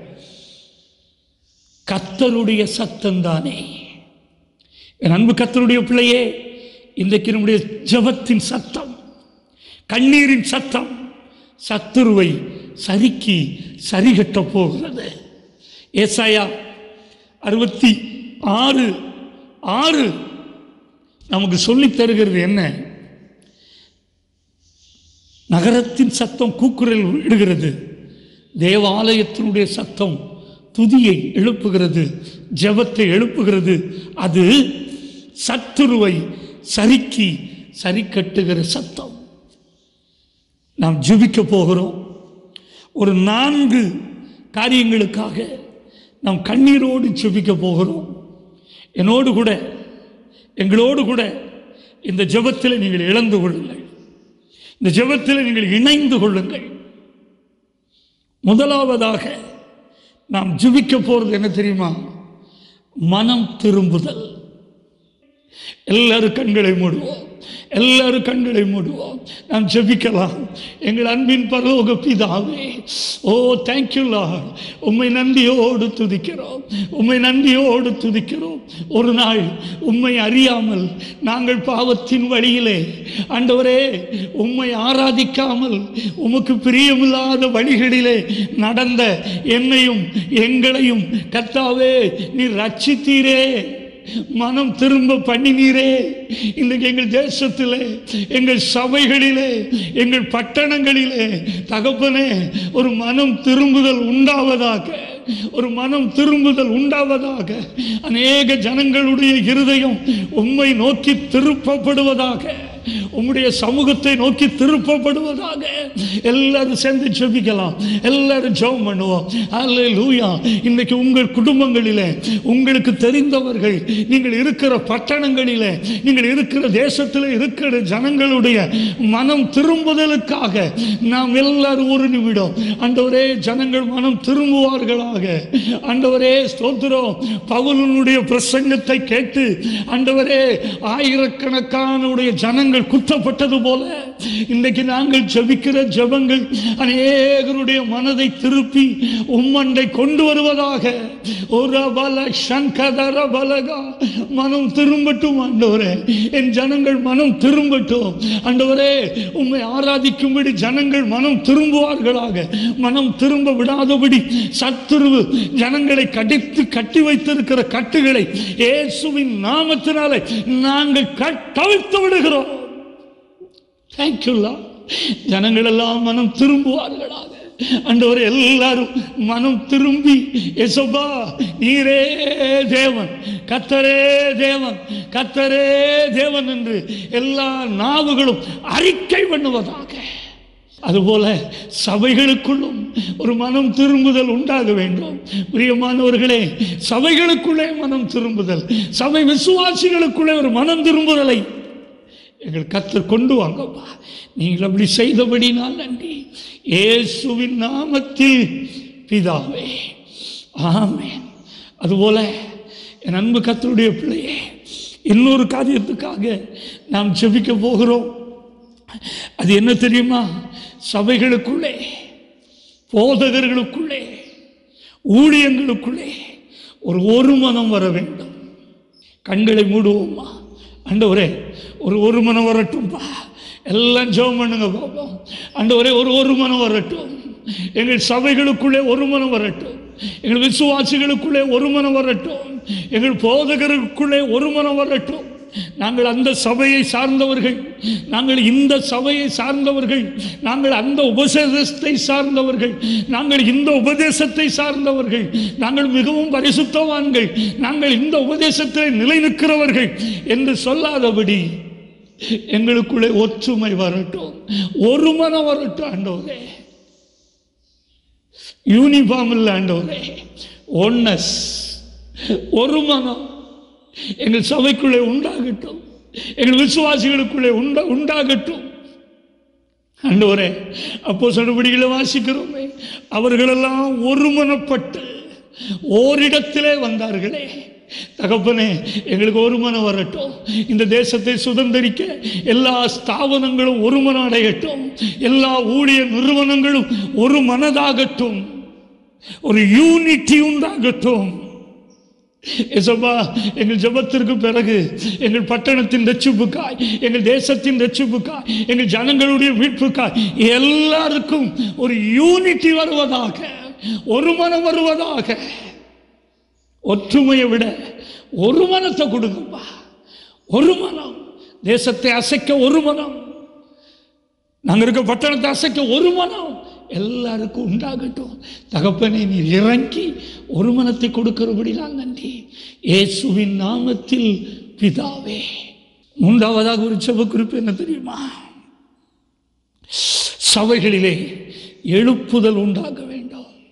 Speaker 14: கத்தருடைய சத்தம் தானே என் அன்பு கத்தருடைய பிள்ளையே இன்றைக்கு நம்முடைய ஜபத்தின் சத்தம் கண்ணீரின் சத்தம் சத்துருவை சறுக்கி சரிகட்ட போகிறது ஏசாயா அறுபத்தி ஆறு ஆறு நமக்கு சொல்லித் தருகிறது என்ன நகரத்தின் சத்தம் கூக்குரல் இடுகிறது தேவாலயத்தினுடைய சத்தம் துதியை எழுப்புகிறது ஜெபத்தை எழுப்புகிறது அது சத்துருவை சறுக்கி சரி கட்டுகிற சத்தம் நாம் ஜெபிக்க போகிறோம் ஒரு நான்கு காரியங்களுக்காக நாம் கண்ணீரோடு ஜெபிக்க போகிறோம் என்னோடு கூட எங்களோடு கூட இந்த ஜெபத்தில் நீங்கள் இழந்து கொள்ளுங்கள் இந்த ஜெபத்தில் நீங்கள் இணைந்து கொள்ளுங்கள் முதலாவதாக நாம் ஜெபிக்க போறது என்ன தெரியுமா மனம் திரும்புதல் எல்லாரும் கண்களை மூடுவோம் எல்லாரும் கண்களை மூடுவோம் நாம் ஜெபிக்கலாம் எங்கள் அன்பின் பரலோக பிதாவே ஓ தேங்க்யூ லார்ட் உம்மை நன்றியோடு துதிக்கிறோம் உம்மை நன்றியோடு துதிக்கிறோம் ஒரு நாள் உம்மை அறியாமல் நாங்கள் பாவத்தின் வழியிலே ஆண்டவரே உம்மை ஆராதிக்காமல் உமக்கு பிரியமில்லாத வழிகளிலே நடந்த என்னையும் எங்களையும் கர்த்தாவே நீர் ரட்சித்தீரே மனம் திரும்ப பண்ணினீரே இன்றைக்கு எங்கள் தேசத்திலே எங்கள் சபைகளிலே எங்கள் பட்டணங்களிலே தகப்பனே ஒரு மனம் திரும்புதல் உண்டாவதாக ஒரு மனம் திரும்புதல் உண்டாவதாக அநேக ஜனங்களுடைய இருதயம் உம்மை நோக்கி திருப்பப்படுவதாக உம்முடைய சமூகத்தை நோக்கி திருப்பப்படுவதாக எல்லாரும் சேர்ந்து ஜெபிக்கலாம் எல்லாரும் ஜெபம் பண்ணுவோம் அல்லேலூயா இன்னைக்கு உங்கள் குடும்பங்களிலே உங்களுக்கு தெரிந்தவர்கள் நீங்கள் இருக்கிற பட்டணங்களிலே நீங்கள் இருக்கிற தேசத்தில் இருக்கிற ஜனங்களுடைய மனம் திரும்புதலுக்காக நாம் எல்லாரும் ஒரு நிமிடம் ஆண்டவரே ஜனங்கள் மனம் திரும்புவார்களாக ஆண்டவரே ஸ்தோத்திரம் பவுலனுடைய பிரசங்கத்தை கேட்டு ஆண்டவரே ஆயிரக்கணக்கானுடைய ஜனங்கள் குற்றப்பட்டது போல இன்றைக்கு நாங்கள் ஜெபிக்கிற ஜெபங்கள் அநேகருடைய மனதை திருப்பி உம்மண்டை கொண்டு வருவதாக ஒரு பல சங்கதர பலகா மனம் திரும்பட்டும் ஆண்டவரே என் ஜனங்கள் மனம் திரும்பட்டும் ஆண்டவரே உம்மை ஆராதிக்கும்படி ஜனங்கள் மனம் திரும்புவார்களாக மனம் திரும்ப விடாதபடி சத்துருவு ஜனங்களை கடித்து கட்டி வைத்திருக்கிற கட்டுகளை இயேசுவின் நாமத்தினாலே நாங்கள் கட்டவிழ்த்து விடுகிறோம் தேங்க்யூல்லா ஜனங்கள் எல்லாம் மனம் திரும்புவார்களாக அண்டவர் எல்லாரும் மனம் திரும்பி எசோபா நீரே தேவன் கத்தரே தேவன் கத்தரே தேவன் என்று எல்லா நாவுகளும் அறிக்கை பண்ணுவதாக அதுபோல சபைகளுக்குள்ளும் ஒரு மனம் திரும்புதல் உண்டாக வேண்டும் பிரியமானவர்களே சபைகளுக்குள்ளே மனம் திரும்புதல் சபை விசுவாசிகளுக்குள்ளே ஒரு மனம் திரும்புதலை எங்கள் கத்தர் கொண்டு வாங்கப்பா நீங்கள் அப்படி செய்தபடி நான் நன்றி இயேசுவின் நாமத்தில் பிதாவே ஆமென் அதுபோல என் அன்பு கத்தருடைய பிள்ளையே இன்னொரு காரியத்துக்காக நாம் ஜெபிக்க போகிறோம் அது என்ன தெரியுமா சபைகளுக்குள்ளே போதகர்களுக்குள்ளே ஊழியங்களுக்குள்ளே ஒரு ஒரு மனம் வர வேண்டும் கண்களை மூடுவோமா ஆண்டவரே ஒரு ஒரு மனம் வரட்டும்பா எல்லாம் ஜெபம் பண்ணுங்க பாப்போம் ஆண்டவரே ஒரு ஒரு மனம் வரட்டும் எங்கள் சபைகளுக்குள்ளே ஒரு மனம் வரட்டும் எங்கள் விசுவாசிகளுக்குள்ளே ஒரு மனம் வரட்டும் எங்கள் போதகருக்குள்ளே ஒரு மனம் வரட்டும் நாங்கள் அந்த சபையை சார்ந்தவர்கள் நாங்கள் இந்த சபையை சார்ந்தவர்கள் நாங்கள் அந்த உபதேசத்தை சார்ந்தவர்கள் நாங்கள் இந்த உபதேசத்தை சார்ந்தவர்கள் நாங்கள் மிகவும் பரிசுத்தவான்கள் நாங்கள் இந்த உபதேசத்தில் நிலை நிற்கிறவர்கள் என்று சொல்லாதபடி எங்களுக்குள்ளே ஒற்றுமை வரட்டும் ஒரு மனம் வரட்டும் ஆண்டவரே யூனிஃபார்ம் இல்லை ஆண்டவரே ஒன்னஸ் ஒரு மனம் எங்கள் சபைக்குள்ளே உண்டாகட்டும் எங்கள் விசுவாசிகளுக்குள்ளே உண்டா உண்டாகட்டும் ஆண்டவரே அப்போ சொன்னபடிகளை வாசிக்கிறோமே அவர்களெல்லாம் ஒருமனப்பட்டு ஓரிடத்திலே வந்தார்களே தகப்பனே எங்களுக்கு ஒரு மனம் வரட்டும் இந்த தேசத்தை சுதந்திரிக்க எல்லா ஸ்தாபனங்களும் ஒரு மனம் அடையட்டும் எல்லா ஊழிய நிறுவனங்களும் ஒரு மனதாகட்டும் ஒரு யூனிட்டி உண்டாகட்டும் எசப்பா எங்கள் ஜெபத்திற்கு பிறகு எங்கள் பட்டணத்தின் ரட்சிப்புக்காய் எங்கள் தேசத்தின் ரட்சிப்புக்காய் எங்கள் ஜனங்களுடைய மீட்புக்காய் எல்லாருக்கும் ஒரு யூனிட்டி வருவதாக ஒரு மனம் வருவதாக ஒற்றுமையை விட ஒரு மனத்தை கொடுங்கப்பா ஒரு மனம் தேசத்தை அசைக்க ஒரு மனம் நாங்கள் இருக்க பட்டணத்தை அசைக்க ஒரு மனம் எல்லாருக்கும் உண்டாகட்டும் தகப்பனை நீர் இறங்கி ஒரு மனத்தை கொடுக்கிறபடி நான் நன்றி இயேசுவின் நாமத்தில் பிதாவே மூன்றாவதாக ஒரு செப குறிப்பு என்ன தெரியுமா சபைகளிலே எழுப்புதல் உண்டாக வேண்டும்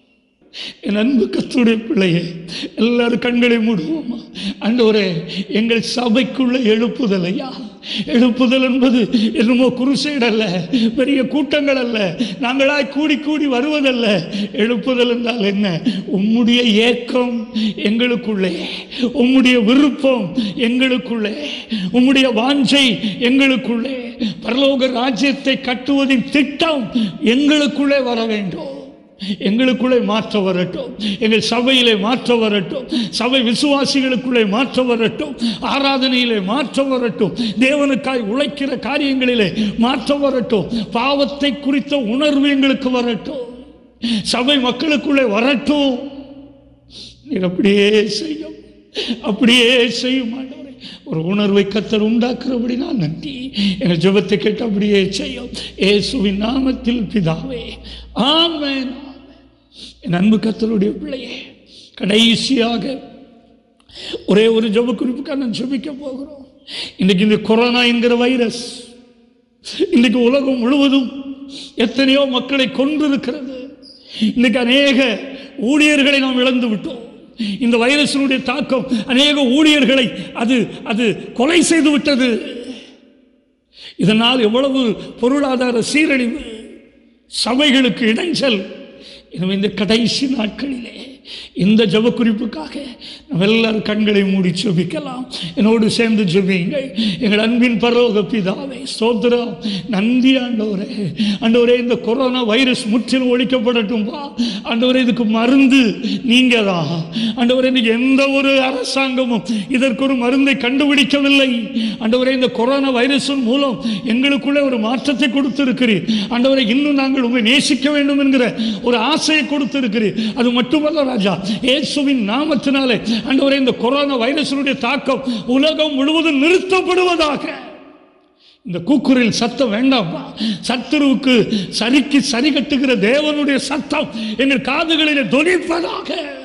Speaker 14: என் அன்பு கத்துடைய பிள்ளையே எல்லாரும் கண்களை மூடுவோமா ஆண்டவரே எங்கள் சபைக்குள்ள எழுப்புதல் ஐயா எழுப்புதல் என்பது என்னமோ குருசைடு அல்ல பெரிய கூட்டங்கள் அல்ல நாங்களாய் கூடி கூடி வருவதல்ல எழுப்புதல் என்றால் என்ன உம்முடைய ஏக்கம் எங்களுக்குள்ளே உம்முடைய விருப்பம் எங்களுக்குள்ளே உம்முடைய வாஞ்சை எங்களுக்குள்ளே பரலோக ராஜ்யத்தை கட்டுவதின் திட்டம் எங்களுக்குள்ளே வர வேண்டும் எங்களுக்குள்ளே மாற்ற வரட்டும் எங்கள் சபையிலே மாற்ற வரட்டும் சபை விசுவாசிகளுக்குள்ளே மாற்ற வரட்டும் ஆராதனையிலே மாற்ற வரட்டும் தேவனுக்காய் உழைக்கிற காரியங்களிலே மாற்ற வரட்டும் பாவத்தை குறித்த உணர்வு எங்களுக்கு வரட்டும் சபை மக்களுக்குள்ளே வரட்டும் நீர் அப்படியே செய்யும் அப்படியே செய்யும் ஆண்டவரே ஒரு உணர்வை கத்தர் உண்டாக்குறபடி நான் நன்றி எங்கள் ஜெபத்தை கேட்டு அப்படியே செய்யும் இயேசுவின் நாமத்தில் பிதாவே ஆமென் என் அன்பு கத்தருடைய பிள்ளையே கடைசியாக ஒரே ஒரு ஜெப குறிப்புக்காக நான் ஜெபிக்க போகிறோம் இன்னைக்கு இந்த கொரோனா என்கிற வைரஸ் இன்னைக்கு உலகம் முழுவதும் எத்தனையோ மக்களை கொன்றிருக்கிறது இன்னைக்கு அநேக ஊழியர்களை நாம் இழந்து விட்டோம் இந்த வைரஸினுடைய தாக்கம் அநேக ஊழியர்களை அது அது கொலை செய்து விட்டது இதனால் எவ்வளவு பொருளாதார சீரழிவு சபைகளுக்கு இடைஞ்சல் எனவே இந்த கடைசி நாட்களிலே இந்த ஜெப குறிப்புக்காக நம்ம எல்லாரும் கண்களை மூடி ஜெபிக்கலாம் என்னோடு சேர்ந்து ஜெபியுங்கள் எங்கள் அன்பின் பரலோக பிதாவே ஸ்தோத்திரம் நன்றி ஆண்டவரே ஆண்டவரே இந்த கொரோனா வைரஸ் முற்றிலும் ஒழிக்கப்படட்டும் வா ஆண்டவரே இதுக்கு மருந்து நீங்க தான் ஆண்டவரே இன்னைக்கு எந்த ஒரு அரசாங்கமும் இதற்கு ஒரு மருந்தை கண்டுபிடிக்கவில்லை ஆண்டவரே இந்த கொரோனா வைரஸின் மூலம் எங்களுக்குள்ளே ஒரு மாற்றத்தை கொடுத்திருக்கிறீர் ஆண்டவரே இன்னும் நாங்கள் உண்மை நேசிக்க வேண்டும் என்கிற ஒரு ஆசையை கொடுத்திருக்கிறீர் அது மட்டுமல்ல ராஜா இயேசுவின் நாமத்தினாலே ஆண்டவரே இந்த கொரோனா வைரஸினுடைய தாக்கம் உலகம் முழுவதும் நிறுத்தப்படுவதாக இந்த கூக்குரில் சத்தம் வேண்டாம்ப்பா சத்துருவுக்கு சரிக்கு சரி கட்டுகிற தேவனுடைய சத்தம் எங்கள் காதுகளிலே தொனிப்பதாக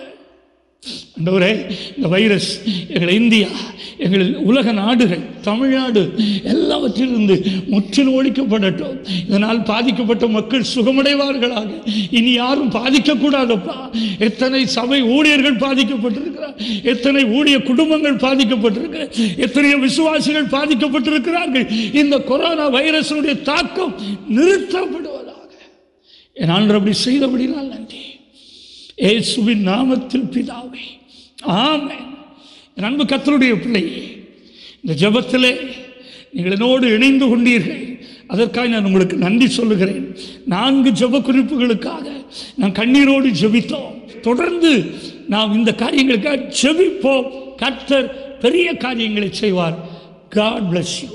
Speaker 14: ஆண்டவரே இந்த வைரஸ் எங்கள் இந்தியா எங்கள் உலக நாடுகள் தமிழ்நாடு எல்லாவற்றிலிருந்து முற்றிலும் ஒழிக்கப்படட்டும் இதனால் பாதிக்கப்பட்ட மக்கள் சுகமடைவார்களாக இனி யாரும் பாதிக்கக்கூடாதப்பா எத்தனை சபை ஊழியர்கள் பாதிக்கப்பட்டிருக்கிறார் எத்தனை ஊழிய குடும்பங்கள் பாதிக்கப்பட்டிருக்கிற எத்தனையோ விசுவாசிகள் பாதிக்கப்பட்டிருக்கிறார்கள் இந்த கொரோனா வைரஸுடைய தாக்கம் நிறுத்தப்படுவதாக என் ஆண்டு அப்படி செய்தபடினால் நன்றி இயேசுவின் நாமத்தில் பிதாவே ஆமென் என் அன்பு கத்தருடைய பிள்ளையே இந்த ஜெபத்திலே நீங்கள் என்னோடு இணைந்து கொண்டீர்கள் அதற்காக நான் உங்களுக்கு நன்றி சொல்லுகிறேன் நான்கு ஜெப குறிப்புகளுக்காக நான் கண்ணீரோடு ஜெபித்தோம் தொடர்ந்து நாம் இந்த காரியங்களுக்காக ஜெபிப்போம் கர்த்தர் பெரிய காரியங்களை செய்வார் காட் bless you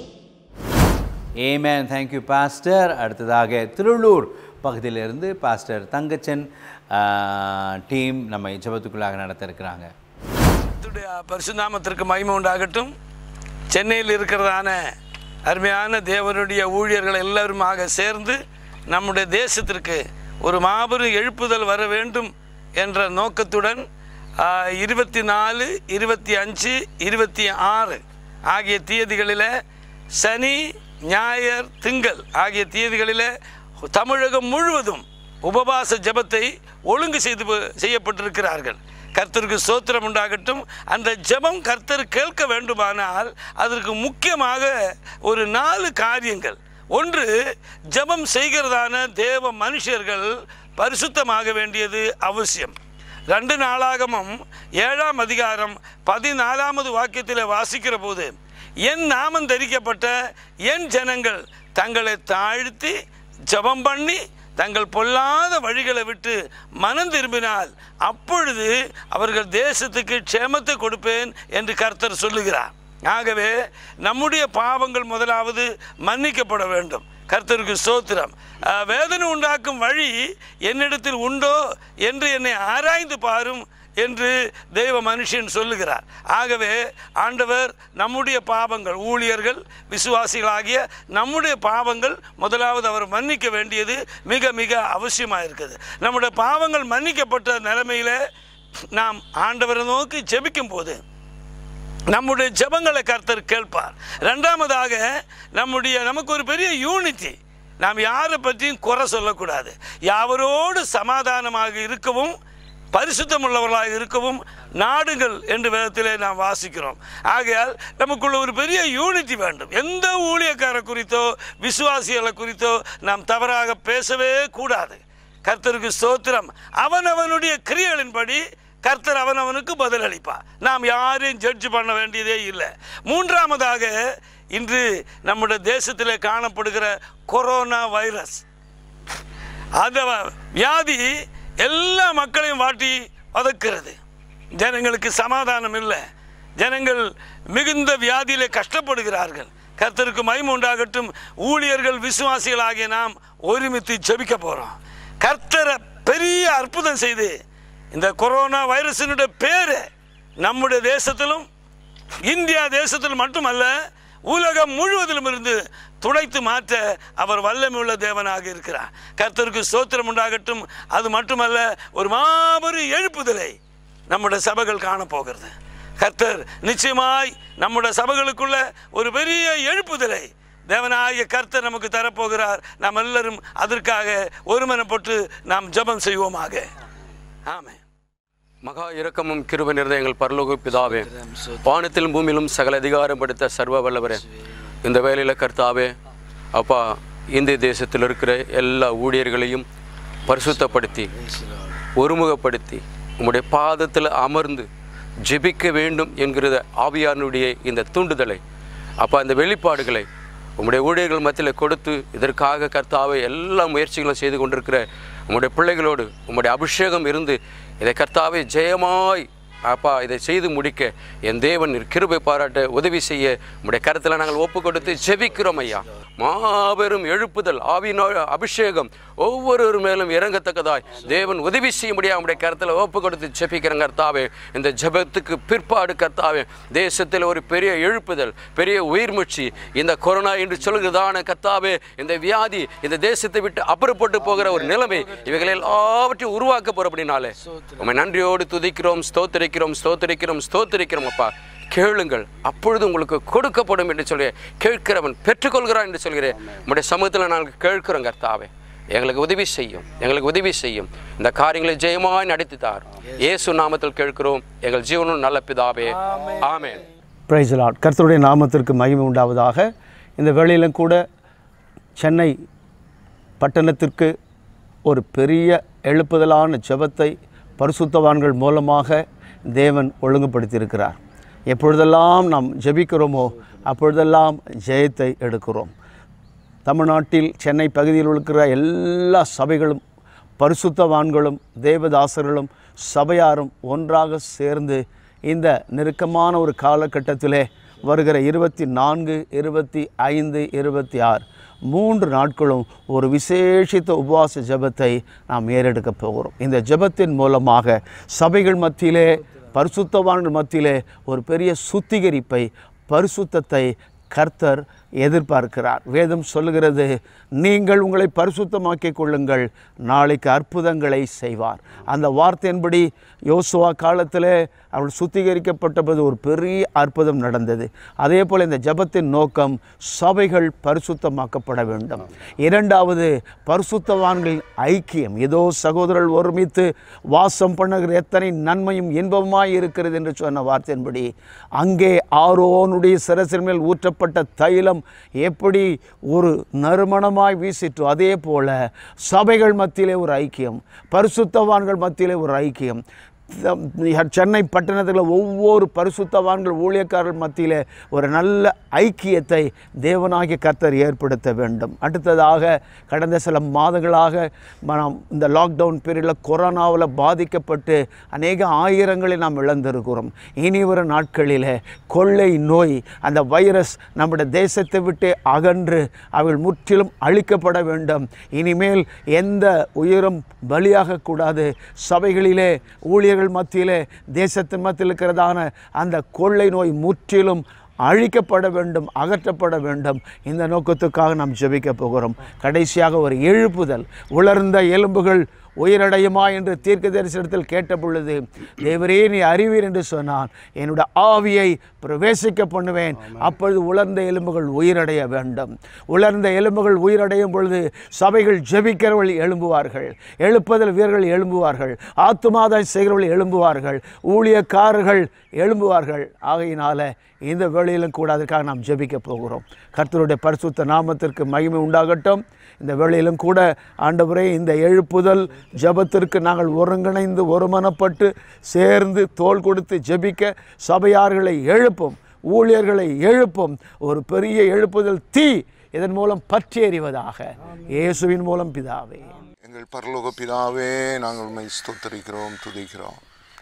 Speaker 1: ஏமேன் தேங்க்யூ பாஸ்டர் அடுத்ததாக திருவள்ளூர் பகுதியிலிருந்து பாஸ்டர் தங்கச்சன் டீம் நம்மை ஜெபத்துக்குள்ளாக நடத்த இருக்கிறாங்க
Speaker 15: கர்த்தருடைய பரிசுநாமத்திற்கு மகிமை உண்டாகட்டும் சென்னையில் இருக்கிறதான அருமையான தேவனுடைய ஊழியர்கள் எல்லாருமாக சேர்ந்து நம்முடைய தேசத்திற்கு ஒரு மாபெரும் எழுப்புதல் வர வேண்டும் என்ற நோக்கத்துடன் இருபத்தி நாலு இருபத்தி அஞ்சு இருபத்தி ஆறு ஆகிய தேதிகளில் சனி ஞாயிறு திங்கள் ஆகிய தேதிகளில் தமிழகம் முழுவதும் உபவாச ஜெபத்தை ஒழுங்கு செய்து செய்யப்பட்டிருக்கிறார்கள் கர்த்தருக்கு சோத்திரம் உண்டாகட்டும் அந்த ஜெபம் கர்த்தர் கேட்க வேண்டுமானால் அதற்கு முக்கியமாக ஒரு நாலு காரியங்கள் ஒன்று ஜெபம் செய்கிறதான தேவ மனுஷர்கள் பரிசுத்தமாக வேண்டியது அவசியம் ரெண்டு நாளாகமும் ஏழாம் அதிகாரம் பதினாலாவது வாக்கியத்தில் வாசிக்கிற போது என் நாமம் தரிக்கப்பட்ட என் ஜனங்கள் தங்களை தாழ்த்தி ஜெபம் பண்ணி தங்கள் பொல்லாத வழிகளை விட்டு மனம் திரும்பினால் அப்பொழுது அவர்கள் தேசத்துக்கு க்ஷேமத்தை கொடுப்பேன் என்று கர்த்தர் சொல்லுகிறார் ஆகவே நம்முடைய பாவங்கள் முதலாவது மன்னிக்கப்பட வேண்டும் கர்த்தருக்கு சோத்திரம் அஹ், வேதனை உண்டாக்கும் வழி என்னிடத்தில் உண்டோ என்று என்னை ஆராய்ந்து பாரும் என்று தெய்வ மனுஷன் சொல்லுகிறார் ஆகவே ஆண்டவர் நம்முடைய பாவங்கள் ஊழியர்கள் விசுவாசிகளாகிய நம்முடைய பாவங்கள் முதலாவது அவர் மன்னிக்க வேண்டியது மிக மிக அவசியமாக இருக்குது நம்முடைய பாவங்கள் மன்னிக்கப்பட்ட நிலைமையில் நாம் ஆண்டவரை நோக்கி ஜெபிக்கும் போது நம்முடைய ஜெபங்களை கர்த்தர் கேட்பார் ரெண்டாவதாக நம்முடைய நமக்கு ஒரு பெரிய யூனிட்டி நாம் யாரை பற்றியும் குறை சொல்லக்கூடாது யாவரோடு சமாதானமாக இருக்கவும் பரிசுத்தமுள்ளவர்களாக இருக்கவும் நாடுகள் என்று வேதத்திலே நாம் வாசிக்கிறோம் ஆகையால் நமக்குள்ள ஒரு பெரிய யூனிட்டி வேண்டும் எந்த ஊழியக்கார குறித்தோ விசுவாசிகளை குறித்தோ நாம் தவறாக பேசவே கூடாது கர்த்தருக்கு ஸ்தோத்திரம் அவனவனுடைய கிரியைகளின்படி கர்த்தர் அவனவனுக்கு பதிலளிப்பார் நாம் யாரையும் ஜட்ஜ் பண்ண வேண்டியதே இல்லை மூன்றாவதாக இன்று நம்முடைய தேசத்திலே காணப்படுகிற கொரோனா வைரஸ் அந்த வ- வியாதி எல்லா மக்களையும் வாட்டி வதக்கிறது ஜனங்களுக்கு சமாதானம் இல்லை ஜனங்கள் மிகுந்த வியாதியிலே கஷ்டப்படுகிறார்கள் கர்த்தருக்கு மகிமை உண்டாகட்டும் ஊழியர்கள் விசுவாசிகள் ஆகிய நாம் ஒருமித்து ஜெபிக்க போகிறோம் கர்த்தரை பெரிய அற்புதம் செய்து இந்த கொரோனா வைரஸினுடைய பேரை நம்முடைய தேசத்திலும் இந்தியா தேசத்தில் மட்டுமல்ல உலகம் முழுவதிலும் இருந்து துடைத்து மாற்ற அவர் வல்லமையுள்ள தேவனாக இருக்கிறார் கர்த்தருக்கு ஸ்தோத்திரம் உண்டாகட்டும் அது மட்டுமல்ல ஒரு மாபெரும் எழுப்புதலை நம்முடைய சபைகள் காணப்போகிறது கர்த்தர் நிச்சயமாய் நம்முடைய சபைகளுக்குள்ள ஒரு பெரிய எழுப்புதலை தேவனாகிய கர்த்தர் நமக்கு தரப்போகிறார் நாம் எல்லாரும் அதற்காக ஒருமனப்பட்டு நாம் ஜெபம் செய்வோமாக ஆமென்
Speaker 16: மகா இரக்கமும் கிருபை நிறைந்த எங்கள் பரலோக பிதாவே வானத்திலும் பூமியிலும் சகல அதிகாரம் படுத்த சர்வ வல்லவரே இந்த வேலையில் கர்த்தாவே அப்பா இந்திய தேசத்தில் இருக்கிற எல்லா ஊழியர்களையும் பரிசுத்தப்படுத்தி ஒருமுகப்படுத்தி உம்முடைய பாதத்தில் அமர்ந்து ஜெபிக்க வேண்டும் என்கிற ஆவியானுடைய இந்த தூண்டுதலை அப்பா இந்த வெளிப்பாடுகளை உம்முடைய ஊழியர்கள் மத்தியில் கொடுத்து இதற்காக கர்த்தாவை எல்லா முயற்சிகளும் செய்து கொண்டிருக்கிற உம்முடைய பிள்ளைகளோடு உம்முடைய அபிஷேகம் இருந்து இதை கர்த்தாவை ஜெயமாய் அப்பா இதை செய்து முடிக்க என் தேவன் நீர் கிருபை பாராட்ட உதவி செய்ய உம்முடைய கருத்தில் நாங்கள் ஒப்பு கொடுத்து ஜெபிக்கிறோம் ஐயா மாபெரும் எழுப்புதல் ஆவியினோ அபிஷேகம் ஒவ்வொரு மேலும் இறங்கத்தக்கதாய் தேவன் உதவி செய்ய முடியாது உம்முடைய கருத்தில் ஒப்பு கொடுத்து ஜெபிக்கிறேன் கர்த்தாவே இந்த ஜெபத்துக்கு பிற்பாடு கர்த்தாவே தேசத்தில் ஒரு பெரிய எழுப்புதல் பெரிய உயிர்மூச்சு இந்த கொரோனா என்று சொல்கிறதான கர்த்தாவே இந்த வியாதி இந்த தேசத்தை விட்டு அப்புறப்பட்டு போகிற ஒரு நிலைமை இவைகளை எல்லாவற்றையும் உருவாக்க போறபடினாலே உண்மை நன்றியோடு துதிக்கிறோம் ஸ்தோத்திரிக்கிறோம் ஸ்தோத்திரிக்கிறோம் ஸ்தோத்திரிக்கிறோம் அப்பா கேளுங்கள் அப்பொழுது உங்களுக்கு கொடுக்கப்படும் என்று சொல்லி கேட்கிறவன் பெற்றுக்கொள்கிறான் என்று சொல்கிறேன் உங்களுடைய சமூகத்தில் நாங்கள் கேட்கிறோம் கர்த்தாவே எங்களுக்கு உதவி செய்யும் எங்களுக்கு உதவி செய்யும் இந்த காரியங்களை ஜெயமாய் நடத்தி தார் இயேசு நாமத்தில் கேட்கிறோம் எங்கள் ஜீவனும் நல்ல பிதாவே ஆமென்
Speaker 17: பிரைஸ் லாட் கர்த்தருடைய நாமத்திற்கு மகிமை உண்டாவதாக இந்த வேளையிலும் கூட சென்னை பட்டணத்திற்கு ஒரு பெரிய எழுப்புதலான ஜெபத்தை பரிசுத்தவான்கள் மூலமாக தேவன் ஒழுங்குபடுத்தியிருக்கிறார் எப்பொழுதெல்லாம் நாம் ஜெபிக்கிறோமோ அப்பொழுதெல்லாம் ஜெயத்தை எடுக்கிறோம் தமிழ்நாட்டில் சென்னை பகுதியில் இருக்கிற எல்லா சபைகளும் பரிசுத்தவான்களும் தேவதாசர்களும் சபையாரும் ஒன்றாக சேர்ந்து இந்த நெருக்கமான ஒரு காலகட்டத்திலே வருகிற இருபத்தி நான்கு இருபத்தி ஐந்து இருபத்தி ஆறு மூன்று நாட்களும் ஒரு விசேஷித்த உபவாச ஜெபத்தை நாம் ஏறெடுக்க போகிறோம் இந்த ஜெபத்தின் மூலமாக சபைகள் மத்தியிலே பரிசுத்தவான்கள் மத்தியிலே ஒரு பெரிய சுத்திகரிப்பை பரிசுத்தத்தை கர்த்தர் எதிர்பார்க்கிறார் வேதம் சொல்லுகிறது நீங்கள் உங்களை பரிசுத்தமாக்கிக் கொள்ளுங்கள் நாளைக்கு அற்புதங்களை செய்வார் அந்த வார்த்தையின்படி யோசுவா காலத்திலே அவள் சுத்திகரிக்கப்பட்டபோது ஒரு பெரிய அற்புதம் நடந்தது அதே போல் இந்த ஜெபத்தின் நோக்கம் சபைகள் பரிசுத்தமாக்கப்பட வேண்டும் இரண்டாவது பரிசுத்தவான்களின் ஐக்கியம் ஏதோ சகோதரர்கள் ஒருமித்து வாசம் பண்ணுகிற எத்தனை நன்மையும் இன்பமாய் இருக்கிறது என்று சொன்ன வார்த்தையின்படி அங்கே ஆரோனுடைய சிரசின் மேல் ஊற்றப்பட்ட தைலம் எப்படி ஒரு நறுமணமாய் வீசிற்றோ அதே போல சபைகள் மத்தியிலே ஒரு ஐக்கியம் பரிசுத்தவான்கள் மத்தியிலே ஒரு ஐக்கியம் சென்னை பட்டணத்தில் ஒவ்வொரு பரிசுத்தவான்கள் ஊழியக்காரர்கள் மத்தியில் ஒரு நல்ல ஐக்கியத்தை தேவனாகிய கர்த்தர் ஏற்படுத்த வேண்டும் அடுத்ததாக கடந்த சில மாதங்களாக நாம் இந்த லாக்டவுன் பீரியடில் கொரோனாவில் பாதிக்கப்பட்டு அநேக ஆயிரங்களை நாம் இழந்திருக்கிறோம் இனி வரும் நாட்களில் கொள்ளை நோய் அந்த வைரஸ் நம்முடைய தேசத்தை விட்டு அகன்று அவள் முற்றிலும் அழிக்கப்பட வேண்டும் இனிமேல் எந்த உயிரும் பலியாகக்கூடாது சபைகளிலே ஊழியர்கள் மத்தியிலே தேசத்தின் மத்தியில் இருக்கிறதான அந்த கொள்ளை நோய் முற்றிலும் அழிக்கப்பட வேண்டும் அகற்றப்பட வேண்டும் இந்த நோக்கத்துக்காக நாம் ஜெபிக்க போகிறோம் கடைசியாக ஒரு எழுப்புதல் உலர்ந்த எலும்புகள் உயிரடையுமா என்று தீர்க்க தரிசனத்தில் கேட்ட பொழுது தேவரே நீ அறிவீர் என்று சொன்னான் என்னுடைய ஆவியை பிரவேசிக்க பண்ணுவேன் அப்பொழுது உலர்ந்த எலும்புகள் உயிரடைய வேண்டும் உலர்ந்த எலும்புகள் உயிரடையும் பொழுது சபைகள் ஜெபிக்கிறவர்கள் எழும்புவார்கள் எழுப்புதல் வீரர்கள் எழும்புவார்கள் ஆத்துமாதாய் செய்கிறவர்கள் எழும்புவார்கள் ஊழியக்காரர்கள் எழும்புவார்கள் ஆகையினால இந்த வேளையிலும் கூட அதற்காக நாம் ஜெபிக்க போகிறோம் கர்த்தருடைய பரிசுத்த நாமத்திற்கு மகிமை உண்டாகட்டும் இந்த வேளையிலும் கூட ஆண்டவரே இந்த எழுப்புதல் ஜெபத்திற்கு நாங்கள் ஒருங்கிணைந்து ஒருமனப்பட்டு சேர்ந்து தோள் கொடுத்து ஜெபிக்க சபையார்களை எழுப்பும் ஊழியர்களை எழுப்பும் ஒரு பெரிய எழுப்புதல் தீ இதன் மூலம் பற்றி எறிவதாக இயேசுவின் மூலம் பிதாவே
Speaker 18: எங்கள் பரலோக பிதாவே நாங்கள் உண்மை ஸ்தோத்தரிக்கிறோம் துதிக்கிறோம்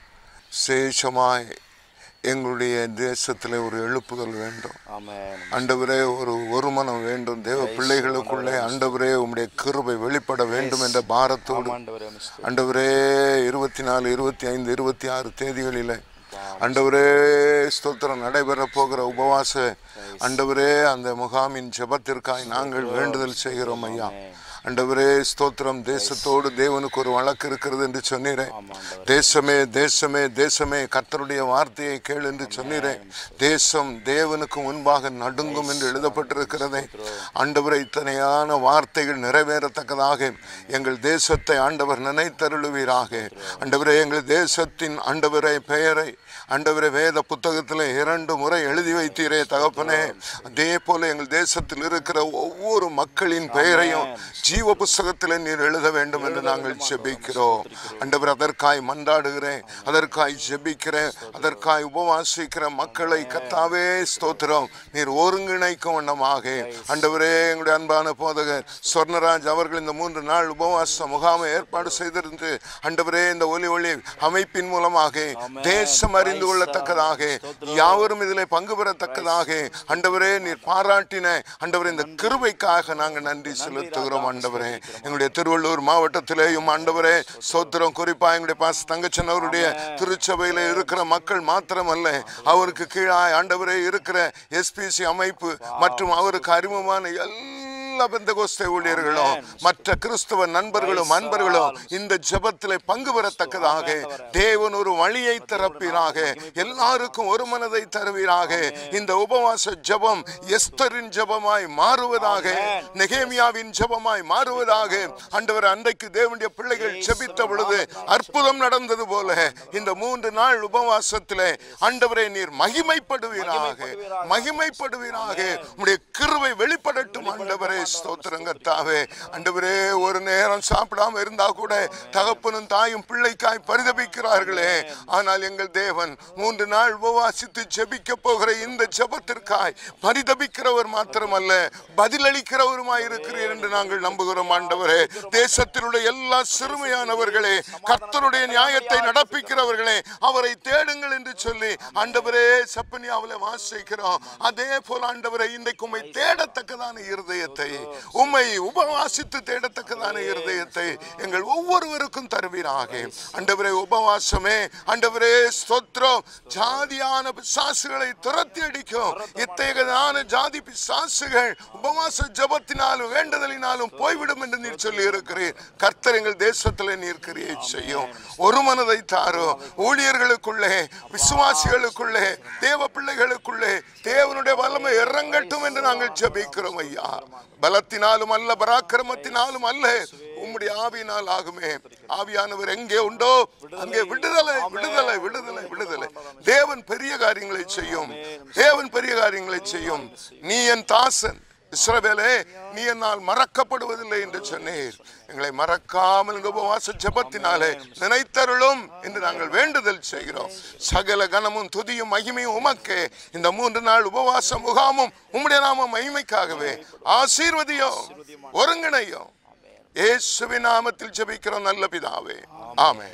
Speaker 18: சேஷமாய் எங்களுடைய தேசத்தில் ஒரு எழுப்புதல் வேண்டும் ஆண்டவரே ஒரு ஒரு மனம் வேண்டும் தேவ பிள்ளைகளுக்குள்ளே ஆண்டவரே உம்முடைய கிருபை வெளிப்பட வேண்டும் என்ற பாரத்தோடு ஆண்டவரே இருபத்தி நாலு இருபத்தி ஐந்து இருபத்தி ஆறு தேதிகளில் ஆண்டவரே ஸ்தோத்திரம் நடைபெற போகிற உபவாச ஆண்டவரே அந்த முகாமின் ஜெபத்திற்காய் நாங்கள் வேண்டுதல் செய்கிறோம் ஐயா ஆண்டவரே ஸ்தோத்திரம் தேசத்தோடு தேவனுக்கு ஒரு வழக்கு இருக்கிறது என்று சொன்னீரேன் தேசமே தேசமே தேசமே கர்த்தருடைய வார்த்தையை கேள் என்று சொன்னீரேன் தேசம் தேவனுக்கு முன்பாக நடுங்கும் என்று எழுதப்பட்டிருக்கிறதே ஆண்டவரை இத்தனையான வார்த்தைகள் நிறைவேறத்தக்கதாக எங்கள் தேசத்தை ஆண்டவர் நினைத்தருளுவீராக ஆண்டவரே எங்கள் தேசத்தின் ஆண்டவரை பெயரை ஆண்டவரே வேத புத்தகத்தில் இரண்டு முறை எழுதி வைத்தீரே தகப்பனே அதே போல எங்கள் தேசத்தில் இருக்கிற ஒவ்வொரு மக்களின் பெயரையும் ஜீவ புஸ்தகத்தில் நீர் எழுத வேண்டும் என்று நாங்கள் ஜெபிக்கிறோம் ஆண்டவர் அதற்காய் மன்றாடுகிறேன் அதற்காய் ஜெபிக்கிறேன் அதற்காய் உபவாசிக்கிற மக்களை கத்தாவே ஸ்தோத்திரம் நீர் ஒருங்கிணைக்கும் வண்ணமாக ஆண்டவரே எங்களுடைய அன்பான போதகர் சொர்ணராஜ் அவர்கள் இந்த மூன்று நாள் உபவாச முகாமை ஏற்பாடு செய்திருந்து ஆண்டவரே இந்த ஒலி ஒளி அமைப்பின் மூலமாக தேசம் அறிந்து கொள்ளத்தக்கதாக யாவரும் இதில் பங்கு பெறத்தக்கதாக ஆண்டவரே நீர் பாராட்டின ஆண்டவரே இந்த கிருபைக்காக நாங்கள் நன்றி செலுத்துகிறோம் ஆண்டவரே எங்களுடைய திருவள்ளூர் மாவட்டத்திலேயும் ஆண்டவரே சோத்திரம் குறிப்பா எங்களுடைய பாச தங்கச்சன் அவருடைய திருச்சபையில இருக்கிற மக்கள் மாத்திரமல்ல அவருக்கு கீழாய் ஆண்டவரே இருக்கிற எஸ்பிசி அமைப்பு மற்றும் அவருக்கு அறிமுகமான எல்லா பெந்தகோஸ்தே ஊழியர்களும் மற்ற கிறிஸ்தவ நண்பர்களும் அன்பர்களும் இந்த ஜெபத்திலே பங்கு பெறத்தக்கதாக தேவன் ஒரு வழியை திறப்பீராக எல்லாருக்கும் ஒரு மனதை தருவீராக இந்த உபவாச ஜெபம் எஸ்தரின் ஜெபமாய் மாறுவதாக நெகேமியாவின் ஜெபமாய் மாறுவதாக ஆண்டவர் அன்றைக்கு தேவனுடைய பிள்ளைகள் ஜெபித்த பொழுது அற்புதம் நடந்தது போல இந்த மூன்று நாள் உபவாசத்திலே ஆண்டவரை நீர் மகிமைப்படுவீராக மகிமைப்படுவீராக உம்முடைய கிருவை வெளிப்படட்டும் ஆண்டவரே ஸ்தோத்திரங்கத்தாவே ஆண்டவரே ஒரு நேரம் சாப்பிடாம இருந்தா கூட தகப்பனும் தாயும் பிள்ளைக்காய் பரிதபிக்கிறார்களே ஆனால் எங்கள் தேவன் மூன்று நாள் உபவாசித்து ஜெபிக்க போகிற இந்த ஜெபத்திற்காய் பரிதபிக்கிறவர் மாத்திரமல்ல பதிலளிக்கிறவருமாய் இருக்கிறீர் என்று நாங்கள் நம்புகிறோம் ஆண்டவரே தேசத்தில் உள்ள எல்லா சிறுமையானவர்களே கர்த்தருடைய நியாயத்தை நடப்பிக்கிறவர்களே அவரை தேடுங்கள் என்று சொல்லி ஆண்டவரே சப்பனியாவில் வாசிக்கிறோம் அதே போல ஆண்டவரை இன்றைக்கு உம்மை தேடத்தக்கதான இருதயத்தை உம்மை உபவாசித்து தேடத்தக்கதான இருதயத்தை எங்கள் ஒவ்வொருவருக்கும் தருவீராக ஆண்டவரே உபவாசமே ஆண்டவரே ஸ்தோத்திரம் ஜாதியான பிசாசுகளை துரத்தி அடிக்கும் இத்தகையதான ஜாதி பிசாசுகள் உபவாச ஜபத்தினாலும் வேண்டுதலினாலும் போய்விடும் என்று நீர் சொல்லி இருக்கிறீர் கர்த்தர் எங்கள் தேசத்தில் நீர் கிரியை செய்யும் ஒரு மனதை தாரும் ஊழியர்களுக்குள்ளே விசுவாசிகளுக்குள்ளே தேவ பிள்ளைகளுக்குள்ளே தேவனுடைய வல்லமை இறங்கட்டும் என்று நாங்கள் ஜெபிக்கிறோம் ஐயா பலத்தினாலும் அல்ல பராக்கிரமத்தினாலும் அல்ல உம்முடைய ஆவியினால் ஆகுமே ஆவியானவர் எங்கே உண்டோ அங்கே விடுதலை விடுதலை விடுதலை விடுதலை தேவன் பெரிய காரியங்களை செய்யும் தேவன் பெரிய காரியங்களை செய்யும் நீ என் தாசன் இஸ்ரவேலே நீ என்னால் மறக்கப்படுவதில்லை என்று சொன்னீர் எங்களை மறக்காமல் இந்த உபவாச ஜெபத்தினாலே நினைத்தருளும் என்று நாங்கள் வேண்டுதல் செய்கிறோம் சகல கனமும் துதியும் மகிமையும் உமக்கே இந்த மூன்று நாள் உபவாச முகாமும் உம்முடைய நாம மகிமைக்காகவே ஆசீர்வதியும் ஒருங்கிணையும் இயேசுவின் நாமத்தில் ஜெபிக்கிறோம் நல்ல பிதாவே ஆமென்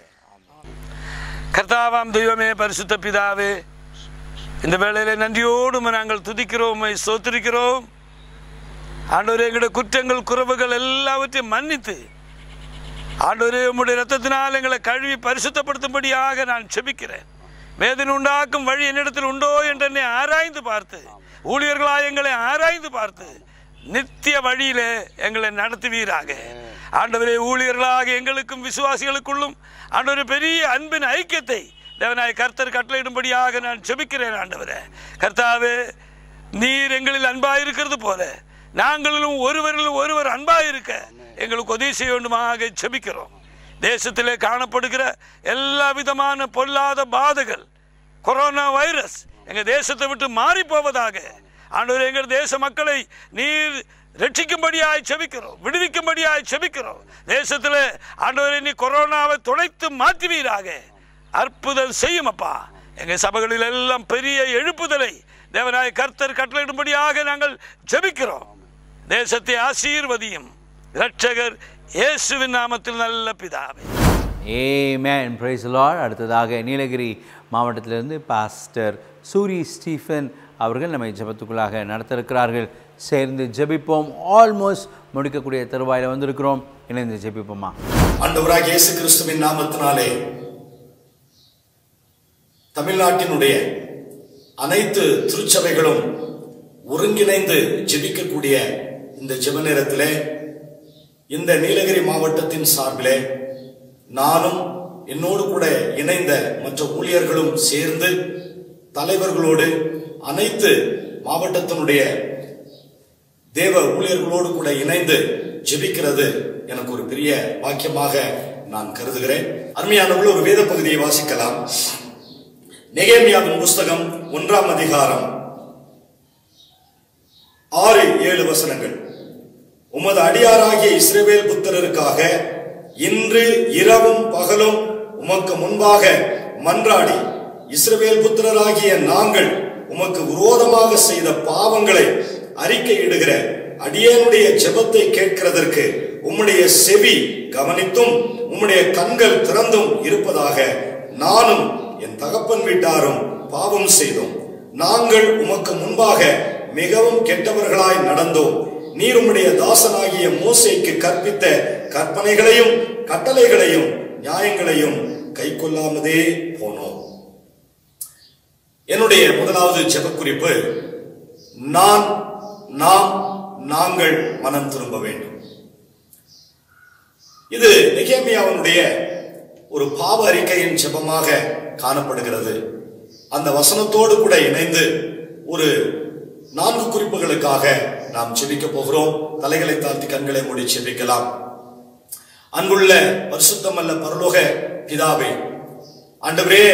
Speaker 15: கர்த்தாவாம் தெய்வமே பரிசுத்த பிதாவே இந்த வேளையில நன்றியோடு உம்மை நாங்கள் துதிக்கிறோம் உம்மை ஸ்தோத்திரிக்கிறோம் ஆண்டவரே எங்களுடைய குற்றங்கள் குறவுகள் எல்லாவற்றையும் மன்னித்து ஆண்டவரே உம்முடைய ரத்தத்தினால் எங்களை கழுவி பரிசுத்தப்படுத்தும்படியாக நான் செபிக்கிறேன் வேதனை உண்டாக்கும் வழி என்னிடத்தில் உண்டோ என்று என்னை ஆராய்ந்து பார்த்து ஊழியர்களாய் எங்களை ஆராய்ந்து பார்த்து நித்திய வழியிலே எங்களை நடத்துவீராக ஆண்டவரே ஊழியர்களாக எங்களுக்கும் விசுவாசிகளுக்குள்ளும் ஆண்டவரே பெரிய அன்பின் ஐக்கியத்தை தேவனாய் கர்த்தர் கட்டளையிடும்படியாக நான் ஜெபிக்கிறேன் ஆண்டவரே கர்த்தாவே நீர் எங்களில் அன்பாயிருக்கிறது போல நாங்களிலும் ஒருவரிலும் ஒருவர் அன்பாயிருக்க எங்களுக்கு உதவி செய்ய வேண்டுமாக ஜெபிக்கிறோம் தேசத்திலே காணப்படுகிற எல்லா விதமான பொல்லாத பாதைகள் கொரோனா வைரஸ் எங்க தேசத்தை விட்டு மாறி போவதாக ஆண்டவர் எங்கள் தேச மக்களை நீர் ரட்சிக்கும்படியாய் செபிக்கிறோம் விடுவிக்கும்படியாய் செபிக்கிறோம் தேசத்தில் ஆண்டவரை நீ கொரோனாவை துடைத்து மாற்றுவீராக அற்புதம் செய்யும் அப்பா எங்க சபைகளில் எல்லாம் பெரிய எழுப்புதலை தேவனாய் கர்த்தர் கட்டளையிடும்படியாக நாங்கள் ஜெபிக்கிறோம் தேசத்தை ஆசீர்வதியும் இரட்சகர் இயேசுவின் நாமத்தில் நல்ல பிதாவே
Speaker 1: ஏமேன் பிரைஸ் லார்ட் அடுத்ததாக நீலகிரி மாவட்டத்திலிருந்து பாஸ்டர் சூரி ஸ்டீஃபன் அவர்கள் நம்மை ஜெபத்துக்குள்ளாக நடத்த இருக்கிறார்கள் சேர்ந்து ஜெபிப்போம் ஆல்மோஸ்ட் முடிக்கக்கூடிய தருவாயில் வந்திருக்கிறோம் இணைந்து ஜெபிப்போமா
Speaker 19: ஆண்டவராக இயேசு கிறிஸ்துவின் நாமத்தினாலே தமிழ்நாட்டினுடைய அனைத்து திருச்சபைகளும் ஒருங்கிணைந்து ஜெபிக்கக்கூடிய இந்த ஜெப நேரத்திலே இந்த நீலகிரி மாவட்டத்தின் சார்பிலே நானும் என்னோடு கூட இணைந்த மற்ற ஊழியர்களும் சேர்ந்து தலைவர்களோடு அனைத்து மாவட்டத்தினுடைய தேவ ஊழியர்களோடு கூட இணைந்து ஜெபிக்கிறது எனக்கு ஒரு பெரிய வாக்கியமாக நான் கருதுகிறேன் அருமையானவர்கள் ஒரு வேத பகுதியை வாசிக்கலாம் நெகேமியாவின் புஸ்தகம் ஒன்றாம் அதிகாரம் ஆறு ஏழு வசனங்கள் உமது அடியாராகிய இஸ்ரவேல் புத்திரருக்காக இன்று இரவும் பகலும் உமக்கு முன்பாக மன்றாடி இஸ்ரவேல் புத்திரராகிய நாங்கள் உமக்கு விரோதமாக செய்த பாவங்களை அறிக்கையிடுகிற அடியேனுடைய ஜெபத்தை கேட்கிறதற்கு உம்முடைய செவி கவனித்தும் உம்முடைய கண்கள் திறந்தும் இருப்பதாக நானும் என் தகப்பன் வீட்டாரும் பாவம் செய்தோம் நாங்கள் உமக்கு முன்பாக மிகவும் கெட்டவர்களாய் நடந்தோம் நீர் உம்முடைய தாசனாகிய மோசேக்கு கற்பித்த கற்பனைகளையும் கட்டளைகளையும் நியாயங்களையும் கை கொள்ளாமதே போனோம் என்னுடைய முதலாவது ஜெபக்குறிப்பு நான் நாம் நாங்கள் மனம் திரும்ப வேண்டும் இது நெகேமியாவனுடைய ஒரு பாவ அறிக்கையின் ஜெபமாக காணப்படுகிறது அந்த வசனத்தோடு கூட இணைந்து ஒரு நான்கு குறிப்புகளுக்காக நாம் செபிக்க போகிறோம் தலைகளை தாழ்த்தி கண்களை மூடி செபிக்கலாம் அன்புள்ள பரிசுத்தமல்ல பரலோக பிதாவே ஆண்டவரே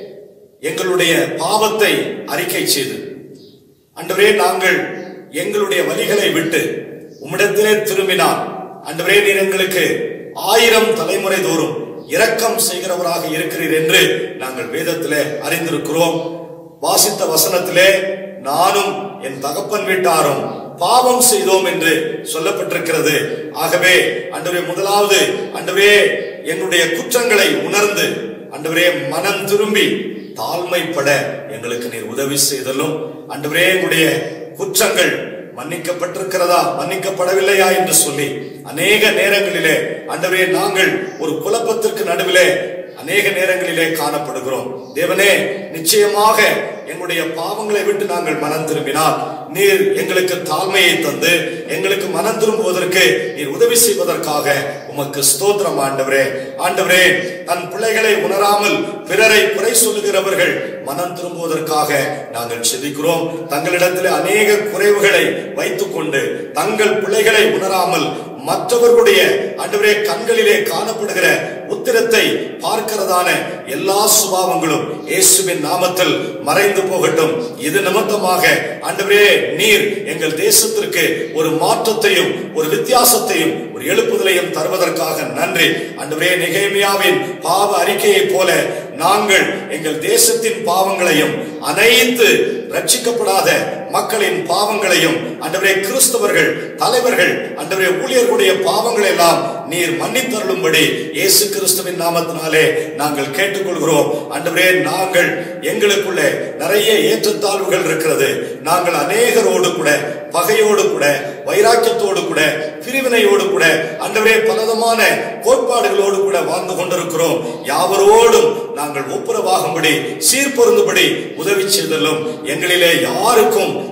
Speaker 19: எங்களுடைய பாவத்தை அறிக்கை செய்து ஆண்டவரே நாங்கள் எங்களுடைய வழிகளை விட்டு உம்மிடத்திலே திரும்பினால் ஆண்டவரே நீர் எங்களுக்கு ஆயிரம் தலைமுறை தோறும் இரக்கம் செய்கிறவராக இருக்கிறீர் என்று நாங்கள் வேதத்திலே அறிந்திருக்கிறோம் வாசித்த வசனத்திலே நானும் என் தகப்பன் வீட்டாரும் பாவம் செய்தோம் என்று சொல்லப்பட்டிருக்கிறது ஆகவே அன்றுவரே முதலாவது அன்றுவரே என்னுடைய குற்றங்களை உணர்ந்து அன்றுவரே மனம் திரும்பி தாழ்மைப்பட எங்களுக்கு நீர் உதவி செய்தலும் அன்றுவரே எங்களுடைய குற்றங்கள் மன்னிக்கப்பட்டிருக்கிறதா மன்னிக்கப்படவில்லையா என்று சொல்லி அநேக நேரங்களிலே அன்றுவரே நாங்கள் ஒரு குழப்பத்திற்கு நடுவிலே அநேக நேரங்களிலே காணப்படுகிறோம் தேவனே நிச்சயமாக எங்களுடைய பாவங்களை விட்டு நாங்கள் மனம் திரும்பினால் நீர் எங்களுக்கு தாழ்மையை தந்து எங்களுக்கு மனம் திரும்புவதற்கு நீர் உதவி செய்வதற்காக உமக்கு ஸ்தோத்திரம் ஆண்டவரே ஆண்டவரே தன் பிள்ளைகளை உணராமல் பிறரை குறை சொல்லுகிறவர்கள் மனம் திரும்புவதற்காக நாங்கள் செபிக்கிறோம் தங்களிடத்தில் அநேக குறைவுகளை வைத்துக்கொண்டு தங்கள் பிள்ளைகளை உணராமல் மற்றவர்களுடைய ஆண்டவரே கண்களிலே காணப்படுகிற உத்திரத்தை பார்க்கிறதான எல்லா சுபாவங்களும் இயேசுவின் நாமத்தில் மறைந்து போகட்டும் இது நிமித்தமாக ஆண்டவரே நீர் எங்கள் தேசத்திற்கு ஒரு மாற்றத்தையும் ஒரு வித்தியாசத்தையும் ஒரு எழுப்புதலையும் தருவதற்காக நன்றி ஆண்டவரே நெகேமியாவின் பாவ அறிக்கையைப் போல நாங்கள் எங்கள் தேசத்தின் பாவங்களையும் அனைத்து ரட்சிக்கப்படாத மக்களின் பாவங்களையும் அண்டவரே கிறிஸ்தவர்கள் தலைவர்கள் அண்டவரே ஊழியர்களுடைய பாவங்களை எல்லாம் நீர் மன்னித்தருளும்படி இயேசு கிறிஸ்துவின் நாமத்தினாலே நாங்கள் கேட்டுக்கொள்கிறோம் அண்டவரே நாங்கள் எங்களுக்குள்ளே நிறைய ஏற்றத்தாழ்வுகள் இருக்கிறது நாங்கள் அநேகரோடு கூட பகையோடு கூட வைராக்கியத்தோடு கூட பிரிவினையோடு கூட அண்டவரே பலவிதமான கோட்பாடுகளோடு கூட வாழ்ந்து கொண்டிருக்கிறோம் யாவரோடும் நாங்கள் ஒப்புரவாகும்படி சீர்பொருந்தும்படி உதவி செய்தலும் எங்களிலே யாருக்கும்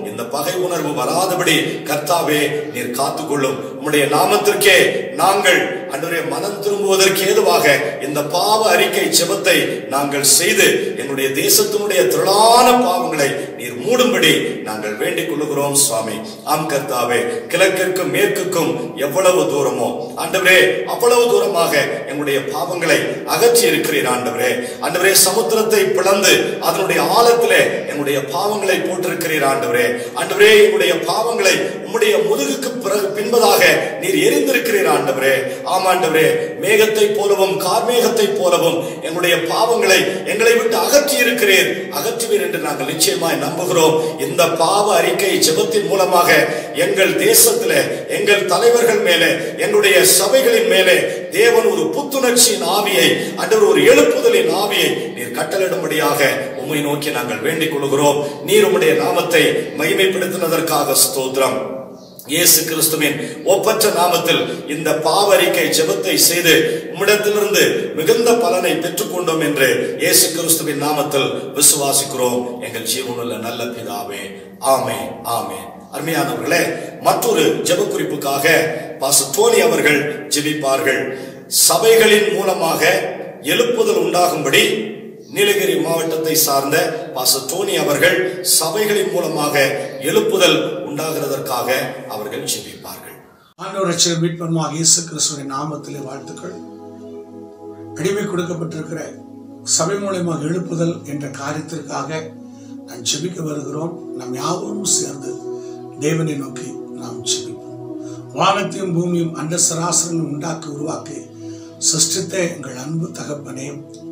Speaker 19: இந்த பகை உணர்வு வராதபடி கர்த்தாவே நீர் காத்துக்கொள்ளும் உம்முடைய நாமத்திற்கே நாங்கள் அன்றைய மனம் திரும்புவதற்கு ஏதுவாக இந்த பாவ அறிக்கை செபத்தை நாங்கள் செய்து என்னுடைய தேசத்தினுடைய திரளான பாவங்களை நீர் மூடும்படி நாங்கள் வேண்டிக் கொள்ளுகிறோம் சுவாமி ஆம் கர்த்தாவே கிழக்கிற்கும் மேற்குக்கும் எவ்வளவு தூரமோ ஆண்டவரே அவ்வளவு தூரமாக எங்களுடைய பாவங்களை அகற்றி இருக்கிறீர் ஆண்டவரே ஆண்டவரே சமுத்திரத்தை பிளந்து அதனுடைய ஆழத்திலே என்னுடைய பாவங்களை போட்டிருக்கிறீர் ஆண்டவரே ஆண்டவரே எங்களுடைய பாவங்களை உம்முடைய முதுகுக்கு பிறகு பின்பதாக நீர் எரிந்திருக்கிறீர் ஆண்டவரே ஆமாண்டவரே மேகத்தை போலவும் கார்மேகத்தை போலவும் எங்களுடைய பாவங்களை எங்களை விட்டு அகற்றி இருக்கிறீர் அகற்றுவீர் என்று நாங்கள் நிச்சயமாய் நம்புகிறோம் இந்த பாவ அறிக்கை ஜெபத்தின் மூலமாக எங்கள் தேசத்திலே எங்கள் தலைவர்கள் மேலே எங்களுடைய சபைகளின் மேலே தேவன் ஒரு புத்துணர்ச்சியின் ஆவியை அன்று ஒரு எழுப்புதலின் ஆவியை நீர் கட்டளிடும்படியாக உம்மை நோக்கி நாங்கள் வேண்டிக் கொள்கிறோம் நீர் உம்முடைய நாமத்தை மகிமைப்படுத்தினதற்காக ஸ்தோத்திரம் இயேசு கிறிஸ்துவின் ஒப்பற்ற நாமத்தில் இந்த பாவரிக்கை ஜெபத்தை செய்து உம்மிடத்திலிருந்து மிகுந்த பலனை பெற்றுக்கொண்டோம் என்று இயேசு கிறிஸ்துவின் நாமத்தில் விசுவாசிக்கிறோம் எங்கள் ஜீவனுள்ள நல்ல பிதாவே ஆமே ஆமே அருமையானவர்களே மற்றொரு ஜெப குறிப்புக்காக பாச டோனி அவர்கள் ஜெபிப்பார்கள் சபைகளின் மூலமாக எழுப்புதல் உண்டாகும்படி நீலகிரி மாவட்டத்தை சார்ந்த பாச டோனி அவர்கள் சபைகளின் மூலமாக எழுப்புதல் உண்டாகிறதற்காக அவர்கள் ஜெபிப்பார்கள்
Speaker 20: ஆண்டவர் ரட்சகர் மீட்பருமாக இயேசு கிறிஸ்துவின் நாமத்திலே வாழ்த்துக்கள் அடிமை கொடுக்கப்பட்டிருக்கிற சபை மூலமாக எழுப்புதல் என்ற காரியத்திற்காக நான் ஜெபிக்க வருகிறோம் நாம் யாவரும் சேர்ந்து தேவனை நோக்கி நாம் ஜெபிப்போம் வானத்தையும் பூமியும் அண்ட சராசரனும் உண்டாக்கி உருவாக்கி சிருஷ்டித்த எங்கள் அன்பு தகப்பனே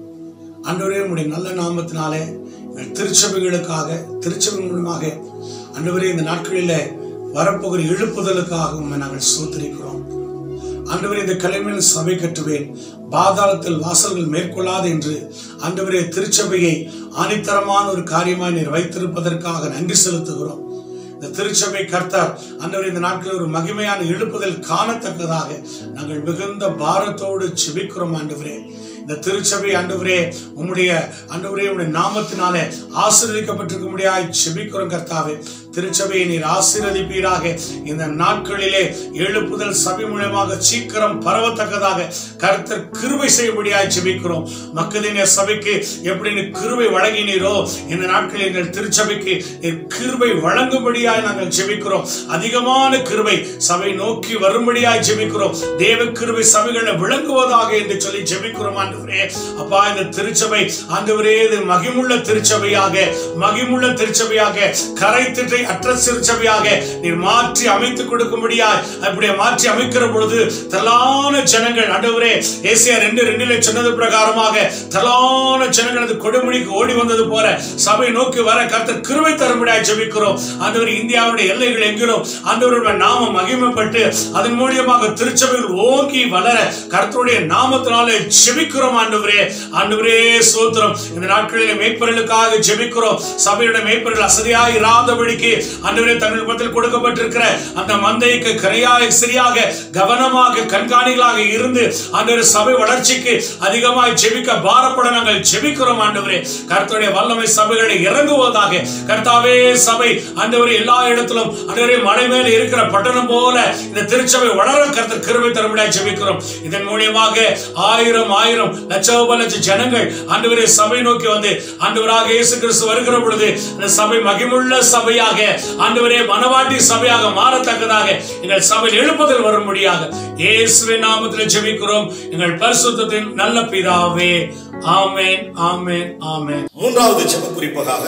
Speaker 20: ஆண்டவரே உம்முடைய நல்ல நாமத்தினாலே எங்கள் திருச்சபைகளுக்காக திருச்சபை மூலமாக ஆண்டவரே இந்த நாட்களிலே வரப்போகிற எழுப்புதலுக்காக உம்மை நாங்கள் சோதரிக்கிறோம் ஆண்டவரே இந்த கலைமையில் சபை கட்டுவேன் பாதாளத்தில் வாசல்கள் மேற்கொள்ளாது என்று ஆண்டவரே திருச்சபையை ஆணித்தரமான ஒரு காரியமாய் நீர் வைத்திருப்பதற்காக நன்றி செலுத்துகிறோம் இந்த திருச்சபை கர்த்தர் ஆண்டவரே இந்த நாட்களில் ஒரு மகிமையான எழுப்புதல் காணத்தக்கதாக நாங்கள் மிகுந்த பாரத்தோடு செபிக்கிறோம் ஆண்டவரே இந்த திருச்சபை ஆண்டவரே உம்முடைய ஆண்டவரே உம்முடைய நாமத்தினாலே ஆசீர்வதிக்கப்பட்டிருக்க முடியாய் செபிக்கிறோம் கர்த்தாவே திருச்சபையை நீர் ஆசீர்வதிப்பீராக இந்த நாட்களிலே எழுப்புதல் சபை மூலமாக சீக்கிரம் பரவத்தக்கதாக கர்த்தர் கிருபை செய்யும்படியாய் செபிக்கிறோம் மக்களின் சபைக்கு எப்படி நீ கிருபை வழங்கினீரோ இந்த நாட்களில் எங்கள் திருச்சபைக்கு நீர் கிருபை வழங்கும்படியாய் நாங்கள் செபிக்கிறோம் அதிகமான கிருபை சபை நோக்கி வரும்படியாய் ஜெபிக்கிறோம் தேவ கிருபை சபைகளில் விளங்குவதாக என்று சொல்லி ஜெபிக்கிறோம் ஆண்டவரே அப்பா இந்த திருச்சபை ஆண்டவரே இது மகிமுள்ள திருச்சபையாக மகிமுள்ள திருச்சபையாக கரை திட்டை அற்ற திருச்சபையாக நீர் மாற்றி அமைத்துக் கொடுக்கும்படியாய் அப்படியே மாற்றி அமைக்கிற பொழுது தலான ஜனங்கள் ஆண்டவரே ஏசியா ரெண்டு ரெண்டிலே சொன்னது பிரகாரமாக தலான ஜனங்கள் அது கொடுமுடிக்கு ஓடி வந்தது போல சபை நோக்கி வர கர்த்தர் கிருபை தரும்படியாய் ஜெபிக்கிறோம் ஆண்டவர் இந்தியாவுடைய எல்லைகள் எங்கிலும் ஆண்டவருடைய நாமம் மகிமைப்பட்டு அதன் மூலியமாக திருச்சபைகள் ஓங்கி வளர கர்த்தருடைய நாமத்தினாலே ஜெபிக்கிறோம் ஆண்டவரே ஆண்டவரே சோத்திரம் இந்த நாட்களிலே மேய்ப்பர்களுக்காக ஜெபிக்கிறோம் சபையுடைய மேய்ப்பர்கள் அசதியாக இராதபடிக்கு ஆண்டவரே தங்கள் பத்தில் கொடுக்கப்பட்டிருக்கிற அந்த மந்தைக்கு கரையாக சரியாக கவனமாக கண்காணிகளாக இருந்து ஆண்டவரே சபை வளர்ச்சிக்கு அதிகமாய் ஜெபிக்க பாரப்பட நாங்கள் ஜெபிக்கிறோம் ஆண்டவரே கர்த்தருடைய வல்லமை சபைகளை இறங்குவதாக கர்த்தாவே சபை ஆண்டவரே எல்லா இடத்திலும் ஆண்டவரே மலை மேல இருக்கிற பட்டணம் போல இந்த திருச்சபை வளர கர்த்தர் கிருபை தரும்படியாக ஜெபிக்கிறோம் இதன் மூலியமாக ஆயிரம் ஆயிரம் லட்சோப லட்ச ஜனங்கள் ஆண்டவரே சபை நோக்கி வந்து ஆண்டவராக இயேசு கிறிஸ்து வருகிற பொழுது அந்த சபை மகிமுள்ள சபையாக ஆண்டவரே மனவாட்டி சபையாக மாறத்தக்கதாக எங்கள் சபையில் எழுப்புதல் வரும்படியாக இயேசுவின் நாமத்தில் ஜெபிக்கிறோம் எங்கள் பரிசுத்தத்தின் நல்ல பிதாவே ஆமென் ஆமென் ஆமென்
Speaker 19: மூன்றாவது ஜெப குறிப்பாக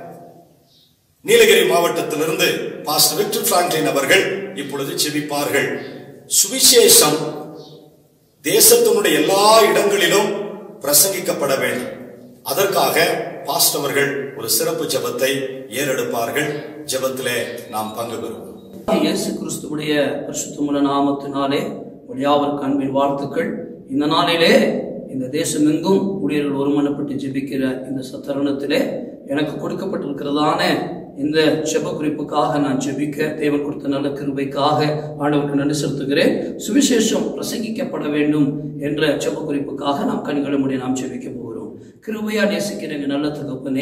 Speaker 19: நீலகிரி மாவட்டத்திலிருந்து பாஸ்டர் விக்டர் பிராங்க்லின் அவர்கள் இப்பொழுது ஜெபிப்பார்கள் சுவிசேஷம் தேசத்தினுடைய எல்லா இடங்களிலும் பிரசங்கிக்கப்பட வேண்டும் அதற்காக பாஸ்டர் அவர்கள் ஒரு சிறப்பு ஜெபத்தை ஏறெடுப்பார்கள் ஜெபத்திலே நாம் பங்கு பெறுவோம்
Speaker 10: இயேசு கிறிஸ்துவுடைய பரிசுத்தமுள்ள நாமத்தினாலே யாவர் அன்பின் வாழ்த்துக்கள் இந்த நாளிலே இந்த தேசம் எங்கும் ஊழியர்கள் ஒருமனப்பட்டு ஜெபிக்கிற இந்த சத்தருணத்திலே எனக்கு கொடுக்கப்பட்டிருக்கிறதான இந்த ஜெப குறிப்புக்காக நான் ஜெபிக்க தேவன் கொடுத்த நல்ல கிருபைக்காக ஆண்டவருக்கு நன்றி செலுத்துகிறேன் சுவிசேஷம் பிரசங்கிக்கப்பட வேண்டும் என்ற ஜெப குறிப்புக்காக நாம் கண்களை முடிய நாம் ஜெபிக்க போகிறோம் கிருபையா நேசிக்கிற எங்கள் நல்ல தகப்பனே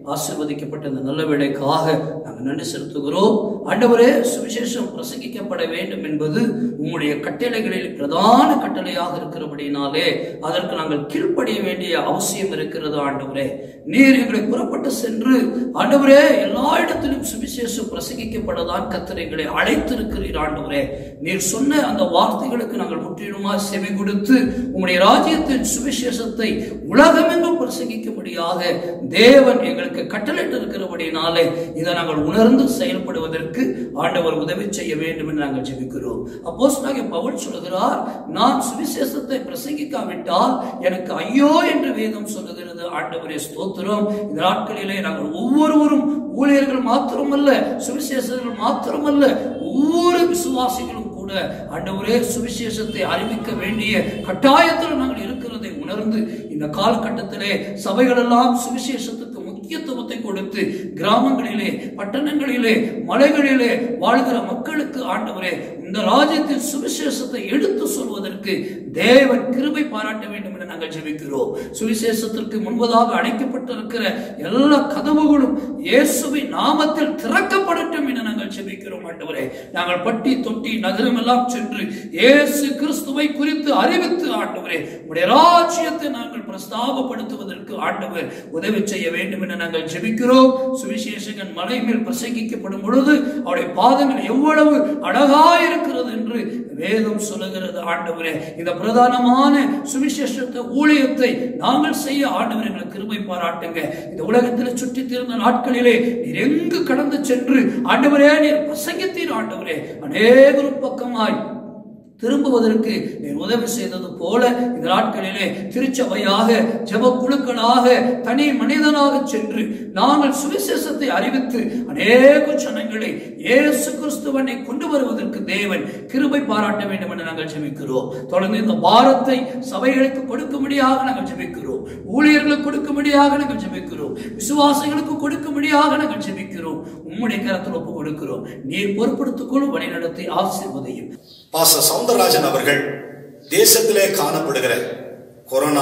Speaker 10: ஆசீர்வதிக்கப்பட்ட இந்த நல்ல வேலைக்காக நாங்கள் நன்றி செலுத்துகிறோம் ஆண்டவரே சுவிசேஷம் பிரசங்கிக்கப்பட வேண்டும் என்பது உம்முடைய கட்டளைகளில் பிரதான கட்டளையாக இருக்கிறபடினாலே அதற்கு நாங்கள் கீழ்ப்படிய வேண்டிய அவசியம் இருக்கிறது ஆண்டவரே நீர் எங்களை புறப்பட்டு சென்று ஆண்டவரே எல்லா இடத்திலும் சுவிசேஷம் பிரசங்கிக்கப்படதான் கத்தர் எங்களை அழைத்திருக்கிறீர் ஆண்டவரே நீர் சொன்ன அந்த வார்த்தைகளுக்கு நாங்கள் முற்றிலுமாய் செவி கொடுத்து உம்முடைய ராஜ்யத்தின் சுவிசேஷத்தை உலகமெங்கும் பிரசங்கிக்கும்படியாக தேவன் எங்களுக்கு கட்டளையிட்டு இருக்கிறபடினாலே இதை நாங்கள் உணர்ந்து செயல்படுவதற்கு ஆண்டவர் உதவி செய்ய வேண்டும் என்று நாங்கள் ஜெபிக்கிறோம் அப்போஸ்தலனாகிய பவுல் சொல்கிறார் நான் சுவிசேஷத்தை பிரசங்கிக்காவிட்டால் எனக்கு ஐயோ என்று வேதம் சொல்லுகிறது ஆண்டவரே ஸ்தோத்திரம் இந்த நாட்களிலே நாங்கள் ஒவ்வொருவரும் ஊழியர்கள் மாத்திரமல்ல சுவிசேஷர்கள் மாத்திரமல்ல ஒவ்வொரு விசுவாசிகளும் கூட ஆண்டவரே சுவிசேஷத்தை அறிவிக்க வேண்டிய கட்டாயத்தில் நாங்கள் இருக்கிறதை உணர்ந்து இந்த காலகட்டத்திலே சபைகள் எல்லாம் சுவிசேஷத்துக்கு முக்கியத்துவத்தை கொடுத்து கிராமங்களிலே பட்டணங்களிலே மலைகளிலே வாழ்கிற மக்களுக்கு ஆண்டவரே இந்த ராஜ்யத்தில் சுவிசேஷத்தை எடுத்து சொல்வதற்கு தேவன் கிருபை பாராட்ட வேண்டும் என்று நாங்கள் ஜெபிக்கிறோம் சுவிசேஷத்திற்கு முன்பதாக அடைக்கப்பட்டிருக்கிற எல்லா கதவுகளும் இயேசுவின் நாமத்தில் திறக்கப்படட்டும் என்று நாங்கள் ஜெபிக்கிறோம் ஆண்டவரே நாங்கள் பட்டி தொட்டி நகரம் எல்லாம் சென்று இயேசு கிறிஸ்துவை குறித்து அறிவித்து ஆண்டவரே உடைய ராஜ்யத்தை நாங்கள் பிரஸ்தாபப்படுத்துவதற்கு ஆண்டவர் உதவி செய்ய வேண்டும் என்று நாங்கள் ஜெபிக்கிறோம் சுவிசேஷகன் மலை மேல் பிரசங்கிக்கப்படும் பொழுது அவருடைய பாதங்கள் எவ்வளவு அழகாய் இருக்கிறது என்று வேதம் சொல்லுகிறது ஆண்டவரே இந்த பிரதானமான சுவிசேஷத்தை ஊழியத்தை நாங்கள் செய்ய ஆண்டவர் எங்களுக்கு கிருபை பாராட்டுங்க இந்த உலகத்தில் சுற்றி திருந்த நாட்களிலே நீர் எங்கு கடந்து சென்று ஆண்டவரே நீர் பிரசங்கித்தீர் ஆண்டவரே அநேகரும் பக்கமாய் திரும்புவதற்கு நீர் உதவி செய்தது போல இந்த நாட்களிலே திருச்சபையாக ஜெப குழுக்களாக தனி மனிதனாக சென்று நாங்கள் சுவிசேஷத்தை அறிவித்து அநேக ஜனங்களை இயேசு கிறிஸ்துவனை கொண்டு வருவதற்கு தேவன் கிருபை பாராட்ட வேண்டும் என்று நாங்கள் ஜெபிக்கிறோம் தொடர்ந்து இந்த பாரத்தை சபைகளுக்கு கொடுக்கும்படியாக நாங்கள் ஜெபிக்கிறோம் ஊழியர்களுக்கு கொடுக்கும்படியாக நாங்கள் ஜெபிக்கிறோம் விசுவாசிகளுக்கு கொடுக்கும்படியாக நாங்கள் ஜெபிக்கிறோம் உம்முடைய கரத்தில் ஒப்பு கொடுக்கிறோம் நீர் பொறுப்படுத்திக் கொள்ளும் வழிநடத்தி ஆசீர்வதையும்
Speaker 19: பாச சவுந்தரராஜன் அவர்கள் தேசத்திலே காணப்படுகிற கொரோனா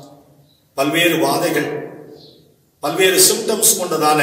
Speaker 19: பல்வேறு வாதைகள் பல்வேறு சிம்டம்ஸ் கொண்டதான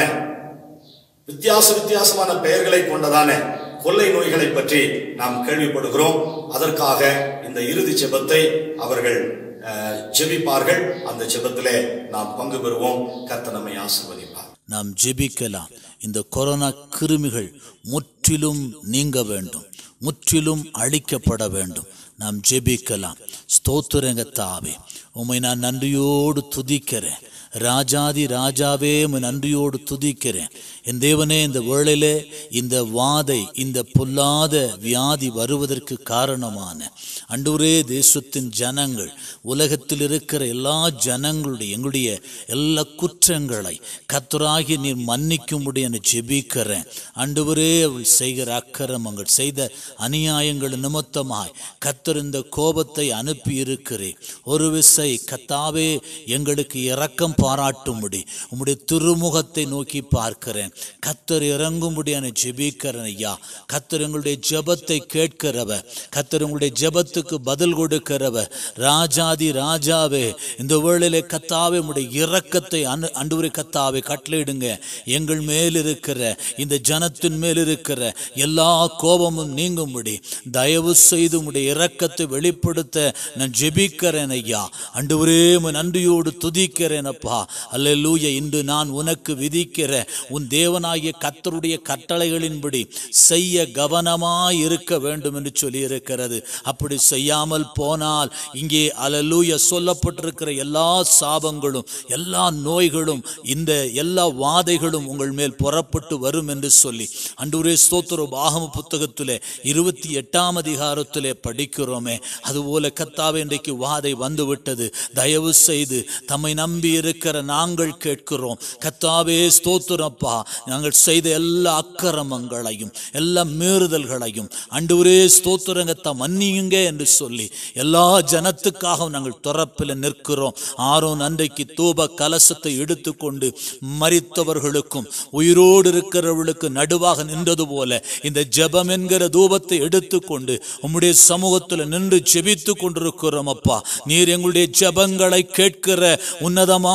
Speaker 19: வித்தியாச வித்தியாசமான பெயர்களை கொண்டதான கொள்ளை நோய்களை பற்றி நாம் கேள்விப்படுகிறோம் அதற்காக இந்த இறுதி ஜெபத்தை அவர்கள் அஹ், ஜெபிப்பார்கள் அந்த ஜெபத்திலே நாம் பங்கு பெறுவோம் கர்த்தர் நம்மை ஆசீர்வதிப்பார்
Speaker 21: நாம் ஜெபிக்கலாம் இந்த கொரோனா கிருமிகள் முற்றிலும் நீங்க வேண்டும் முற்றிலும் அழிக்கப்பட வேண்டும் நாம் ஜெபிக்கலாம் ஸ்தோத்திரங்க தாவே உம்மை நான் நன்றியோடு துதிக்கிறேன் ராஜாதி ராஜாவே உம்மை நன்றியோடு துதிக்கிறேன் என் தேவனே இந்த வேளையிலே இந்த வாதை இந்த பொல்லாத வியாதி வருவதற்கு காரணமான அண்டூரே தேசத்தின் ஜனங்கள் உலகத்தில் இருக்கிற எல்லா ஜனங்களுடைய எங்களுடைய எல்லா குற்றங்களை கத்தராகி நீர் மன்னிக்கும்படி என ஜெபிக்கிறேன் அண்டுவரே அவள் செய்கிற அக்கிரமங்கள் செய்த அநியாயங்கள் நிமித்தமாய் கத்தர் இந்த கோபத்தை அனுப்பி இருக்கிறேன் ஒரு விசை கத்தாவே எங்களுக்கு இரக்கம் பாராட்டும்படி உம்முடைய திருமுகத்தை நோக்கி பார்க்கிறேன் கத்தர் இறங்கும்படியான ஜெபிக்கிறேன் ஐயா கத்தர் எங்களுடைய ஜெபத்தை கேட்கிறவர் கத்தர் உங்களுடைய ஜெபத்துக்கு பதில் கொடுக்கிறவர் ராஜாதி ராஜாவே இந்த வேளையிலே கத்தாவே உம்முடைய இரக்கத்தை அனு அண்டுவரை கத்தாவே கட்டளையிடுங்க எங்கள் மேல் இருக்கிற இந்த ஜனத்தின் மேல் இருக்கிற எல்லா கோபமும் நீங்கும்படி தயவு செய்து உம்முடைய இரக்கத்தை வெளிப்படுத்த நான் ஜெபிக்கிறேன் ஐயா அண்டுவரே உம்மை நன்றியோடு துதிக்கிறேன் அப்பா அல்லேலூயா இன்று நான் உனக்கு விதிக்கிற உன் தேவனாகிய கத்தருடைய கட்டளைகளின்படி செய்ய கவனமாய் இருக்க வேண்டும் என்று சொல்லி இருக்கிறது அப்படி செய்யாமல் போனால் இங்கே அலலூய சொல்லப்பட்டிருக்கிற எல்லா சாபங்களும் எல்லா நோய்களும் இந்த எல்லா வாதைகளும் உங்கள் மேல் புறப்பட்டு வரும் என்று சொல்லி அன்றுவரே ஸ்தோத்திர பாகம புத்தகத்திலே இருபத்தி எட்டாம் அதிகாரத்திலே படிக்கிறோமே அதுபோல கத்தாவே இன்றைக்கு வாதை வந்துவிட்டது தயவு செய்து தம்மை நம்பி இருக்கிற நாங்கள் கேட்கிறோம் கத்தாவே ஸ்தோத்திரப்பா நாங்கள் செய்த எல்லா அக்கிரமங்களையும் எல்லா மீறுதல்களையும் அன்றுவரே ஸ்தோத்திரங்கத்தா மன்னியுங்க என்று சொல்லி எல்லா ஜனத்துக்காக நாங்கள் துறப்பில் நிற்கிறோம் ஆரோன் அன்றைக்கு தூப கலசத்தை எடுத்துக்கொண்டு மரித்தவர்களுக்கும் உயிரோடு இருக்கிறவர்களுக்கு நடுவாக நின்றது போல இந்த ஜெபம் என்கிற தூபத்தை எடுத்துக்கொண்டு உம்முடைய சமூகத்தில் நின்று ஜெபித்து கொண்டிருக்கிறோம் அப்பா நீர் எங்களுடைய ஜெபங்களை கேட்கிற உன்னதமான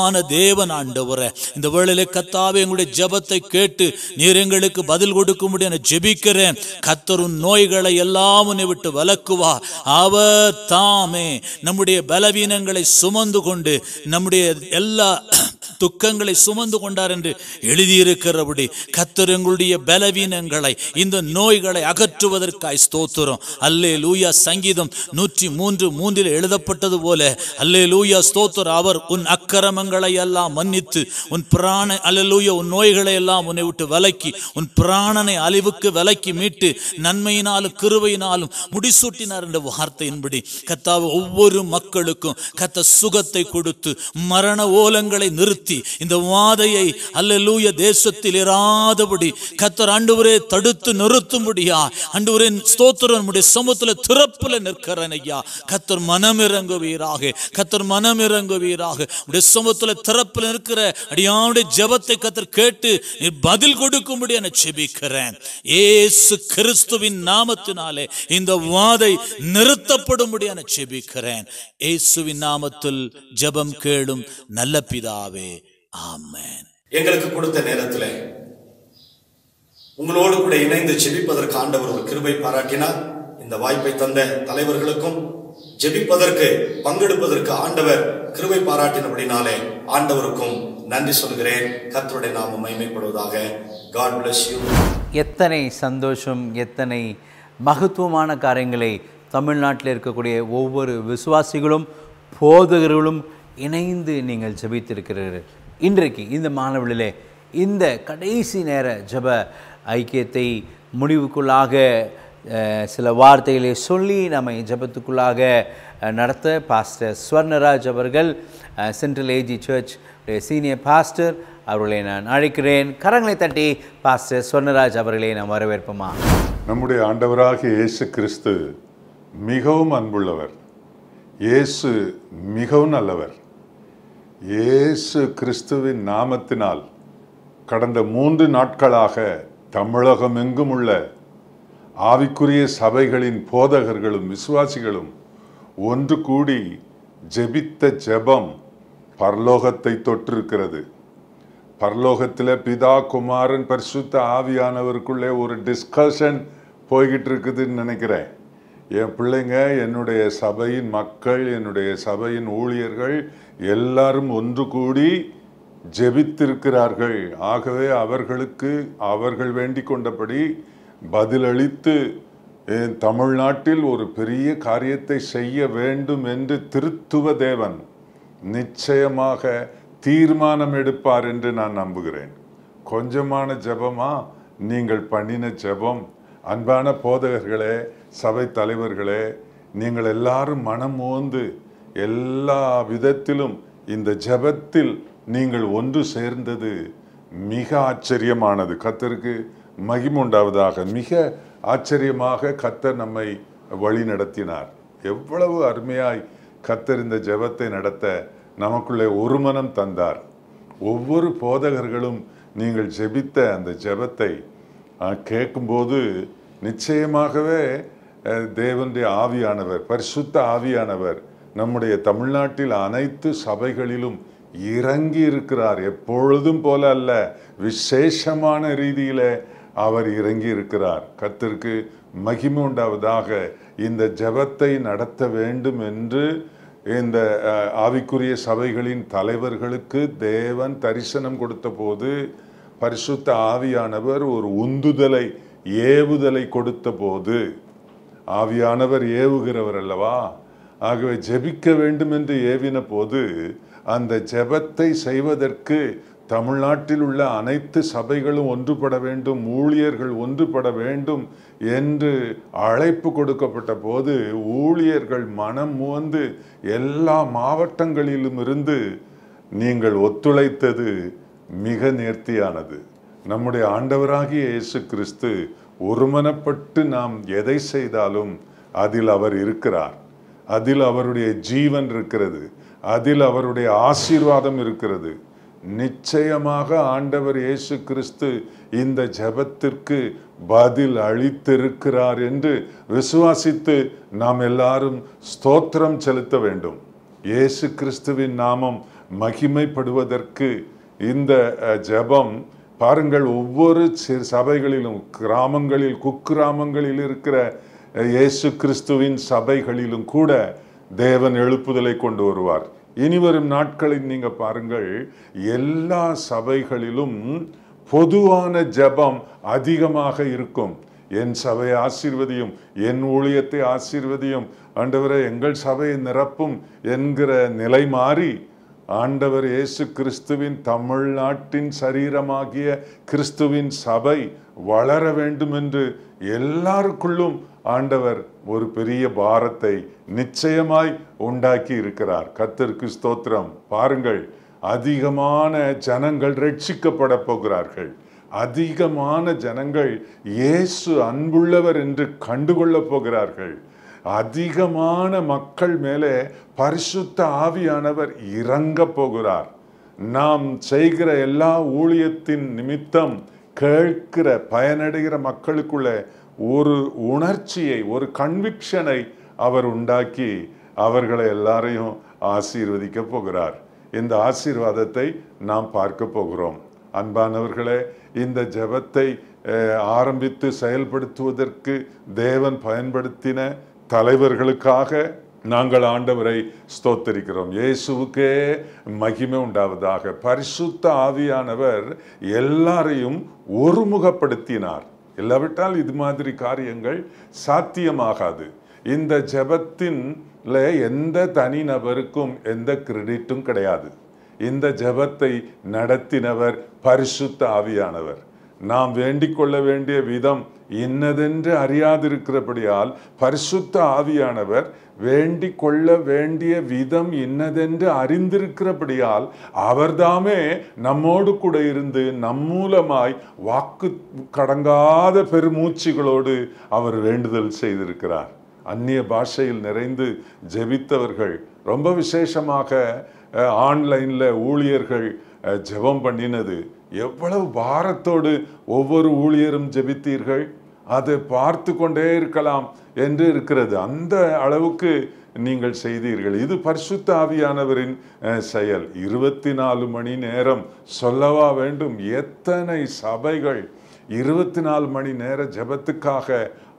Speaker 21: உன்னதமான தேவன் ஆண்டவரே இந்த வேளையிலே கத்தாவே எங்களுடைய ஜெபத்தை கேட்டு நீர் எங்களுக்கு பதில் கொடுக்கும்படி நான் ஜெபிக்கிறேன் கத்தரும் நோய்களை எல்லாம் உன்னை விட்டு விலக்குவா அவர் தாமே நம்முடைய பலவீனங்களை சுமந்து கொண்டு நம்முடைய எல்லா துக்கங்களை சுமந்து கொண்டார் என்று எழுதியிருக்கிறபடி கத்தர் எங்களுடைய பலவீனங்களை இந்த நோய்களை அகற்றுவதற்காய் ஸ்தோத்திரம் அல்லே லூயா சங்கீதம் நூற்றி மூன்று மூன்றில் எழுதப்பட்டது போல அல்லே லூயா ஸ்தோத்திரம் அவர் உன் அக்கிரமங்களை எல்லாம் மன்னித்து உன் பிராண அல்லேலூயா உன் நோய்களை எல்லாம் உன்னை விட்டு விலக்கி உன் பிராணனை அழிவுக்கு விலக்கி மீட்டு நன்மையினாலும் கிருபையினாலும் முடிசூட்டினார் என்ற வார்த்தையின்படி கத்தாവ് ஒவ்வொரு மக்களுக்கும் கத்த சுகத்தை கொடுத்து மரண ஓலங்களை நிறுத்தி இந்த வாதையை அல்லேலூய தேசத்தில் இராதபடி கத்தர் ஆண்டவரே தடுத்து நிறுத்தும்படியா ஆண்டவரே ஸ்தோத்திரம் நம்முடைய சமூகத்துல திறப்புல நிற்கிறேன் ஐயா கத்தர் மனம் இறங்குவீராக கத்தர் மனம் இறங்குவீராக உடைய சமூகத்துல திறப்புல நிற்கிற அடியாவுடைய ஜெபத்தை கத்தர் கேட்டு நீ பதில் கொடுக்கும்படி என செபிக்கிறேன் ஏசு கிறிஸ்துவின் நாமத்தினாலே இந்த வாதை நிறுத்தப்படும்படி என செபிக்கிறேன் இயேசுவின் நாமத்தில் ஜெபம் கேளும் நல்ல பிதாவே ஆமென்
Speaker 19: எங்களுக்கு கொடுத்த நேரத்தில் உங்களோடு கூட இணைந்து ஜெபிப்பதற்கு ஆண்டவர் ஒரு கிருபை பாராட்டினார் இந்த வாய்ப்பை தந்த தலைவர்களுக்கும் ஜெபிப்பதற்கு பங்கெடுப்பதற்கு ஆண்டவர் கிருபை பாராட்டினபடினாலே ஆண்டவருக்கும் நன்றி சொல்கிறேன் கர்த்தருடைய நாமம் மைமைப்படுவதாக காட் bless யூ
Speaker 1: எத்தனை சந்தோஷம் எத்தனை மகத்துவமான காரியங்களை தமிழ்நாட்டில் இருக்கக்கூடிய ஒவ்வொரு விசுவாசிகளும் போதகர்களும் இணைந்து நீங்கள் ஜெபித்திருக்கிறீர்கள் இன்றைக்கு இந்த மாணவர்களிலே இந்த கடைசி நேர ஜெப ஐக்கியத்தை முடிவுக்குள்ளாக அஹ், சில வார்த்தைகளை சொல்லி நம்மை ஜெபத்துக்குள்ளாக அஹ், நடத்த பாஸ்டர் ஸ்வர்ணராஜ் அவர்கள் அஹ், Central AG church senior pastor அவர்களை நான் அழைக்கிறேன் கரங்களை தட்டி பாஸ்டர் ஸ்வர்ணராஜ் அவர்களை நாம் வரவேற்போமா
Speaker 2: நம்முடைய ஆண்டவராகிய இயேசு கிறிஸ்து மிகவும் அன்புள்ளவர் இயேசு மிகவும் நல்லவர் இயேசு கிறிஸ்துவின் நாமத்தினால் கடந்த மூன்று நாட்களாக தமிழகம் எங்கும் உள்ள ஆவிக்குரிய சபைகளின் போதகர்களும் விசுவாசிகளும் ஒன்று கூடி ஜெபித்த ஜெபம் பரலோகத்தை தொற்றிருக்கிறது பரலோகத்தில் பிதா குமாரன் பரிசுத்த ஆவியானவருக்குள்ளே ஒரு டிஸ்கஷன் போய்கிட்டு இருக்குதுன்னு நினைக்கிறேன் என் பிள்ளைங்க என்னுடைய சபையின் மக்கள் என்னுடைய சபையின் ஊழியர்கள் எல்லாரும் ஒன்று கூடி ஜெபித்திருக்கிறார்கள் ஆகவே அவர்களுக்கு அவர்கள் வேண்டிக் கொண்டபடி பதிலளித்து என் தமிழ்நாட்டில் ஒரு பெரிய காரியத்தை செய்ய வேண்டும் என்று திருத்துவ தேவன் நிச்சயமாக தீர்மானம் எடுப்பார் என்று நான் நம்புகிறேன் கொஞ்சமான ஜெபமா நீங்கள் பண்ணின ஜெபம் அன்பான போதகர்களே சபை தலைவர்களே நீங்கள் எல்லாரும் மனம் மோந்து எல்லா விதத்திலும் இந்த ஜெபத்தில் நீங்கள் ஒன்று சேர்ந்தது மிக ஆச்சரியமானது கத்தருக்கு மகிமுண்டாவதாக மிக ஆச்சரியமாக கத்தர் நம்மை வழி நடத்தினார் எவ்வளவு அருமையாய் கத்தர் இந்த ஜெபத்தை நடத்த நமக்குள்ளே ஒரு மனம் தந்தார் ஒவ்வொரு போதகர்களும் நீங்கள் ஜெபித்த அந்த ஜெபத்தை அஹ், கேட்கும்போது நிச்சயமாகவே அஹ், தேவனுடைய ஆவியானவர் பரிசுத்த ஆவியானவர் நம்முடைய தமிழ்நாட்டில் அனைத்து சபைகளிலும் இறங்கி இருக்கிறார் எப்பொழுதும் போல அல்ல விசேஷமான ரீதியிலே அவர் இறங்கி இருக்கிறார் கர்த்தருக்கு மகிமை உண்டாவதாக இந்த ஜெபத்தை நடத்த வேண்டும் என்று இந்த அஹ், ஆவிக்குரிய சபைகளின் தலைவர்களுக்கு தேவன் தரிசனம் கொடுத்த போது பரிசுத்த ஆவியானவர் ஒரு உந்துதலை ஏவுதலை கொடுத்த போது ஆவியானவர் ஏவுகிறவர் அல்லவா ஆகவே ஜெபிக்க வேண்டும் என்று ஏவின போது அந்த ஜெபத்தை செய்வதற்கு தமிழ்நாட்டில் உள்ள அனைத்து சபைகளும் ஒன்றுபட வேண்டும் ஊழியர்கள் ஒன்றுபட வேண்டும் என்று அழைப்பு கொடுக்கப்பட்ட போது ஊழியர்கள் மனம் முவந்து எல்லா மாவட்டங்களிலும் இருந்து நீங்கள் ஒத்துழைத்தது மிக நேர்த்தியானது நம்முடைய ஆண்டவராகிய இயேசு கிறிஸ்து ஒருமனப்பட்டு நாம் எதை செய்தாலும் அதில் அவர் இருக்கிறார் அதில் அவருடைய ஜீவன் இருக்கிறது அதில் அவருடைய ஆசீர்வாதம் இருக்கிறது நிச்சயமாக ஆண்டவர் இயேசு கிறிஸ்து இந்த ஜெபத்திற்கு பதில் அளித்திருக்கிறார் என்று விசுவாசித்து நாம் எல்லாரும் ஸ்தோத்திரம் செலுத்த வேண்டும் இயேசு கிறிஸ்துவின் நாமம் மகிமைப்படுவதற்கு இந்த அஹ், ஜெபம் பாருங்கள் ஒவ்வொரு சி- சபைகளிலும் கிராமங்களில் குக்கிராமங்களில் இருக்கிற அஹ், இயேசு கிறிஸ்துவின் சபைகளிலும் கூட தேவன் எழுப்புதலை கொண்டு வருவார் இனிவரும் நாட்களில் நீங்க பாருங்கள் எல்லா சபைகளிலும் பொதுவான ஜெபம் அதிகமாக இருக்கும் என் சபையை ஆசீர்வதியும் என் ஊழியத்தை ஆசீர்வதியும் ஆண்டவரே எங்கள் சபையை நிரப்பும் என்கிற நிலை மாறி ஆண்டவர் இயேசு கிறிஸ்துவின் தமிழ்நாட்டின் சரீரமாகிய கிறிஸ்துவின் சபை வளர வேண்டும் என்று எல்லாருக்குள்ளும் ஆண்டவர் ஒரு பெரிய பாரத்தை நிச்சயமாய் உண்டாக்கி இருக்கிறார் கர்த்தருக்கு ஸ்தோத்திரம் பாருங்கள் அதிகமான ஜனங்கள் ரட்சிக்கப்பட போகிறார்கள் அதிகமான ஜனங்கள் இயேசு அன்புள்ளவர் என்று கண்டுகொள்ளப் போகிறார்கள் அதிகமான மக்கள் மேலே பரிசுத்த ஆவியானவர் இறங்க போகிறார் நாம் செய்கிற எல்லா ஊழியத்தின் நிமித்தம் கேட்கிற பயனடைகிற மக்களுக்குள்ள ஒரு உணர்ச்சியை ஒரு கன்விக்ஷனை அவர் உண்டாக்கி அவர்களை எல்லாரையும் ஆசீர்வதிக்க போகிறார் இந்த ஆசீர்வாதத்தை நாம் பார்க்க போகிறோம் அன்பானவர்களே இந்த ஜெபத்தை அஹ், ஆரம்பித்து செயல்படுத்துவதற்கு தேவன் பயன்படுத்தின தலைவர்களுக்காக நாங்கள் ஆண்டவரை ஸ்தோத்தரிக்கிறோம் இயேசுவுக்கே மகிமை உண்டாவதாக பரிசுத்த ஆவியானவர் எல்லாரையும் ஒருமுகப்படுத்தினார் இல்லாவிட்டால் இது மாதிரி காரியங்கள் சாத்தியமாகாது இந்த ஜெபத்தின்ல எந்த தனிநபருக்கும் எந்த கிரெடிட்டும் கிடையாது இந்த ஜெபத்தை நடத்தினவர் பரிசுத்த ஆவியானவர் நாம் வேண்டிக் கொள்ள வேண்டிய விதம் இன்னதென்று அறியாதிருக்கிறபடியால் பரிசுத்த ஆவியானவர் வேண்டிக் கொள்ள வேண்டிய விதம் இன்னதென்று அறிந்திருக்கிறபடியால் அவர்தாமே நம்மோடு கூட இருந்து நம் மூலமாய் வாக்கு கடங்காத பெருமூச்சுகளோடு அவர் வேண்டுதல் செய்திருக்கிறார் அந்நிய பாஷையில் நிறைந்து ஜெபித்தவர்கள் ரொம்ப விசேஷமாக அஹ், ஆன்லைன்ல ஊழியர்கள் அஹ், ஜெபம் பண்ணினது எவ்வளவு பாரத்தோடு ஒவ்வொரு ஊழியரும் ஜெபித்தீர்கள் அதை பார்த்து கொண்டே இருக்கலாம் என்று இருக்கிறது அந்த அளவுக்கு நீங்கள் செய்தீர்கள் இது பரிசுத்த ஆவியானவரின் அஹ், செயல் இருபத்தி நாலு மணி நேரம் சொல்லவா வேண்டும் எத்தனை சபைகள் இருபத்தி நாலு மணி நேர ஜெபத்துக்காக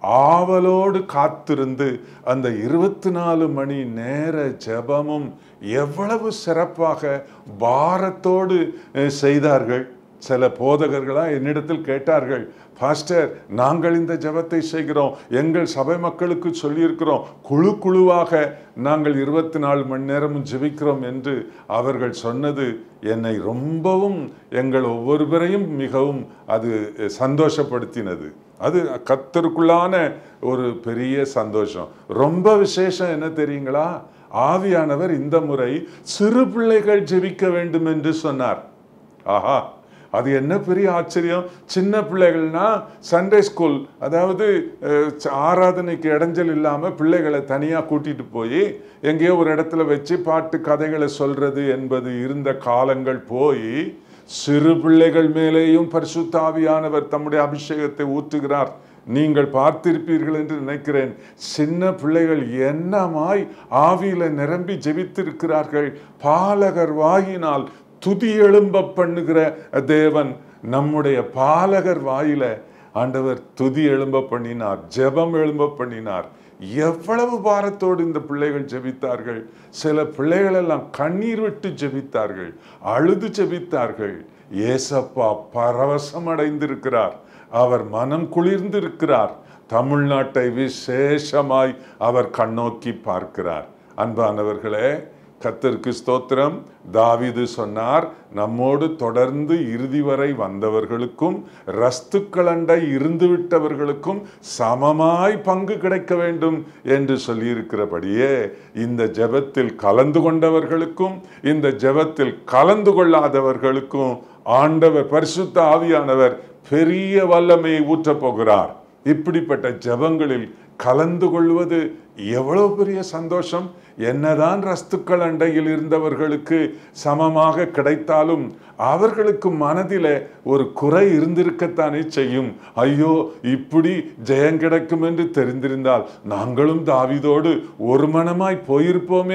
Speaker 2: ஆவலோடு காத்திருந்து அந்த இருபத்தி நாலு மணி நேர ஜெபமும் எவ்வளவு சிறப்பாக பாரத்தோடு அஹ், செய்தார்கள் சில போதகர்களா என்னிடத்தில் கேட்டார்கள் பாஸ்டர் நாங்கள் இந்த ஜெபத்தை செய்கிறோம் எங்கள் சபை மக்களுக்கு சொல்லியிருக்கிறோம் குழு குழுவாக நாங்கள் இருபத்தி நாலு மணி நேரமும் ஜெபிக்கிறோம் என்று அவர்கள் சொன்னது என்னை ரொம்பவும் எங்கள் ஒவ்வொருவரையும் மிகவும் அது சந்தோஷப்படுத்தினது அது கத்தருக்குள்ளான ஒரு பெரிய சந்தோஷம் ரொம்ப விசேஷம் என்ன தெரியுங்களா ஆவியானவர் இந்த முறை சிறு பிள்ளைகள் ஜெபிக்க வேண்டும் என்று சொன்னார் ஆஹா அது என்ன பெரிய ஆச்சரியம் சின்ன பிள்ளைகள்னா சண்டே ஸ்கூல் அதாவது அஹ், ச- ஆராதனைக்கு இடைஞ்சல் இல்லாமல் பிள்ளைகளை தனியாக கூட்டிட்டு போய் எங்கேயோ ஒரு இடத்துல வச்சு பாட்டு கதைகளை சொல்றது என்பது இருந்த காலங்கள் போய் சிறு பிள்ளைகள் மேலேயும் பரிசுத்த ஆவியானவர் தம்முடைய அபிஷேகத்தை ஊற்றுகிறார் நீங்கள் பார்த்திருப்பீர்கள் என்று நினைக்கிறேன் சின்ன பிள்ளைகள் என்னமாய் ஆவியில நிரம்பி ஜெபித்திருக்கிறார்கள் பாலகர் வாயினால் துதி எழும்ப பண்ணுகிற தேவன் நம்முடைய பாலகர் வாயில ஆண்டவர் துதி எழும்ப பண்ணினார் ஜெபம் எழும்ப பண்ணினார் எவ்வளவு பாரத்தோடு இந்த பிள்ளைகள் ஜெபித்தார்கள் சில பிள்ளைகள் எல்லாம் கண்ணீர் விட்டு ஜெபித்தார்கள் அழுது ஜெபித்தார்கள் ஏசப்பா பரவசம் அடைந்திருக்கிறார் அவர் மனம் குளிர்ந்திருக்கிறார் தமிழ்நாட்டை விசேஷமாய் அவர் கண்ணோக்கி பார்க்கிறார் அன்பானவர்களே கத்தருக்கு ஸ்தோத்திரம் தாவீது சொன்னார் நம்மோடு தொடர்ந்து இறுதி வரை வந்தவர்களுக்கும் ரஸ்துக்களண்டை இருந்து விட்டவர்களுக்கும் சமமாய் பங்கு கிடைக்க வேண்டும் என்று சொல்லியிருக்கிறபடியே இந்த ஜெபத்தில் கலந்து கொண்டவர்களுக்கும் இந்த ஜெபத்தில் கலந்து கொள்ளாதவர்களுக்கும் ஆண்டவர் பரிசுத்த ஆவியானவர் பெரிய வல்லமையை ஊற்றப் போகிறார் இப்படிப்பட்ட ஜெபங்களில் கலந்து கொள்வது எவ்வளவு பெரிய சந்தோஷம் என்னதான் ரஸ்துக்கள் அண்டையில் இருந்தவர்களுக்கு சமமாக கிடைத்தாலும் அவர்களுக்கு மனதிலே ஒரு குறை இருந்திருக்கத்தானே செய்யும் ஐயோ இப்படி ஜெயம் கிடைக்கும் என்று தெரிந்திருந்தால் நாங்களும் தாவிதோடு ஒரு மனமாய் போயிருப்போமே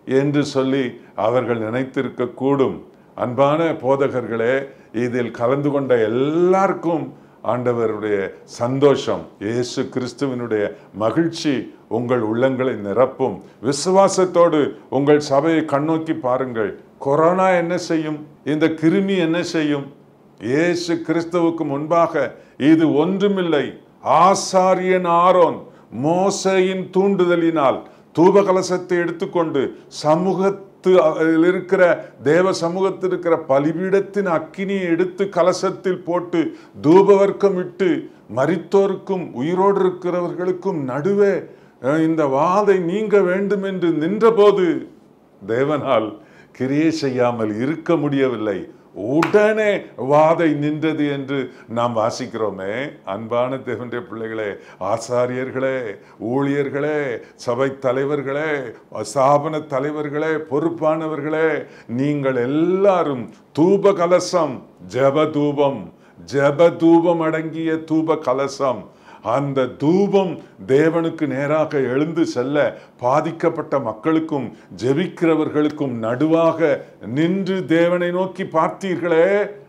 Speaker 2: என்று சொல்லி அவர்கள் நினைத்திருக்க கூடும் அன்பான போதகர்களே இதில் கலந்து கொண்ட எல்லாருக்கும் ஆண்டவருடைய சந்தோஷம் இயேசு கிறிஸ்துவினுடைய மகிழ்ச்சி உங்கள் உள்ளங்களை நிரப்பும் விசுவாசத்தோடு உங்கள் சபையை கண்ணோக்கி பாருங்கள் கொரோனா என்ன செய்யும் இந்த கிருமி என்ன செய்யும் இயேசு கிறிஸ்துவுக்கு முன்பாக இது ஒன்றுமில்லை ஆசாரியன் ஆரோன் மோசையின் தூண்டுதலினால் தூபகலசத்தை எடுத்துக்கொண்டு சமூகத்து அதில் இருக்கிற தேவ சமூகத்தில் இருக்கிற பலிபீடத்தின் அக்கினியை எடுத்து கலசத்தில் போட்டு தூபவர்க்கம் இட்டு மரித்தோருக்கும் உயிரோடு இருக்கிறவர்களுக்கும் நடுவே அஹ், இந்த வாதை நீங்க வேண்டும் என்று நின்றபோது தேவனால் கிரியை செய்யாமல் இருக்க முடியவில்லை உடனே வாதை நின்றது என்று நாம் வாசிக்கிறோமே அன்பான தேவனுடைய பிள்ளைகளே ஆசாரியர்களே ஊழியர்களே சபை தலைவர்களே ஸ்தாபன தலைவர்களே பொறுப்பானவர்களே நீங்கள் எல்லாரும் தூப கலசம் ஜெப தூபம் ஜெப தூபம் அடங்கிய தூப கலசம் அந்த தூபம் தேவனுக்கு நேராக எழுந்து செல்ல பாதிக்கப்பட்ட மக்களுக்கும் ஜெபிக்கிறவர்களுக்கும் நடுவாக நின்று தேவனை நோக்கி பார்த்தீர்களே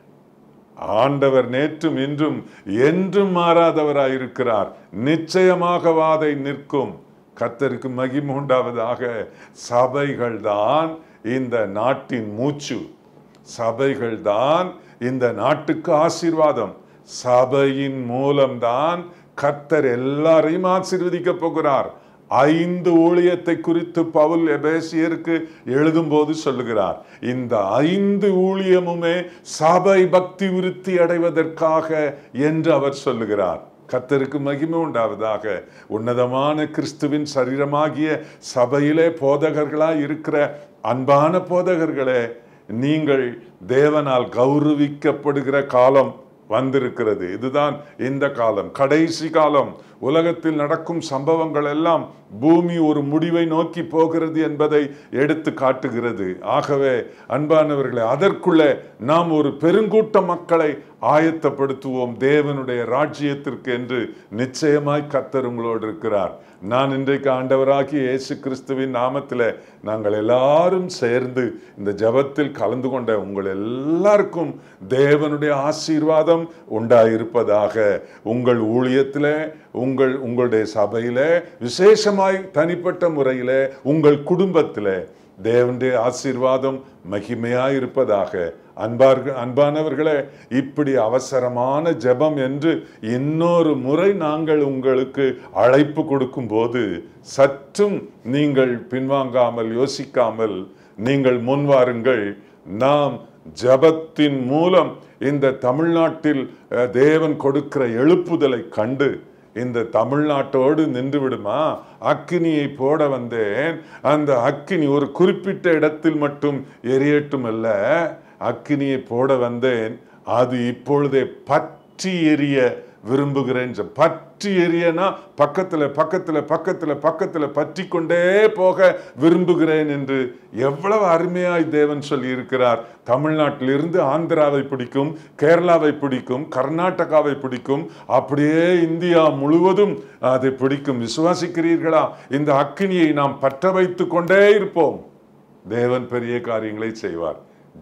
Speaker 2: ஆண்டவர் நேற்றும் இன்றும் என்றும் மாறாதவராயிருக்கிறார் நிச்சயமாக வாதை நிற்கும் கர்த்தருக்கு மகிமை உண்டாவதாக சபைகள்தான் இந்த நாட்டின் மூச்சு சபைகள்தான் இந்த நாட்டுக்கு ஆசீர்வாதம் சபையின் மூலம்தான் கர்த்தர் எல்லாரையும் ஆசீர்வதிக்க போகிறார் ஐந்து ஊழியத்தை குறித்து பவுல் எபேசியருக்கு எழுதும்போது சொல்லுகிறார் இந்த ஐந்து ஊழியமுமே சபை பக்தி விருத்தி அடைவதற்காக என்று அவர் சொல்லுகிறார் கர்த்தருக்கு மகிமை உண்டாவதாக உன்னதமான கிறிஸ்துவின் சரீரமாகிய சபையிலே போதகர்களாய் இருக்கிற அன்பான போதகர்களே நீங்கள் தேவனால் கௌரவிக்கப்படுகிற காலம் வந்திருக்கிறது இதுதான் இந்த காலம் கடைசி காலம் உலகத்தில் நடக்கும் சம்பவங்கள் எல்லாம் பூமி ஒரு முடிவை நோக்கி போகிறது என்பதை எடுத்து காட்டுகிறது ஆகவே அன்பானவர்களே அதற்குள்ளே நாம் ஒரு பெருங்கூட்ட மக்களை ஆயத்தப்படுத்துவோம் தேவனுடைய ராஜ்யத்திற்கு என்று நிச்சயமாய் கர்த்தர் உங்களோடு இருக்கிறார் நான் இன்றைக்கு ஆண்டவராகிய இயேசு கிறிஸ்துவின் நாமத்தில் நாங்கள் எல்லாரும் சேர்ந்து இந்த ஜெபத்தில் கலந்து கொண்ட உங்கள் எல்லாருக்கும் தேவனுடைய ஆசீர்வாதம் உண்டாயிருப்பதாக உங்கள் ஊழியத்திலே உங்கள் உங்களுடைய சபையிலே விசேஷமாய் தனிப்பட்ட முறையிலே உங்கள் குடும்பத்திலே தேவனுடைய ஆசீர்வாதம் மகிமையாய் இருப்பதாக அன்பார்கள் அன்பானவர்களே இப்படி அவசரமான ஜெபம் என்று இன்னொரு முறை நாங்கள் உங்களுக்கு அழைப்பு கொடுக்கும் போது சற்றும் நீங்கள் பின்வாங்காமல் யோசிக்காமல் நீங்கள் முன்வாருங்கள் நாம் ஜெபத்தின் மூலம் இந்த தமிழ்நாட்டில் அஹ், தேவன் கொடுக்கிற எழுப்புதலை கண்டு இந்த தமிழ்நாட்டோடு நின்று விடுமா அக்கினியை போட வந்தேன் அந்த அக்கினி ஒரு குறிப்பிட்ட இடத்தில் மட்டும் எரியட்டும் அல்ல அக்கினியை போட வந்தேன் அது இப்பொழுதே பற்றி எரிய விரும்புகிறேன் சொ- பற்றி எரியனா பக்கத்துல பக்கத்துல பக்கத்துல பக்கத்துல பற்றி கொண்டே போக விரும்புகிறேன் என்று எவ்வளவு அருமையாய் தேவன் சொல்லி இருக்கிறார் தமிழ்நாட்டிலிருந்து ஆந்திராவை பிடிக்கும் கேரளாவை பிடிக்கும் கர்நாடகாவை பிடிக்கும் அப்படியே இந்தியா முழுவதும் அதை பிடிக்கும் விசுவாசிக்கிறீர்களா இந்த அக்கினியை நாம் பற்ற வைத்து கொண்டே இருப்போம் தேவன் பெரிய காரியங்களை செய்வார்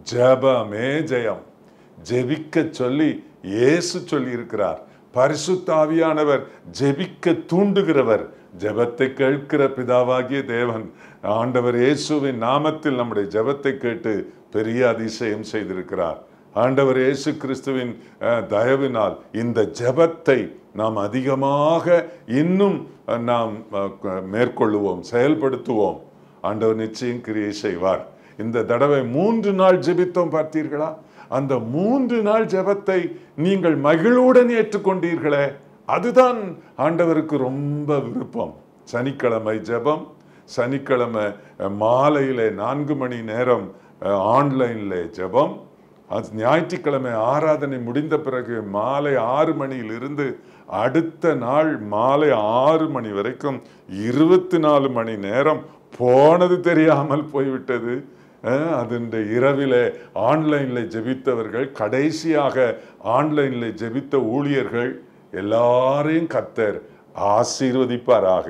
Speaker 2: ஜெபமே ஜெயம் ஜெபிக்க சொல்லி இயேசு சொல்லி இருக்கிறார் பரிசுத்தாவியானவர் ஜெபிக்க தூண்டுகிறவர் ஜெபத்தை கேட்கிற பிதாவாகிய தேவன் ஆண்டவர் இயேசுவின் நாமத்தில் நம்முடைய ஜெபத்தை கேட்டு பெரிய அதிசயம் செய்திருக்கிறார் ஆண்டவர் இயேசு கிறிஸ்துவின் அஹ், தயவினால் இந்த ஜெபத்தை நாம் அதிகமாக இன்னும் அஹ், நாம் அஹ், க- மேற்கொள்ளுவோம் செயல்படுத்துவோம் ஆண்டவர் நிச்சயம் கிரியை செய்வார் இந்த தடவை மூன்று நாள் ஜெபித்தோம் பார்த்தீர்களா அந்த மூன்று நாள் ஜெபத்தை நீங்கள் மகிழ்வுடன் ஏற்றுக்கொண்டீர்களே அதுதான் ஆண்டவருக்கு ரொம்ப விருப்பம் சனிக்கிழமை ஜெபம் சனிக்கிழமை அஹ், மாலையிலே நான்கு மணி நேரம் ஆன்லைனில் ஜெபம் அது ஞாயிற்றுக்கிழமை ஆராதனை முடிந்த பிறகு மாலை ஆறு மணியிலிருந்து அடுத்த நாள் மாலை ஆறு மணி வரைக்கும் இருபத்தி நாலு மணி நேரம் போனது தெரியாமல் போய்விட்டது அஹ், அதனுடைய இரவிலே ஆன்லைனில் ஜெபித்தவர்கள் கடைசியாக ஆன்லைனில் ஜெபித்த ஊழியர்கள் எல்லாரையும் கத்தர் ஆசீர்வதிப்பாராக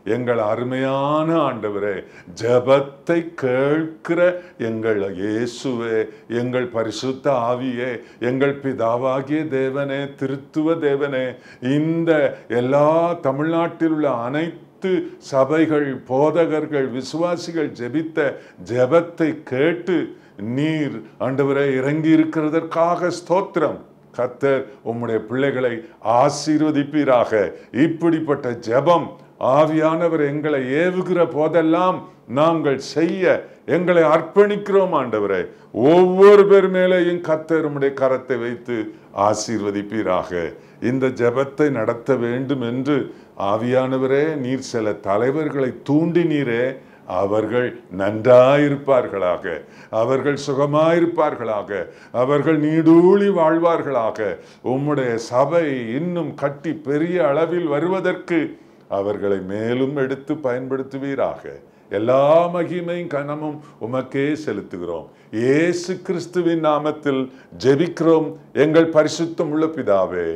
Speaker 2: எங்கள் அருமையான ஆண்டவரே ஜெபத்தை கேட்கிற எங்கள் இயேசுவே எங்கள் பரிசுத்த ஆவியே எங்கள் பிதாவாகிய தேவனே திருத்துவ தேவனே இந்த எல்லா தமிழ்நாட்டில் உள்ள அனைத்து சபைகள் போதகர்கள் விசுவாசிகள் ஜெபித்த ஜெபத்தை கேட்டு நீர் ஆண்டவரை இறங்கி இருக்கிறதற்காக ஸ்தோத்திரம் கர்த்தர் உம்முடைய பிள்ளைகளை ஆசீர்வதிப்பீராக இப்படிப்பட்ட ஜெபம் ஆவியானவர் எங்களை ஏவுகிற போதெல்லாம் நாங்கள் செய்ய எங்களை அர்ப்பணிக்கிறோம் ஆண்டவரே ஒவ்வொரு பேர் மேலேயும் கர்த்தர் உம்முடைய கரத்தை வைத்து ஆசீர்வதிப்பீராக இந்த ஜெபத்தை நடத்த வேண்டும் என்று ஆவியானவரே நீர் சில தலைவர்களை தூண்டினீரே அவர்கள் நன்றாயிருப்பார்களாக அவர்கள் சுகமாயிருப்பார்களாக அவர்கள் நீடூழி வாழ்வார்களாக உம்முடைய சபை இன்னும் கட்டி பெரிய அளவில் வருவதற்கு அவர்களை மேலும் எடுத்து பயன்படுத்துவீராக எல்லா மகிமையும் கனமும் உமக்கே செலுத்துகிறோம் இயேசு கிறிஸ்துவின் நாமத்தில் ஜெபிக்கிறோம் எங்கள் பரிசுத்தம் உள்ள பிதாவே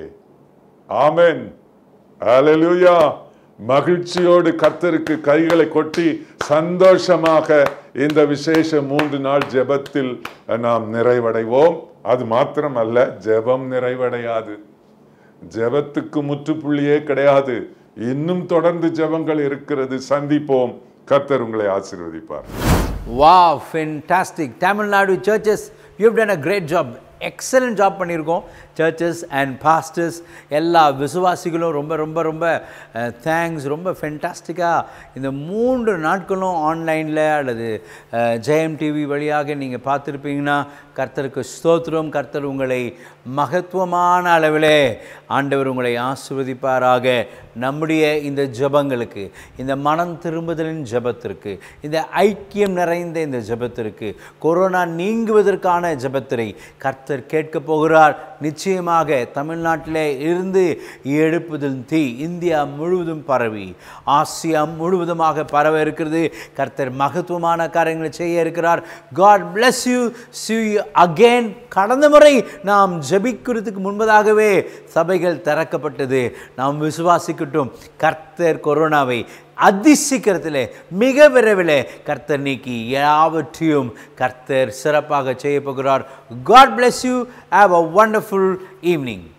Speaker 2: ஆமென் ஹalleluya மகிழ்ச்சியோடு கர்த்தருக்கு கைகளை கொட்டி சந்தோஷமாக இந்த விசேஷ மூன்று நாள் ஜெபத்தில் நாம் நிறைவடைவோம் அது மாத்திரமல்ல ஜெபம் நிறைவடையாது ஜெபத்துக்கு முற்றுப்புள்ளியே கிடையாது இன்னும் தொடர்ந்து ஜெபங்கள் இருக்கிறது சந்திப்போம் கர்த்தர் உங்களை ஆசீர்வதிப்பார்
Speaker 1: Wow, fantastic. Tamil Nadu churches, you've done a great job. Excellent job பண்ணியிருக்கோம் சர்ச்சஸ் அண்ட் பாஸ்டர்ஸ் எல்லா விசுவாசிகளும் ரொம்ப ரொம்ப ரொம்ப தேங்க்ஸ் ரொம்ப ஃபென்டாஸ்டிக்காக இந்த மூன்று நாட்களும் ஆன்லைனில் அல்லது ஜெயம் டிவி வழியாக நீங்கள் பார்த்துருப்பீங்கன்னா கர்த்தருக்கு ஸ்தோத்திரம் கர்த்தர் உங்களை மகத்துவமான அளவிலே ஆண்டவர் உங்களை ஆசிர்வதிப்பாராக நம்முடைய இந்த ஜெபங்களுக்கு இந்த மனம் திரும்புதலின் ஜெபத்திற்கு இந்த ஐக்கியம் நிறைந்த இந்த ஜெபத்திற்கு கொரோனா நீங்குவதற்கான ஜெபத்திரை கர்த்தர் கேட்க போகிறார் நிச்சயமாக தமிழ்நாட்டிலே இருந்து எழுப்புதல் தீ இந்தியா முழுவதும் பரவி ஆசியா முழுவதுமாக பரவ இருக்கிறது கர்த்தர் மகத்துவமான காரியங்களை செய்ய இருக்கிறார் God bless you see you again கடந்த முறை நாம் ஜெபிக்கிறதுக்கு முன்பதாகவே சபைகள் திறக்கப்பட்டது நாம் விசுவாசிக்கட்டும் கர்த்தர் கொரோனாவை அதிசீக்கிரத்திலே மிக விரைவில் கர்த்தர் நீக்கி யாவற்றையும் கர்த்தர் சிறப்பாக செய்ய போகிறார் God bless you have a wonderful evening